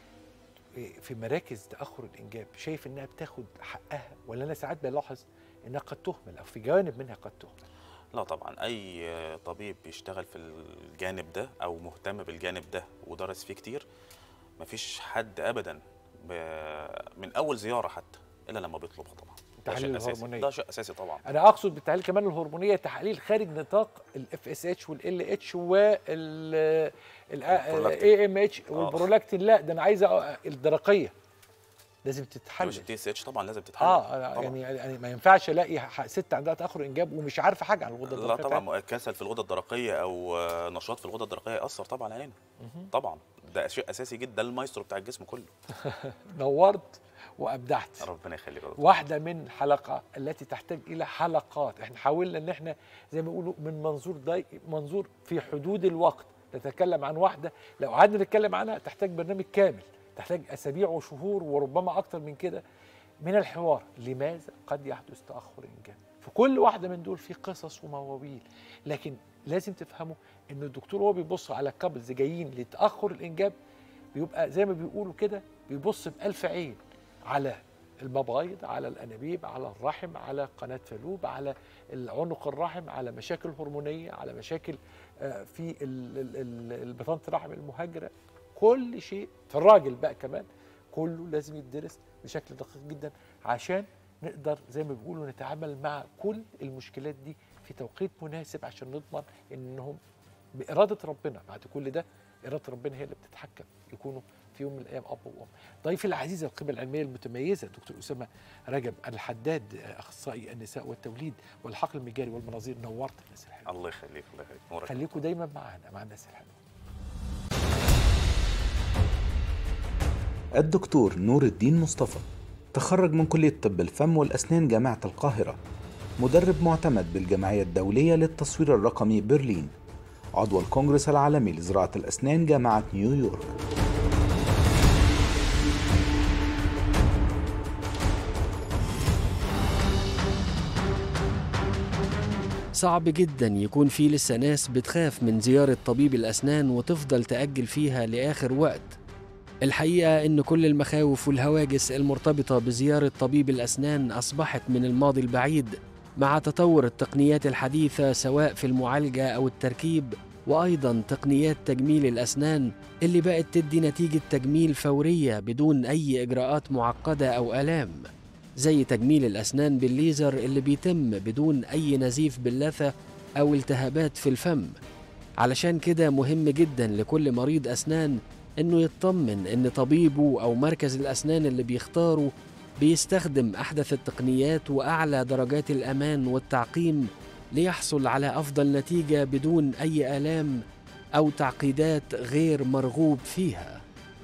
في مراكز تاخر الانجاب شايف انها بتاخد حقها ولا انا ساعات بلاحظ انها قد تهمل او في جوانب منها قد تهمل
لا طبعا اي طبيب بيشتغل في الجانب ده او مهتم بالجانب ده ودرس فيه كتير مفيش حد ابدا ب- من اول زياره حتى الا لما بيطلبها طبعا ده شيء
التحاليل
اساسي
الهرمونية.
ده شيء اساسي طبعا
انا اقصد بالتحاليل كمان الهرمونيه تحاليل خارج نطاق الاف اس اتش والال اتش وال الاي ام اتش والبرولاكتين لا ده انا عايز أ- الدرقيه لازم تتحلل
التي اس اتش طبعا لازم تتحلل
اه
طبعاً.
يعني يعني ما ينفعش الاقي ح- ست عندها تاخر انجاب ومش عارفه حاجه عن الغده
لا
الدرقيه
طبعا
بتاعتها.
كسل في الغده الدرقيه او آه، نشاط في الغده الدرقيه ياثر طبعا علينا طبعا ده شيء اساسي جدا ده المايسترو بتاع الجسم كله
نورت وابدعت
ربنا يخليك يا دكتور.
واحدة من حلقة التي تحتاج إلى حلقات احنا حاولنا ان احنا زي ما يقولوا من منظور ضيق منظور في حدود الوقت نتكلم عن واحدة لو قعدنا نتكلم عنها تحتاج برنامج كامل تحتاج أسابيع وشهور وربما أكتر من كده من الحوار لماذا قد يحدث تأخر إنجاب في كل واحدة من دول في قصص ومواويل لكن لازم تفهموا ان الدكتور هو بيبص على كابلز جايين لتأخر الإنجاب بيبقى زي ما بيقولوا كده بيبص بألف عين على المبايض على الانابيب على الرحم على قناه فالوب على العنق الرحم على مشاكل هرمونيه على مشاكل آه، في ال- ال- ال- البطانه الرحم المهاجره كل شيء في الراجل بقى كمان كله لازم يدرس بشكل دقيق جدا عشان نقدر زي ما بيقولوا نتعامل مع كل المشكلات دي في توقيت مناسب عشان نضمن انهم باراده ربنا بعد كل ده اراده ربنا هي اللي بتتحكم يكونوا في يوم من الايام اب وام. ضيفي العزيز القيمه العلميه المتميزه دكتور اسامه رجب الحداد اخصائي النساء والتوليد والحقل المجاري والمناظير نورت الناس الحلوه.
الله يخليك الله يخليك نورك
خليكم دايما معانا مع الناس الحلوه.
الدكتور نور الدين مصطفى تخرج من كلية طب الفم والأسنان جامعة القاهرة مدرب معتمد بالجمعية الدولية للتصوير الرقمي برلين عضو الكونغرس العالمي لزراعة الأسنان جامعة نيويورك
صعب جدا يكون في لسه ناس بتخاف من زيارة طبيب الأسنان وتفضل تأجل فيها لآخر وقت الحقيقة إن كل المخاوف والهواجس المرتبطة بزيارة طبيب الأسنان أصبحت من الماضي البعيد مع تطور التقنيات الحديثة سواء في المعالجة أو التركيب وأيضا تقنيات تجميل الأسنان اللي بقت تدي نتيجة تجميل فورية بدون أي إجراءات معقدة أو آلام زي تجميل الأسنان بالليزر اللي بيتم بدون أي نزيف باللثة أو التهابات في الفم علشان كده مهم جدا لكل مريض أسنان إنه يطمن إن طبيبه أو مركز الأسنان اللي بيختاره بيستخدم أحدث التقنيات وأعلى درجات الأمان والتعقيم ليحصل على أفضل نتيجة بدون أي آلام أو تعقيدات غير مرغوب فيها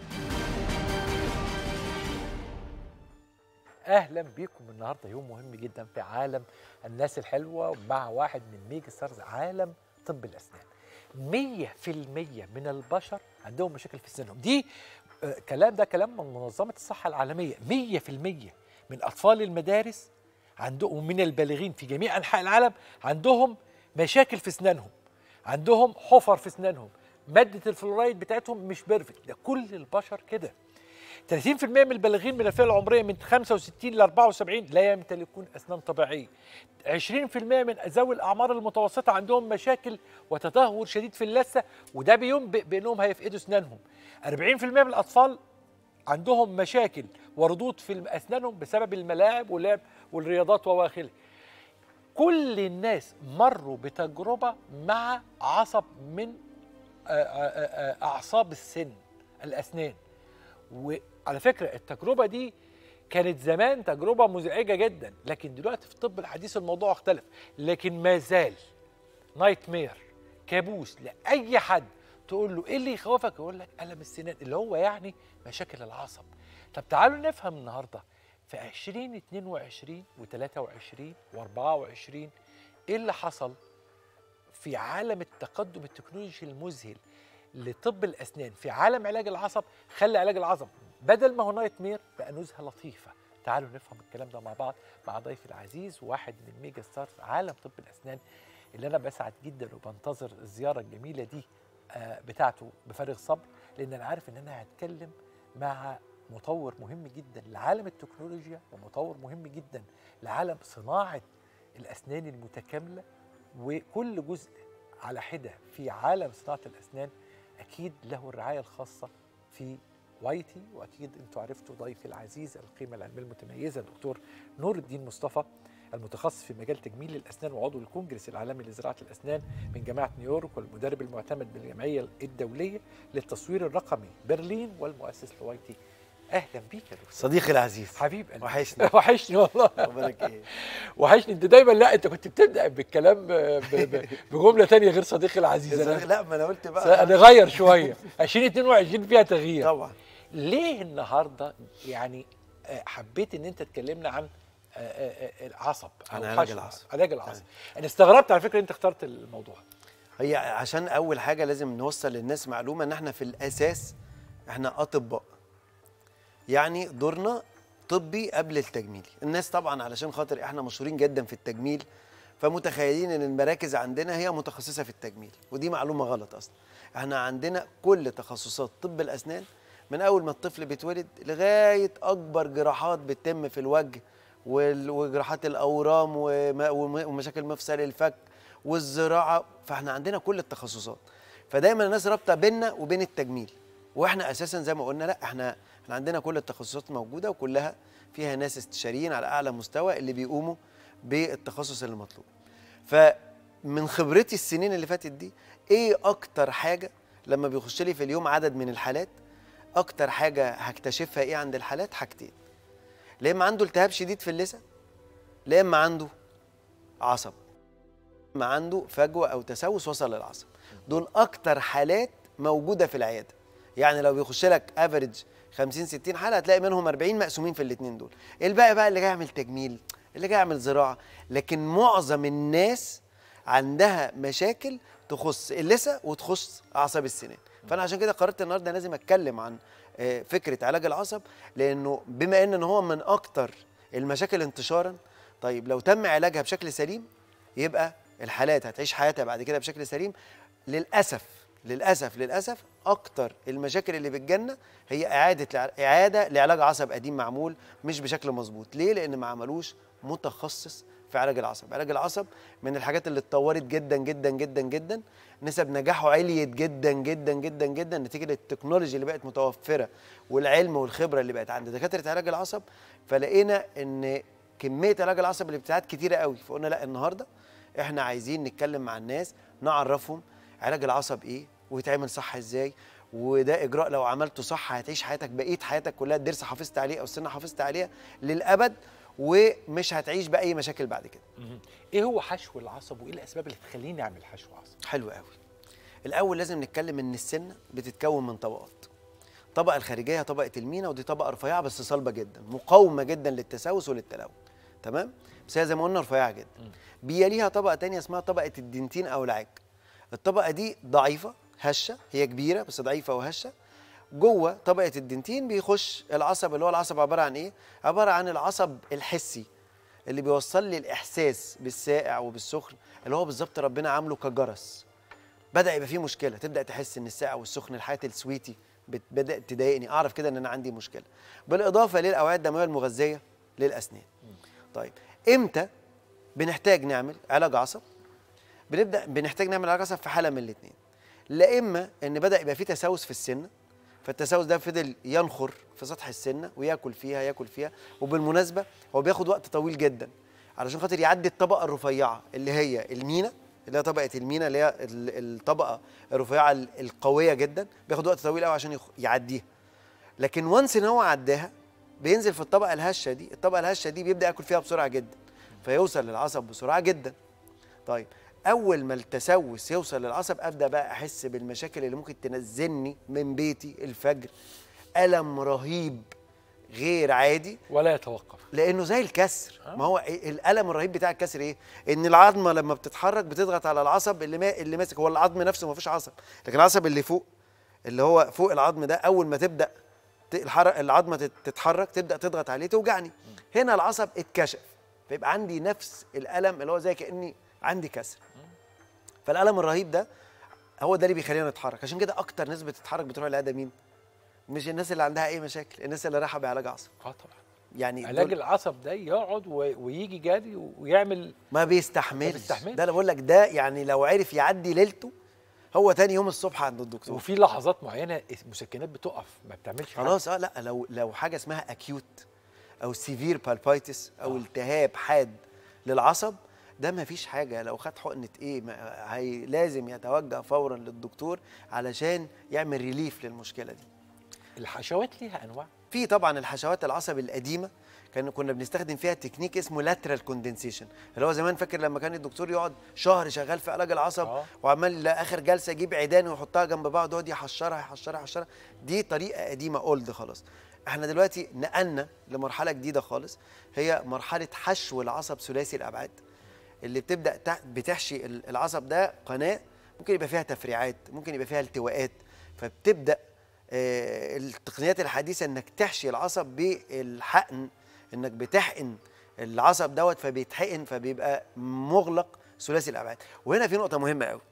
اهلا بيكم النهارده يوم مهم جدا في عالم الناس الحلوه مع واحد من ميجا ستارز عالم طب الاسنان 100% من البشر عندهم مشاكل في اسنانهم دي آه، كلام ده كلام من منظمه الصحه العالميه 100% من اطفال المدارس عندهم ومن البالغين في جميع انحاء العالم عندهم مشاكل في اسنانهم عندهم حفر في اسنانهم ماده الفلورايد بتاعتهم مش بيرفكت ده كل البشر كده 30% من البالغين من الفئه العمريه من 65 ل 74 لا يمتلكون اسنان طبيعيه 20% من ذوي الاعمار المتوسطه عندهم مشاكل وتدهور شديد في اللثه وده بينبئ بانهم هيفقدوا اسنانهم 40% من الاطفال عندهم مشاكل وردود في اسنانهم بسبب الملاعب واللعب والرياضات وواخره كل الناس مروا بتجربه مع عصب من آه، آه، آه، اعصاب السن الاسنان وعلى فكره التجربه دي كانت زمان تجربه مزعجه جدا لكن دلوقتي في الطب الحديث الموضوع اختلف لكن ما زال نايت مير كابوس لاي حد تقول له ايه اللي يخوفك يقول لك الم السنان اللي هو يعني مشاكل العصب طب تعالوا نفهم النهارده في 2022 و23 و24 ايه اللي حصل في عالم التقدم التكنولوجي المذهل لطب الاسنان في عالم علاج العصب خلى علاج العصب بدل ما هو نايت مير بقى نزهه لطيفه تعالوا نفهم الكلام ده مع بعض مع ضيفي العزيز واحد من ميجا ستارز عالم طب الاسنان اللي انا بسعد جدا وبنتظر الزياره الجميله دي آه، بتاعته بفارغ صبر لان انا عارف ان انا هتكلم مع مطور مهم جدا لعالم التكنولوجيا ومطور مهم جدا لعالم صناعه الاسنان المتكامله وكل جزء على حده في عالم صناعه الاسنان اكيد له الرعايه الخاصه في وايتي واكيد انتوا عرفتوا ضيفي العزيز القيمه العلميه المتميزه الدكتور نور الدين مصطفى المتخصص في مجال تجميل الاسنان وعضو الكونجرس العالمي لزراعه الاسنان من جامعه نيويورك والمدرب المعتمد بالجمعيه الدوليه للتصوير الرقمي برلين والمؤسس لوايتي اهلا بيك يا دكتور
صديقي العزيز
حبيب قلبي
وحشني
وحشني والله
اخبارك ايه
وحشني انت دايما لا انت كنت بتبدا بالكلام ب- ب- بجمله تانية غير صديقي العزيز انا
لا ما انا قلت بقى
نغير شويه 2022 فيها تغيير
طبعا
ليه النهارده يعني آه، حبيت ان انت تكلمنا عن آه، آه، آه، العصب أو
عن علاج
حشو
العصب.
علاج العصب انا استغربت على فكره انت اخترت الموضوع
هي عشان اول حاجه لازم نوصل للناس معلومه ان احنا في الاساس احنا اطباء يعني دورنا طبي قبل التجميلي الناس طبعا علشان خاطر احنا مشهورين جدا في التجميل فمتخيلين ان المراكز عندنا هي متخصصه في التجميل ودي معلومه غلط اصلا احنا عندنا كل تخصصات طب الاسنان من اول ما الطفل بيتولد لغايه اكبر جراحات بتتم في الوجه وال- وجراحات الاورام وم- وم- ومشاكل مفصل الفك والزراعه فاحنا عندنا كل التخصصات فدايما الناس رابطه بيننا وبين التجميل واحنا اساسا زي ما قلنا لا احنا احنا عندنا كل التخصصات موجوده وكلها فيها ناس استشاريين على اعلى مستوى اللي بيقوموا بالتخصص اللي مطلوب فمن خبرتي السنين اللي فاتت دي ايه اكتر حاجه لما بيخش لي في اليوم عدد من الحالات اكتر حاجه هكتشفها ايه عند الحالات حاجتين لا اما عنده التهاب شديد في اللثه لا اما عنده عصب ما عنده فجوه او تسوس وصل للعصب دول اكتر حالات موجوده في العياده يعني لو بيخش لك افريج 50 60 حاله هتلاقي منهم 40 مقسومين في الاثنين دول الباقي بقى اللي جاي يعمل تجميل اللي جاي يعمل زراعه لكن معظم الناس عندها مشاكل تخص اللثه وتخص اعصاب السنان فانا عشان كده قررت النهارده لازم اتكلم عن آه، فكره علاج العصب لانه بما ان هو من اكتر المشاكل انتشارا طيب لو تم علاجها بشكل سليم يبقى الحالات هتعيش حياتها بعد كده بشكل سليم للاسف للاسف للاسف اكتر المشاكل اللي بتجيلنا هي اعاده لع- اعاده لعلاج عصب قديم معمول مش بشكل مظبوط ليه لان ما عملوش متخصص في علاج العصب علاج العصب من الحاجات اللي اتطورت جدا جدا جدا جدا نسب نجاحه عليت جدا جدا جدا جدا نتيجه للتكنولوجيا اللي بقت متوفره والعلم والخبره اللي بقت عند دكاتره علاج العصب فلقينا ان كميه علاج العصب اللي بتتعاد كتيره قوي فقلنا لا النهارده احنا عايزين نتكلم مع الناس نعرفهم علاج العصب ايه ويتعمل صح ازاي وده اجراء لو عملته صح هتعيش حياتك بقيه حياتك كلها الضرس حافظت عليه او السنه حافظت عليها للابد ومش هتعيش باي مشاكل بعد كده
ايه هو حشو العصب وايه الاسباب اللي تخليني اعمل حشو عصب
حلو قوي الاول لازم نتكلم ان السنه بتتكون من طبقات الطبقه الخارجيه طبقه المينا ودي طبقه رفيعه بس صلبه جدا مقاومه جدا للتسوس وللتلون تمام بس هي زي ما قلنا رفيعه جدا بيليها طبقه تانية اسمها طبقه الدنتين او العاج الطبقه دي ضعيفه هشه هي كبيره بس ضعيفه وهشه جوه طبقه الدنتين بيخش العصب اللي هو العصب عباره عن ايه عباره عن العصب الحسي اللي بيوصل لي الاحساس بالسائع وبالسخن اللي هو بالظبط ربنا عامله كجرس بدا يبقى فيه مشكله تبدا تحس ان الساقع والسخن الحاجات السويتي بت- بدات تضايقني اعرف كده ان انا عندي مشكله بالاضافه للاوعيه الدمويه المغذيه للاسنان طيب امتى بنحتاج نعمل علاج عصب بنبدا بنحتاج نعمل علاج عصب في حاله من الاثنين لا اما ان بدا يبقى فيه تسوس في السنه فالتسوس ده فضل ينخر في سطح السنه وياكل فيها ياكل فيها وبالمناسبه هو بياخد وقت طويل جدا علشان خاطر يعدي الطبقه الرفيعه اللي هي المينا اللي هي طبقه المينا اللي هي ال- الطبقه الرفيعه ال- القويه جدا بياخد وقت طويل قوي عشان يخ- يعديها لكن وانس ان هو عداها بينزل في الطبقه الهشه دي الطبقه الهشه دي بيبدا ياكل فيها بسرعه جدا فيوصل للعصب بسرعه جدا طيب اول ما التسوس يوصل للعصب ابدا بقى احس بالمشاكل اللي ممكن تنزلني من بيتي الفجر الم رهيب غير عادي
ولا يتوقف
لانه زي الكسر ما هو إيه- الالم الرهيب بتاع الكسر ايه ان العظمه لما بتتحرك بتضغط على العصب اللي ما اللي ماسك هو العظم نفسه ما فيش عصب لكن العصب اللي فوق اللي هو فوق العظم ده اول ما تبدا ت- الحرق العظمه تت- تتحرك تبدا تضغط عليه توجعني هنا العصب اتكشف فيبقى عندي نفس الالم اللي هو زي كاني عندي كسر فالالم الرهيب ده هو ده اللي بيخلينا نتحرك عشان كده اكتر ناس بتتحرك بتروح العياده مين مش الناس اللي عندها اي مشاكل الناس اللي رايحه بعلاج عصب
اه طبعا
يعني
علاج
دول
العصب ده يقعد و- ويجي جاري ويعمل
ما بيستحملش
ما بيستحملش.
ده انا بقول لك ده يعني لو عرف يعدي ليلته هو تاني يوم الصبح عند الدكتور
وفي لحظات معينه المسكنات بتقف ما بتعملش حاجة.
خلاص اه لا لو لو حاجه اسمها اكيوت او سيفير بالبايتس او التهاب حاد للعصب ده ما فيش حاجه لو خد حقنه ايه ما هي لازم يتوجه فورا للدكتور علشان يعمل ريليف للمشكله دي
الحشوات ليها انواع
في طبعا الحشوات العصب القديمه كان كنا بنستخدم فيها تكنيك اسمه لاترال كوندنسيشن اللي هو زمان فاكر لما كان الدكتور يقعد شهر شغال في علاج العصب
آه.
وعمال لاخر جلسه يجيب عيدان ويحطها جنب بعض ويقعد يحشرها يحشرها يحشرها دي طريقه قديمه اولد خلاص احنا دلوقتي نقلنا لمرحله جديده خالص هي مرحله حشو العصب ثلاثي الابعاد اللي بتبدا تح- بتحشي ال- العصب ده قناه ممكن يبقى فيها تفريعات ممكن يبقى فيها التواءات فبتبدا آه، التقنيات الحديثه انك تحشي العصب بالحقن انك بتحقن العصب دوت فبيتحقن فبيبقى مغلق ثلاثي الابعاد وهنا في نقطه مهمه قوي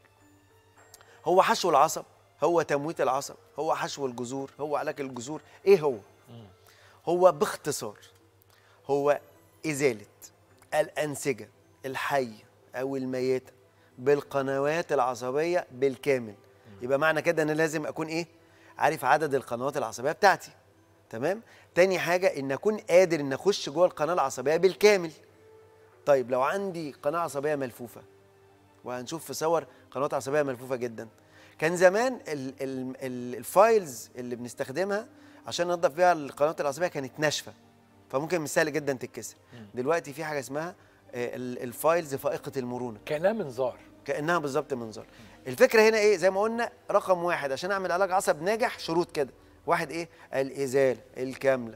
هو حشو العصب هو تمويت العصب هو حشو الجذور هو علاج الجذور ايه هو هو باختصار هو ازاله الانسجه الحيه او الميته بالقنوات العصبيه بالكامل يبقى معنى كده ان أنا لازم اكون ايه عارف عدد القنوات العصبيه بتاعتي تمام تاني حاجه ان اكون قادر ان اخش جوه القناه العصبيه بالكامل طيب لو عندي قناه عصبيه ملفوفه وهنشوف في صور قنوات عصبيه ملفوفه جدا كان زمان ال ال ال الفايلز اللي بنستخدمها عشان ننظف بيها القنوات العصبيه كانت ناشفه فممكن من سهل جدا تتكسر دلوقتي في حاجه اسمها آه، ال- الفايلز فائقه المرونه
كانها منظار
كانها بالظبط منظار الفكره هنا ايه زي ما قلنا رقم واحد عشان اعمل علاج عصب ناجح شروط كده واحد ايه الازاله الكامله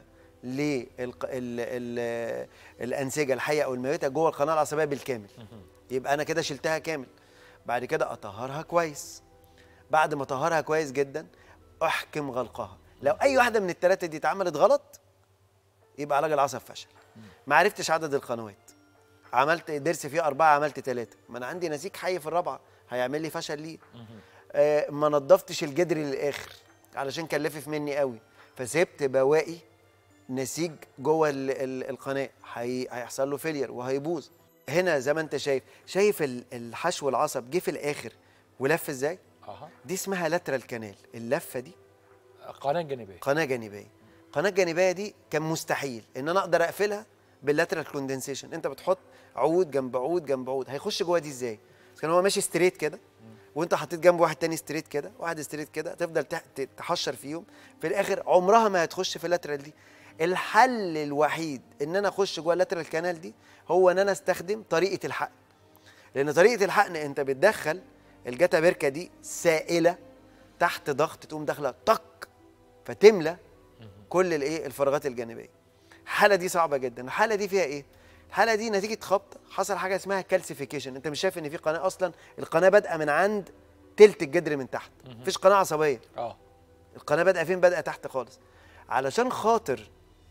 للانسجه الحيه او الميته جوه القناه العصبيه بالكامل يبقى انا كده شلتها كامل بعد كده اطهرها كويس بعد ما اطهرها كويس جدا احكم غلقها لو اي واحده من الثلاثه دي اتعملت غلط يبقى علاج العصب فشل ما عرفتش عدد القنوات عملت درس فيه أربعة عملت ثلاثة ما أنا عندي نسيج حي في الرابعة هيعمل لي فشل ليه آه ما نضفتش الجدر للآخر علشان كلفف مني قوي فسبت بواقي نسيج جوه ال- ال- القناة هي- هيحصل له فيلير وهيبوظ هنا زي ما انت شايف شايف ال- الحشو العصب جه في الآخر ولف ازاي
اها
دي اسمها لاترال كانال اللفة دي
قناه جانبيه
قناه جانبيه القناه الجانبيه دي كان مستحيل ان انا اقدر اقفلها باللاترال كوندنسيشن انت بتحط عود جنب عود جنب عود هيخش جوه دي ازاي بس كان هو ماشي ستريت كده وانت حطيت جنبه واحد تاني ستريت كده واحد ستريت كده تفضل تح- ت- تحشر فيهم في الاخر عمرها ما هتخش في اللاترال دي الحل الوحيد ان انا اخش جوه اللاترال كانال دي هو ان انا استخدم طريقه الحقن لان طريقه الحقن انت بتدخل الجاتا بيركا دي سائله تحت ضغط تقوم داخله طق فتملى كل الايه الفراغات الجانبيه الحاله دي صعبه جدا الحاله دي فيها ايه الحاله دي نتيجه خبط حصل حاجه اسمها كالسيفيكيشن انت مش شايف ان في قناه اصلا القناه بادئه من عند تلت الجدر من تحت مفيش قناه عصبيه
اه
القناه بادئه فين بادئه تحت خالص علشان خاطر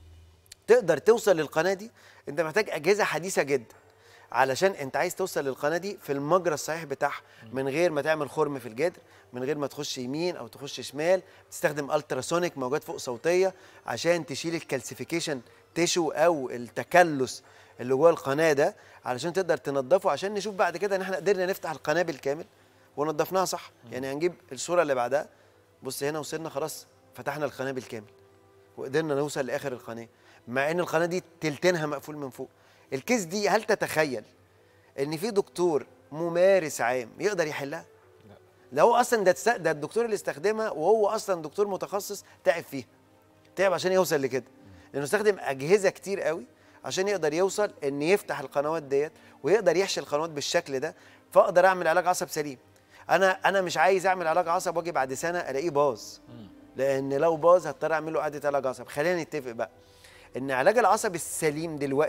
تقدر توصل للقناه دي انت محتاج اجهزه حديثه جدا علشان انت عايز توصل للقناه دي في المجرى الصحيح بتاعها من غير ما تعمل خرم في الجدر من غير ما تخش يمين او تخش شمال تستخدم التراسونيك موجات فوق صوتيه عشان تشيل الكالسيفيكيشن تيشو او التكلس اللي جوه القناه ده علشان تقدر تنضفه عشان نشوف بعد كده ان احنا قدرنا نفتح القناه بالكامل ونضفناها صح يعني هنجيب الصوره اللي بعدها بص هنا وصلنا خلاص فتحنا القناه بالكامل وقدرنا نوصل لاخر القناه مع ان القناه دي تلتينها مقفول من فوق الكيس دي هل تتخيل ان في دكتور ممارس عام يقدر يحلها ده هو اصلا ده تست- ده الدكتور اللي استخدمها وهو اصلا دكتور متخصص تعب فيها تعب عشان يوصل لكده لانه استخدم اجهزه كتير قوي عشان يقدر يوصل ان يفتح القنوات ديت ويقدر يحشي القنوات بالشكل ده فاقدر اعمل علاج عصب سليم انا انا مش عايز اعمل علاج عصب واجي بعد سنه الاقيه باظ لان لو باظ هضطر اعمل له اعاده علاج عصب خلينا نتفق بقى ان علاج العصب السليم دلوقتي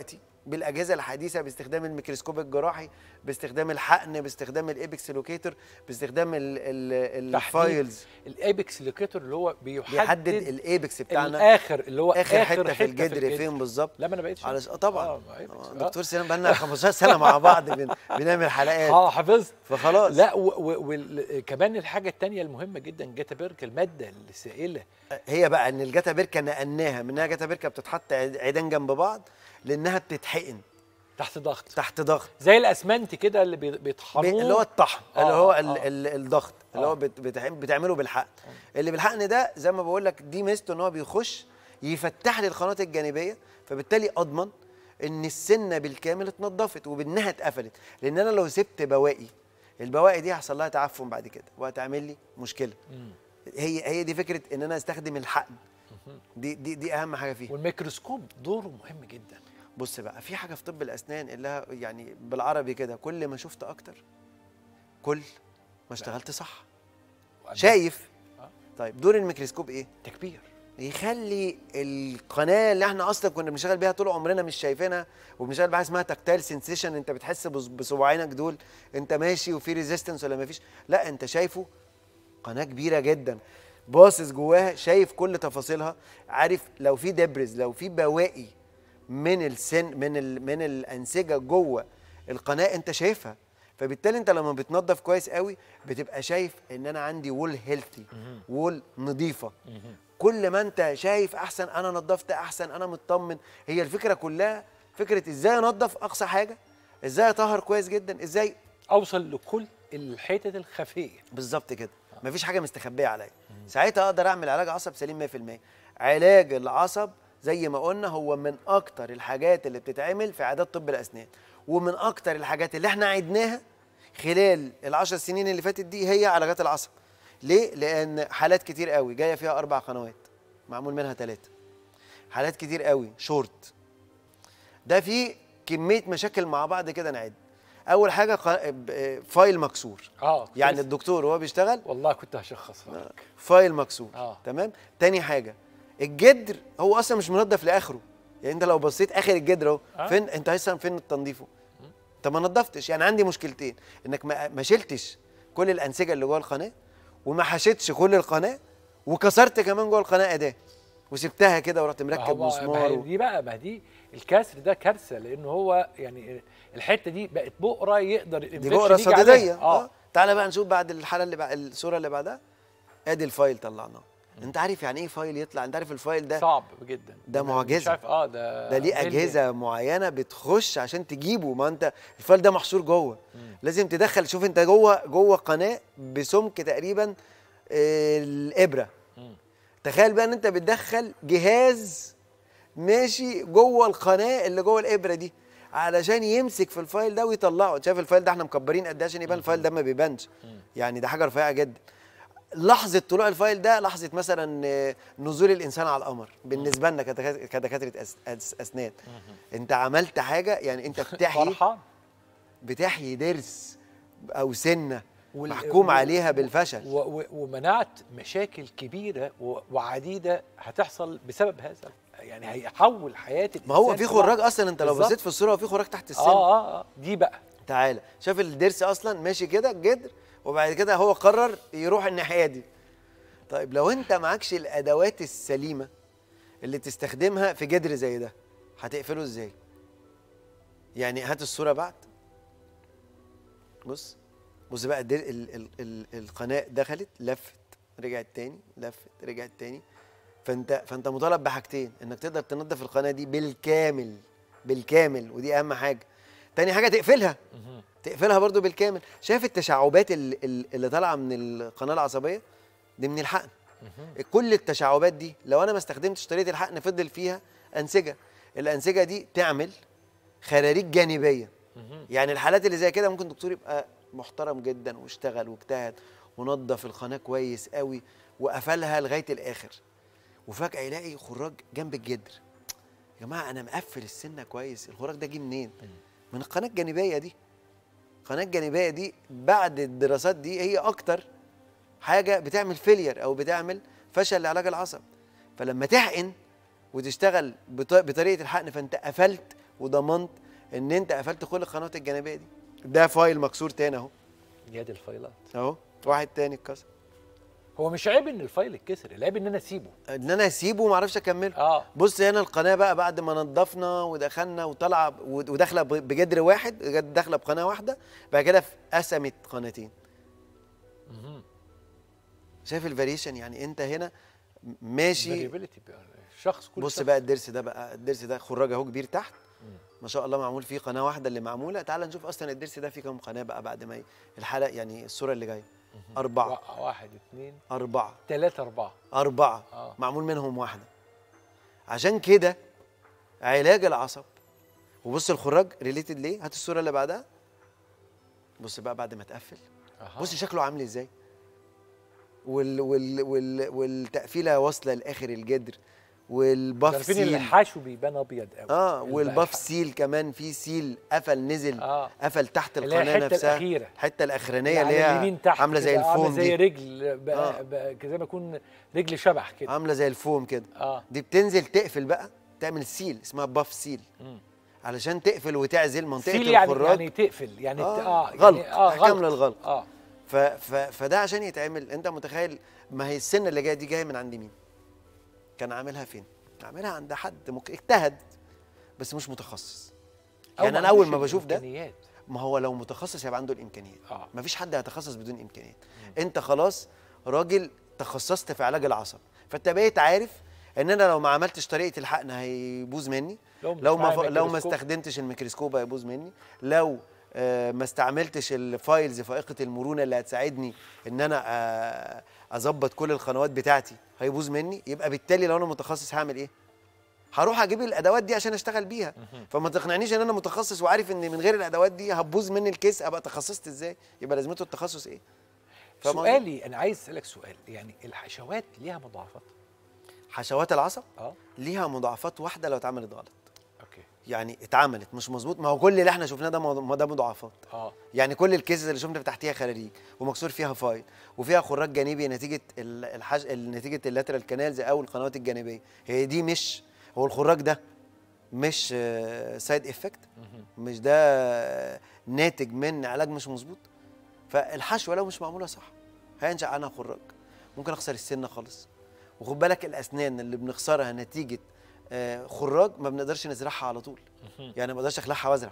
بالاجهزه الحديثه باستخدام الميكروسكوب الجراحي باستخدام الحقن باستخدام الايبكس لوكيتر باستخدام ال- ال-
تحديد
الفايلز
الايبكس لوكيتور اللي هو بيحدد,
بيحدد الايبكس بتاعنا
الاخر اللي هو
اخر حته في الجدر فين بالظبط
لا ما انا بقيتش
على اه طبعا
آه، ما أيبكس.
آه،
آه.
دكتور سلام بقالنا 15 سنه مع بعض بن... بنعمل حلقات
اه حفظت
فخلاص
لا وكمان الحاجه الثانيه المهمه جدا جاتا بيرك الماده السائله
هي بقى ان الجاتا بيركا نقلناها من انها جاتا بيركا بتتحط عيد- عيدان جنب بعض لانها بتتحقن
تحت ضغط
تحت ضغط
زي الاسمنت كده اللي بي- بيطحنوه
اللي هو الطحن
آه،
اللي هو
آه.
ال ال الضغط اللي
آه.
هو بت بتعم- بتعمله بالحقن اللي بالحقن ده زي ما بقول لك دي ميزته ان هو بيخش يفتح لي القناه الجانبيه فبالتالي اضمن ان السنه بالكامل اتنضفت وبانها اتقفلت لان انا لو سبت بواقي البواقي دي هيحصل لها تعفن بعد كده وهتعمل لي مشكله هي هي دي فكره ان انا استخدم الحقن دي دي دي اهم حاجه فيه
والميكروسكوب دوره مهم جدا
بص بقى في حاجه في طب الاسنان اللي ها- يعني بالعربي كده كل ما شفت اكتر كل ما اشتغلت صح شايف طيب دور الميكروسكوب ايه
تكبير
يخلي القناه اللي احنا اصلا كنا بنشتغل بيها طول عمرنا مش شايفينها وبنشتغل بحاجه اسمها تكتايل سنسيشن انت بتحس بص- بصباعينك دول انت ماشي وفي ريزيستنس ولا مفيش لا انت شايفه قناه كبيره جدا باصص جواها شايف كل تفاصيلها عارف لو في دبرز لو في بواقي من السن من ال من الانسجه جوه القناه انت شايفها فبالتالي انت لما بتنظف كويس قوي بتبقى شايف ان انا عندي وول هيلثي وول نظيفه كل ما انت شايف احسن انا نظفت احسن انا مطمن هي الفكره كلها فكره ازاي انظف اقصى حاجه ازاي اطهر كويس جدا ازاي
اوصل لكل الحتت الخفيه
بالظبط كده مفيش حاجه مستخبيه عليا ساعتها اقدر اعمل علاج عصب سليم 100% علاج العصب زي ما قلنا هو من اكتر الحاجات اللي بتتعمل في عيادات طب الاسنان ومن اكتر الحاجات اللي احنا عدناها خلال العشر سنين اللي فاتت دي هي علاجات العصب ليه لان حالات كتير قوي جايه فيها اربع قنوات معمول منها ثلاثه حالات كتير قوي شورت ده في كميه مشاكل مع بعض كده نعد اول حاجه ق- ب- فايل مكسور
اه كنت
يعني
لسه-
الدكتور وهو بيشتغل
والله كنت هشخصها لك
فايل مكسور
آه.
تمام تاني حاجه الجدر هو اصلا مش منضف لاخره يعني انت لو بصيت اخر الجدر اهو
آه.
فين انت اصلا فين تنظيفه انت ما نضفتش يعني عندي مشكلتين انك ما, ما شلتش كل الانسجه اللي جوه القناه وما حشيتش كل القناه وكسرت كمان جوه القناه اداه وسبتها كده ورحت مركب
هو- ما
مسمار
هي
و...
دي بقى ما دي الكسر ده كارثه لانه هو يعني الحته دي بقت بقره يقدر
دي
الانفكشن
بقره
يجي عليها.
صديديه اه تعالى بقى نشوف بعد الحاله اللي بعد الصوره اللي بعدها ادي الفايل طلعناه انت عارف يعني ايه فايل يطلع انت عارف الفايل ده
صعب جدا
ده
مش
معجزه
عارف اه ده
ده ليه
ملي.
اجهزه معينه بتخش عشان تجيبه ما انت الفايل ده محشور جوه لازم تدخل شوف انت جوه جوه قناه بسمك تقريبا آه، الابره تخيل بقى ان انت بتدخل جهاز ماشي جوه القناه اللي جوه الابره دي علشان يمسك في الفايل ده ويطلعه انت شايف الفايل ده احنا مكبرين قد ايه عشان يبان الفايل ده ما بيبانش يعني ده حاجه رفيعه جدا لحظه طلوع الفايل ده لحظه مثلا آه، نزول الانسان على القمر بالنسبه لنا كدكات- كدكاتره أس- أس- اسنان انت عملت حاجه يعني انت بتحيي
فرحان
بتحيي ضرس او سنه
وال-
محكوم
و-
عليها بالفشل
و- و- ومنعت مشاكل كبيره و- وعديده هتحصل بسبب هذا يعني هيحول حياه
ما هو
الإنسان
في
طبعاً.
خراج اصلا انت لو
بالظبط.
بصيت في الصوره هو في خراج تحت السن
اه اه اه دي بقى
تعالى شاف الضرس اصلا ماشي كده الجدر وبعد كده هو قرر يروح الناحيه دي طيب لو انت معكش الادوات السليمه اللي تستخدمها في جدر زي ده هتقفله ازاي يعني هات الصوره بعد بص بص بقى الدر... ال... ال... ال... القناه دخلت لفت رجعت تاني لفت رجعت تاني فانت فانت مطالب بحاجتين انك تقدر تنظف القناه دي بالكامل بالكامل ودي اهم حاجه تاني حاجه تقفلها تقفلها برضو بالكامل شايف التشعبات ال- ال- اللي طالعه من القناه العصبيه دي من الحقن كل التشعبات دي لو انا ما استخدمتش طريقه الحقن فضل فيها انسجه الانسجه دي تعمل خراريج جانبيه يعني الحالات اللي زي كده ممكن دكتور يبقى محترم جدا واشتغل واجتهد ونظف القناه كويس قوي وقفلها لغايه الاخر وفجاه يلاقي خراج جنب الجدر يا جماعه انا مقفل السنه كويس الخراج ده جه منين من القناه الجانبيه دي القناه الجانبيه دي بعد الدراسات دي هي اكتر حاجه بتعمل فيلير او بتعمل فشل لعلاج العصب فلما تحقن وتشتغل بط- بطريقه الحقن فانت قفلت وضمنت ان انت قفلت كل القنوات الجانبيه دي ده فايل مكسور تاني اهو
يا دي الفايلات
اهو واحد تاني اتكسر
هو مش عيب ان الفايل اتكسر العيب ان انا اسيبه
ان انا اسيبه وما اعرفش اكمله
اه
بص هنا القناه بقى بعد ما نضفنا ودخلنا وطلع وداخله ب- بجدر واحد بجد داخله بقناه واحده بعد كده قسمت قناتين شايف الفاريشن يعني انت هنا ماشي
variability بقى. الشخص كل
بص
شخص.
بقى الضرس ده بقى الضرس ده خراج اهو كبير تحت ما شاء الله معمول فيه قناه واحده اللي معموله تعال نشوف اصلا الضرس ده فيه كام قناه بقى بعد ما ي- الحلقه يعني الصوره اللي جايه اربعه
وا- واحد اثنين
اربعه
ثلاثة أربعة
أربعة
آه.
معمول منهم واحدة عشان كده علاج العصب وبص الخراج ريليتد ليه هات الصورة اللي بعدها بص بقى بعد ما تقفل
أها.
بص شكله عامل ازاي وال وال وال والتقفيله واصله لاخر الجدر والباف
عارفين اللي
سيل
حاشه بيبان ابيض قوي
اه
اللي
والباف
بقى
سيل كمان في سيل قفل نزل
آه.
قفل تحت
اللي هي
القناه
الحتة
نفسها
الأخيرة.
الحته الاخرانيه
يعني
اللي هي
اليمين تحت
عامله زي
كده،
الفوم
عامله زي
دي
رجل بقى
آه.
بقى كده زي ما يكون رجل شبح كده
عامله زي الفوم كده
اه
دي بتنزل تقفل بقى تعمل سيل اسمها باف سيل
مم.
علشان تقفل وتعزل منطقه
سيل يعني
الخراج
يعني تقفل يعني
آه،
اه
غلق،
يعني اه
أحكام
غلق.
للغلق.
اه
ف ف فده عشان يتعمل انت متخيل ما هي السنه اللي جايه دي جايه من عند مين؟ كان عاملها فين؟ عاملها عند حد مك... اجتهد بس مش متخصص
أو
يعني انا
عندوش
اول ما بشوف ده
الإمكانيات.
ما هو لو متخصص يبقى عنده الامكانيات
آه.
مفيش حد هيتخصص بدون امكانيات انت خلاص راجل تخصصت في علاج العصب فانت بقيت عارف ان انا لو ما عملتش طريقه الحقن هيبوظ مني
لو مش
لو ما
معايا
ف... لو ما
ميكروسكوب.
استخدمتش الميكروسكوب هيبوظ مني لو آه، ما استعملتش الفايلز فائقه المرونه اللي هتساعدني ان انا آه، اظبط كل القنوات بتاعتي هيبوظ مني يبقى بالتالي لو انا متخصص هعمل ايه هروح اجيب الادوات دي عشان اشتغل بيها فما تقنعنيش ان انا متخصص وعارف ان من غير الادوات دي هتبوظ مني الكيس ابقى تخصصت ازاي يبقى لازمته التخصص ايه فاهم قصدي؟
سؤالي انا عايز اسالك سؤال يعني الحشوات ليها مضاعفات
حشوات العصب
اه
ليها مضاعفات واحده لو اتعملت غلط
اوكي
يعني اتعملت مش مظبوط ما هو كل اللي احنا شفناه ده مض- ما ده مضاعفات
اه
يعني كل الكيسز اللي شفنا تحتيها خراريج ومكسور فيها فايل وفيها خراج جانبي نتيجه ال- الحج... ال- نتيجه اللاترال كانالز او القنوات الجانبيه هي دي مش هو الخراج ده مش سايد افكت مش ده آه، ناتج من علاج مش مظبوط فالحشوه لو مش معموله صح هينشا عنها خراج ممكن اخسر السنه خالص وخد بالك الاسنان اللي بنخسرها نتيجه آه، خراج ما بنقدرش نزرعها على طول يعني ما اقدرش اخلعها وازرع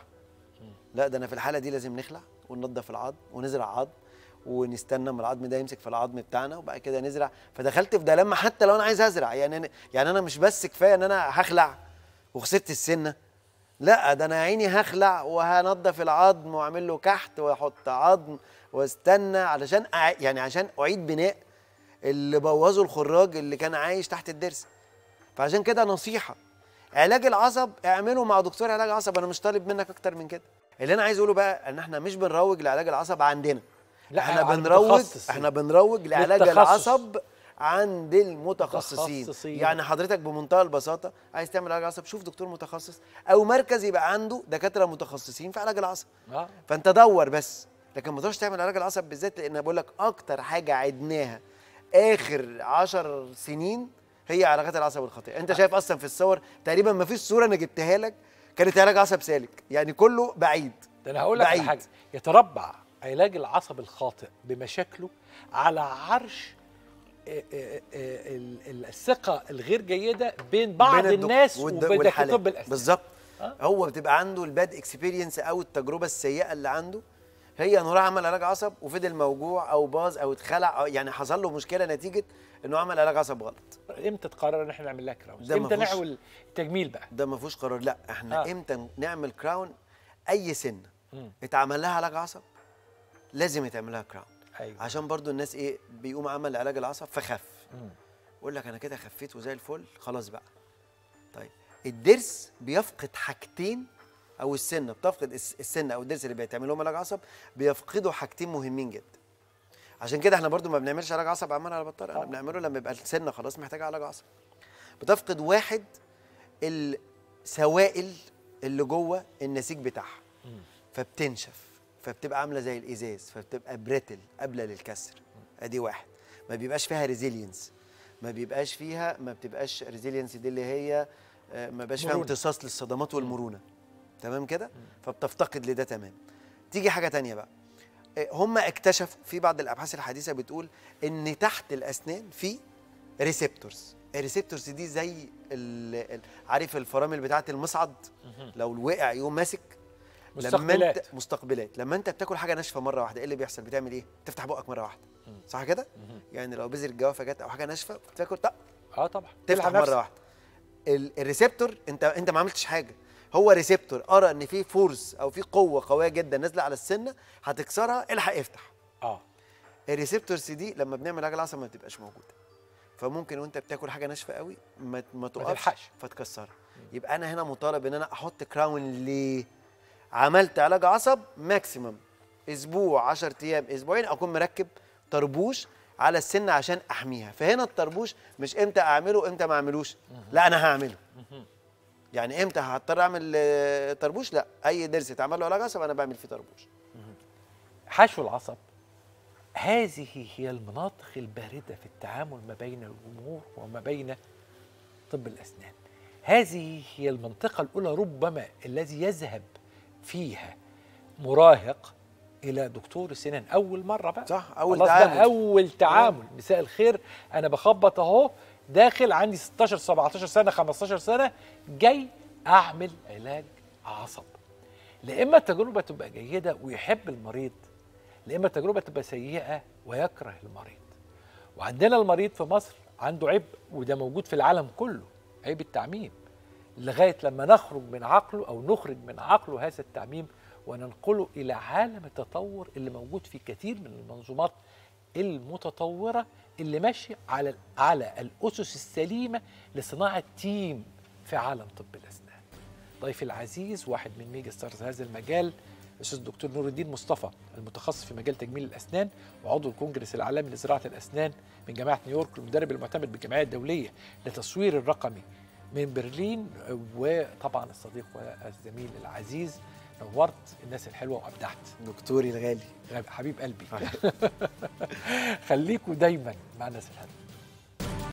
لا ده انا في الحاله دي لازم نخلع وننضف العظم ونزرع عظم ونستنى اما العظم ده يمسك في العظم بتاعنا وبعد كده نزرع فدخلت في دلما حتى لو انا عايز ازرع يعني أنا يعني انا مش بس كفايه ان انا هخلع وخسرت السنه لا ده انا يا عيني هخلع وهنضف العظم واعمل له كحت واحط عظم واستنى علشان أع... يعني عشان اعيد بناء اللي بوظوا الخراج اللي كان عايش تحت الضرس فعشان كده نصيحه علاج العصب اعمله مع دكتور علاج عصب انا مش طالب منك اكتر من كده اللي انا عايز اقوله بقى ان احنا مش بنروج لعلاج العصب عندنا
لا،
احنا
على
بنروج
المتخصص.
احنا بنروج لعلاج
للتخصص.
العصب عند المتخصصين
متخصصين.
يعني حضرتك بمنتهى البساطه عايز تعمل علاج عصب شوف دكتور متخصص او مركز يبقى عنده دكاتره متخصصين في علاج العصب
اه
فانت دور بس لكن ما تروحش تعمل علاج العصب بالذات لان بقول لك اكتر حاجه عدناها اخر عشر سنين هي علاجات العصب الخاطئه انت شايف اصلا في الصور تقريبا ما فيش صوره انا جبتها لك كانت علاج عصب سالك يعني كله بعيد
ده انا هقول لك على
بعيد.
حاجه يتربع علاج العصب الخاطئ بمشاكله على عرش آه، آه، آه، ال- ال- الثقه الغير جيده بين بعض
بين الدك-
الناس
والد-
وبين
والحالات.
طب الاسنان
بالظبط
آه.
هو بتبقى عنده الباد اكسبيرينس او التجربه السيئه اللي عنده هي انه راح عمل علاج عصب وفضل موجوع او باظ او اتخلع أو يعني حصل له مشكله نتيجه انه عمل علاج عصب غلط
امتى تقرر ان احنا نعمل لها كراونز
ده
امتى
مفهوش-
نعمل تجميل بقى
ده ما فيهوش قرار لا احنا
آه.
آه. امتى نعمل كراون اي سنه
مم.
اتعمل لها علاج عصب لازم يتعمل لها كراون
ايوه
عشان برضو الناس ايه بيقوم عمل علاج العصب فخف
مم.
يقول لك انا كده خفيت وزي الفل خلاص بقى طيب الضرس بيفقد حاجتين او السنه بتفقد الس- السنه او الضرس اللي بيتعمل لهم علاج عصب بيفقدوا حاجتين مهمين جدا عشان كده احنا برضو ما بنعملش علاج عصب عمال على بطال احنا بنعمله لما يبقى السنه خلاص محتاجه علاج عصب بتفقد واحد السوائل اللي جوه النسيج بتاعها فبتنشف فبتبقى عامله زي الازاز فبتبقى بريتل قابله للكسر ادي واحد ما بيبقاش فيها ريزيلينس ما بيبقاش فيها ما بتبقاش ريزيلينس دي اللي هي آه، ما بيبقاش فيها
مرونة.
امتصاص للصدمات والمرونه تمام كده فبتفتقد لده تمام تيجي حاجه تانية بقى إيه، هم اكتشفوا في بعض الابحاث الحديثه بتقول ان تحت الاسنان في ريسبتورز الريسبتورز دي زي ال ال عارف الفرامل بتاعه المصعد لو وقع يقوم ماسك لما انت
مستقبلات.
مستقبلات لما انت بتاكل حاجه ناشفه مره واحده ايه اللي بيحصل بتعمل ايه تفتح بقك مره واحده صح كده يعني لو بذر الجوافه جت او حاجه ناشفه بتاكل طق
اه طبعا
تفتح
تلحق نفسك.
مره واحده ال- الريسبتور انت انت ما عملتش حاجه هو ريسبتور ارى ان في فورس او في قوه قويه جدا نازله على السنه هتكسرها الحق افتح
اه
الريسبتورز دي لما بنعمل عجله عصب ما بتبقاش موجوده فممكن وانت بتاكل حاجه ناشفه قوي ما ما تقفش
تلحقش.
فتكسرها يبقى انا هنا مطالب ان انا احط كراون ليه عملت علاج عصب ماكسيمم اسبوع 10 ايام اسبوعين اكون مركب طربوش على السن عشان احميها فهنا الطربوش مش امتى اعمله امتى ما اعملوش لا انا هعمله يعني امتى هضطر اعمل آه، طربوش لا اي ضرس اتعمل له علاج عصب انا بعمل فيه طربوش
حشو العصب هذه هي المناطق الباردة في التعامل ما بين الجمهور وما بين طب الأسنان هذه هي المنطقة الأولى ربما الذي يذهب فيها مراهق إلى دكتور السنان أول مرة بقى
صح اول
خلاص بقى
تعامل
أول تعامل مساء الخير أنا بخبط أهو داخل عندي 16 17 سنة 15 سنة جاي أعمل علاج عصب لا إما التجربة تبقى جيدة ويحب المريض لا إما التجربة تبقى سيئة ويكره المريض وعندنا المريض في مصر عنده عيب وده موجود في العالم كله عيب التعميم لغاية لما نخرج من عقله أو نخرج من عقله هذا التعميم وننقله إلى عالم التطور اللي موجود في كثير من المنظومات المتطورة اللي ماشية على على الأسس السليمة لصناعة تيم في عالم طب الأسنان ضيفي العزيز واحد من ميجا ستارز هذا المجال الاستاذ الدكتور نور الدين مصطفى المتخصص في مجال تجميل الاسنان وعضو الكونجرس العالمي لزراعه الاسنان من جامعه نيويورك المدرب المعتمد بالجمعيه الدوليه للتصوير الرقمي من برلين وطبعا الصديق والزميل العزيز نورت الناس الحلوه وابدعت
دكتوري الغالي
حبيب قلبي خليكوا دايما مع الناس الحلوه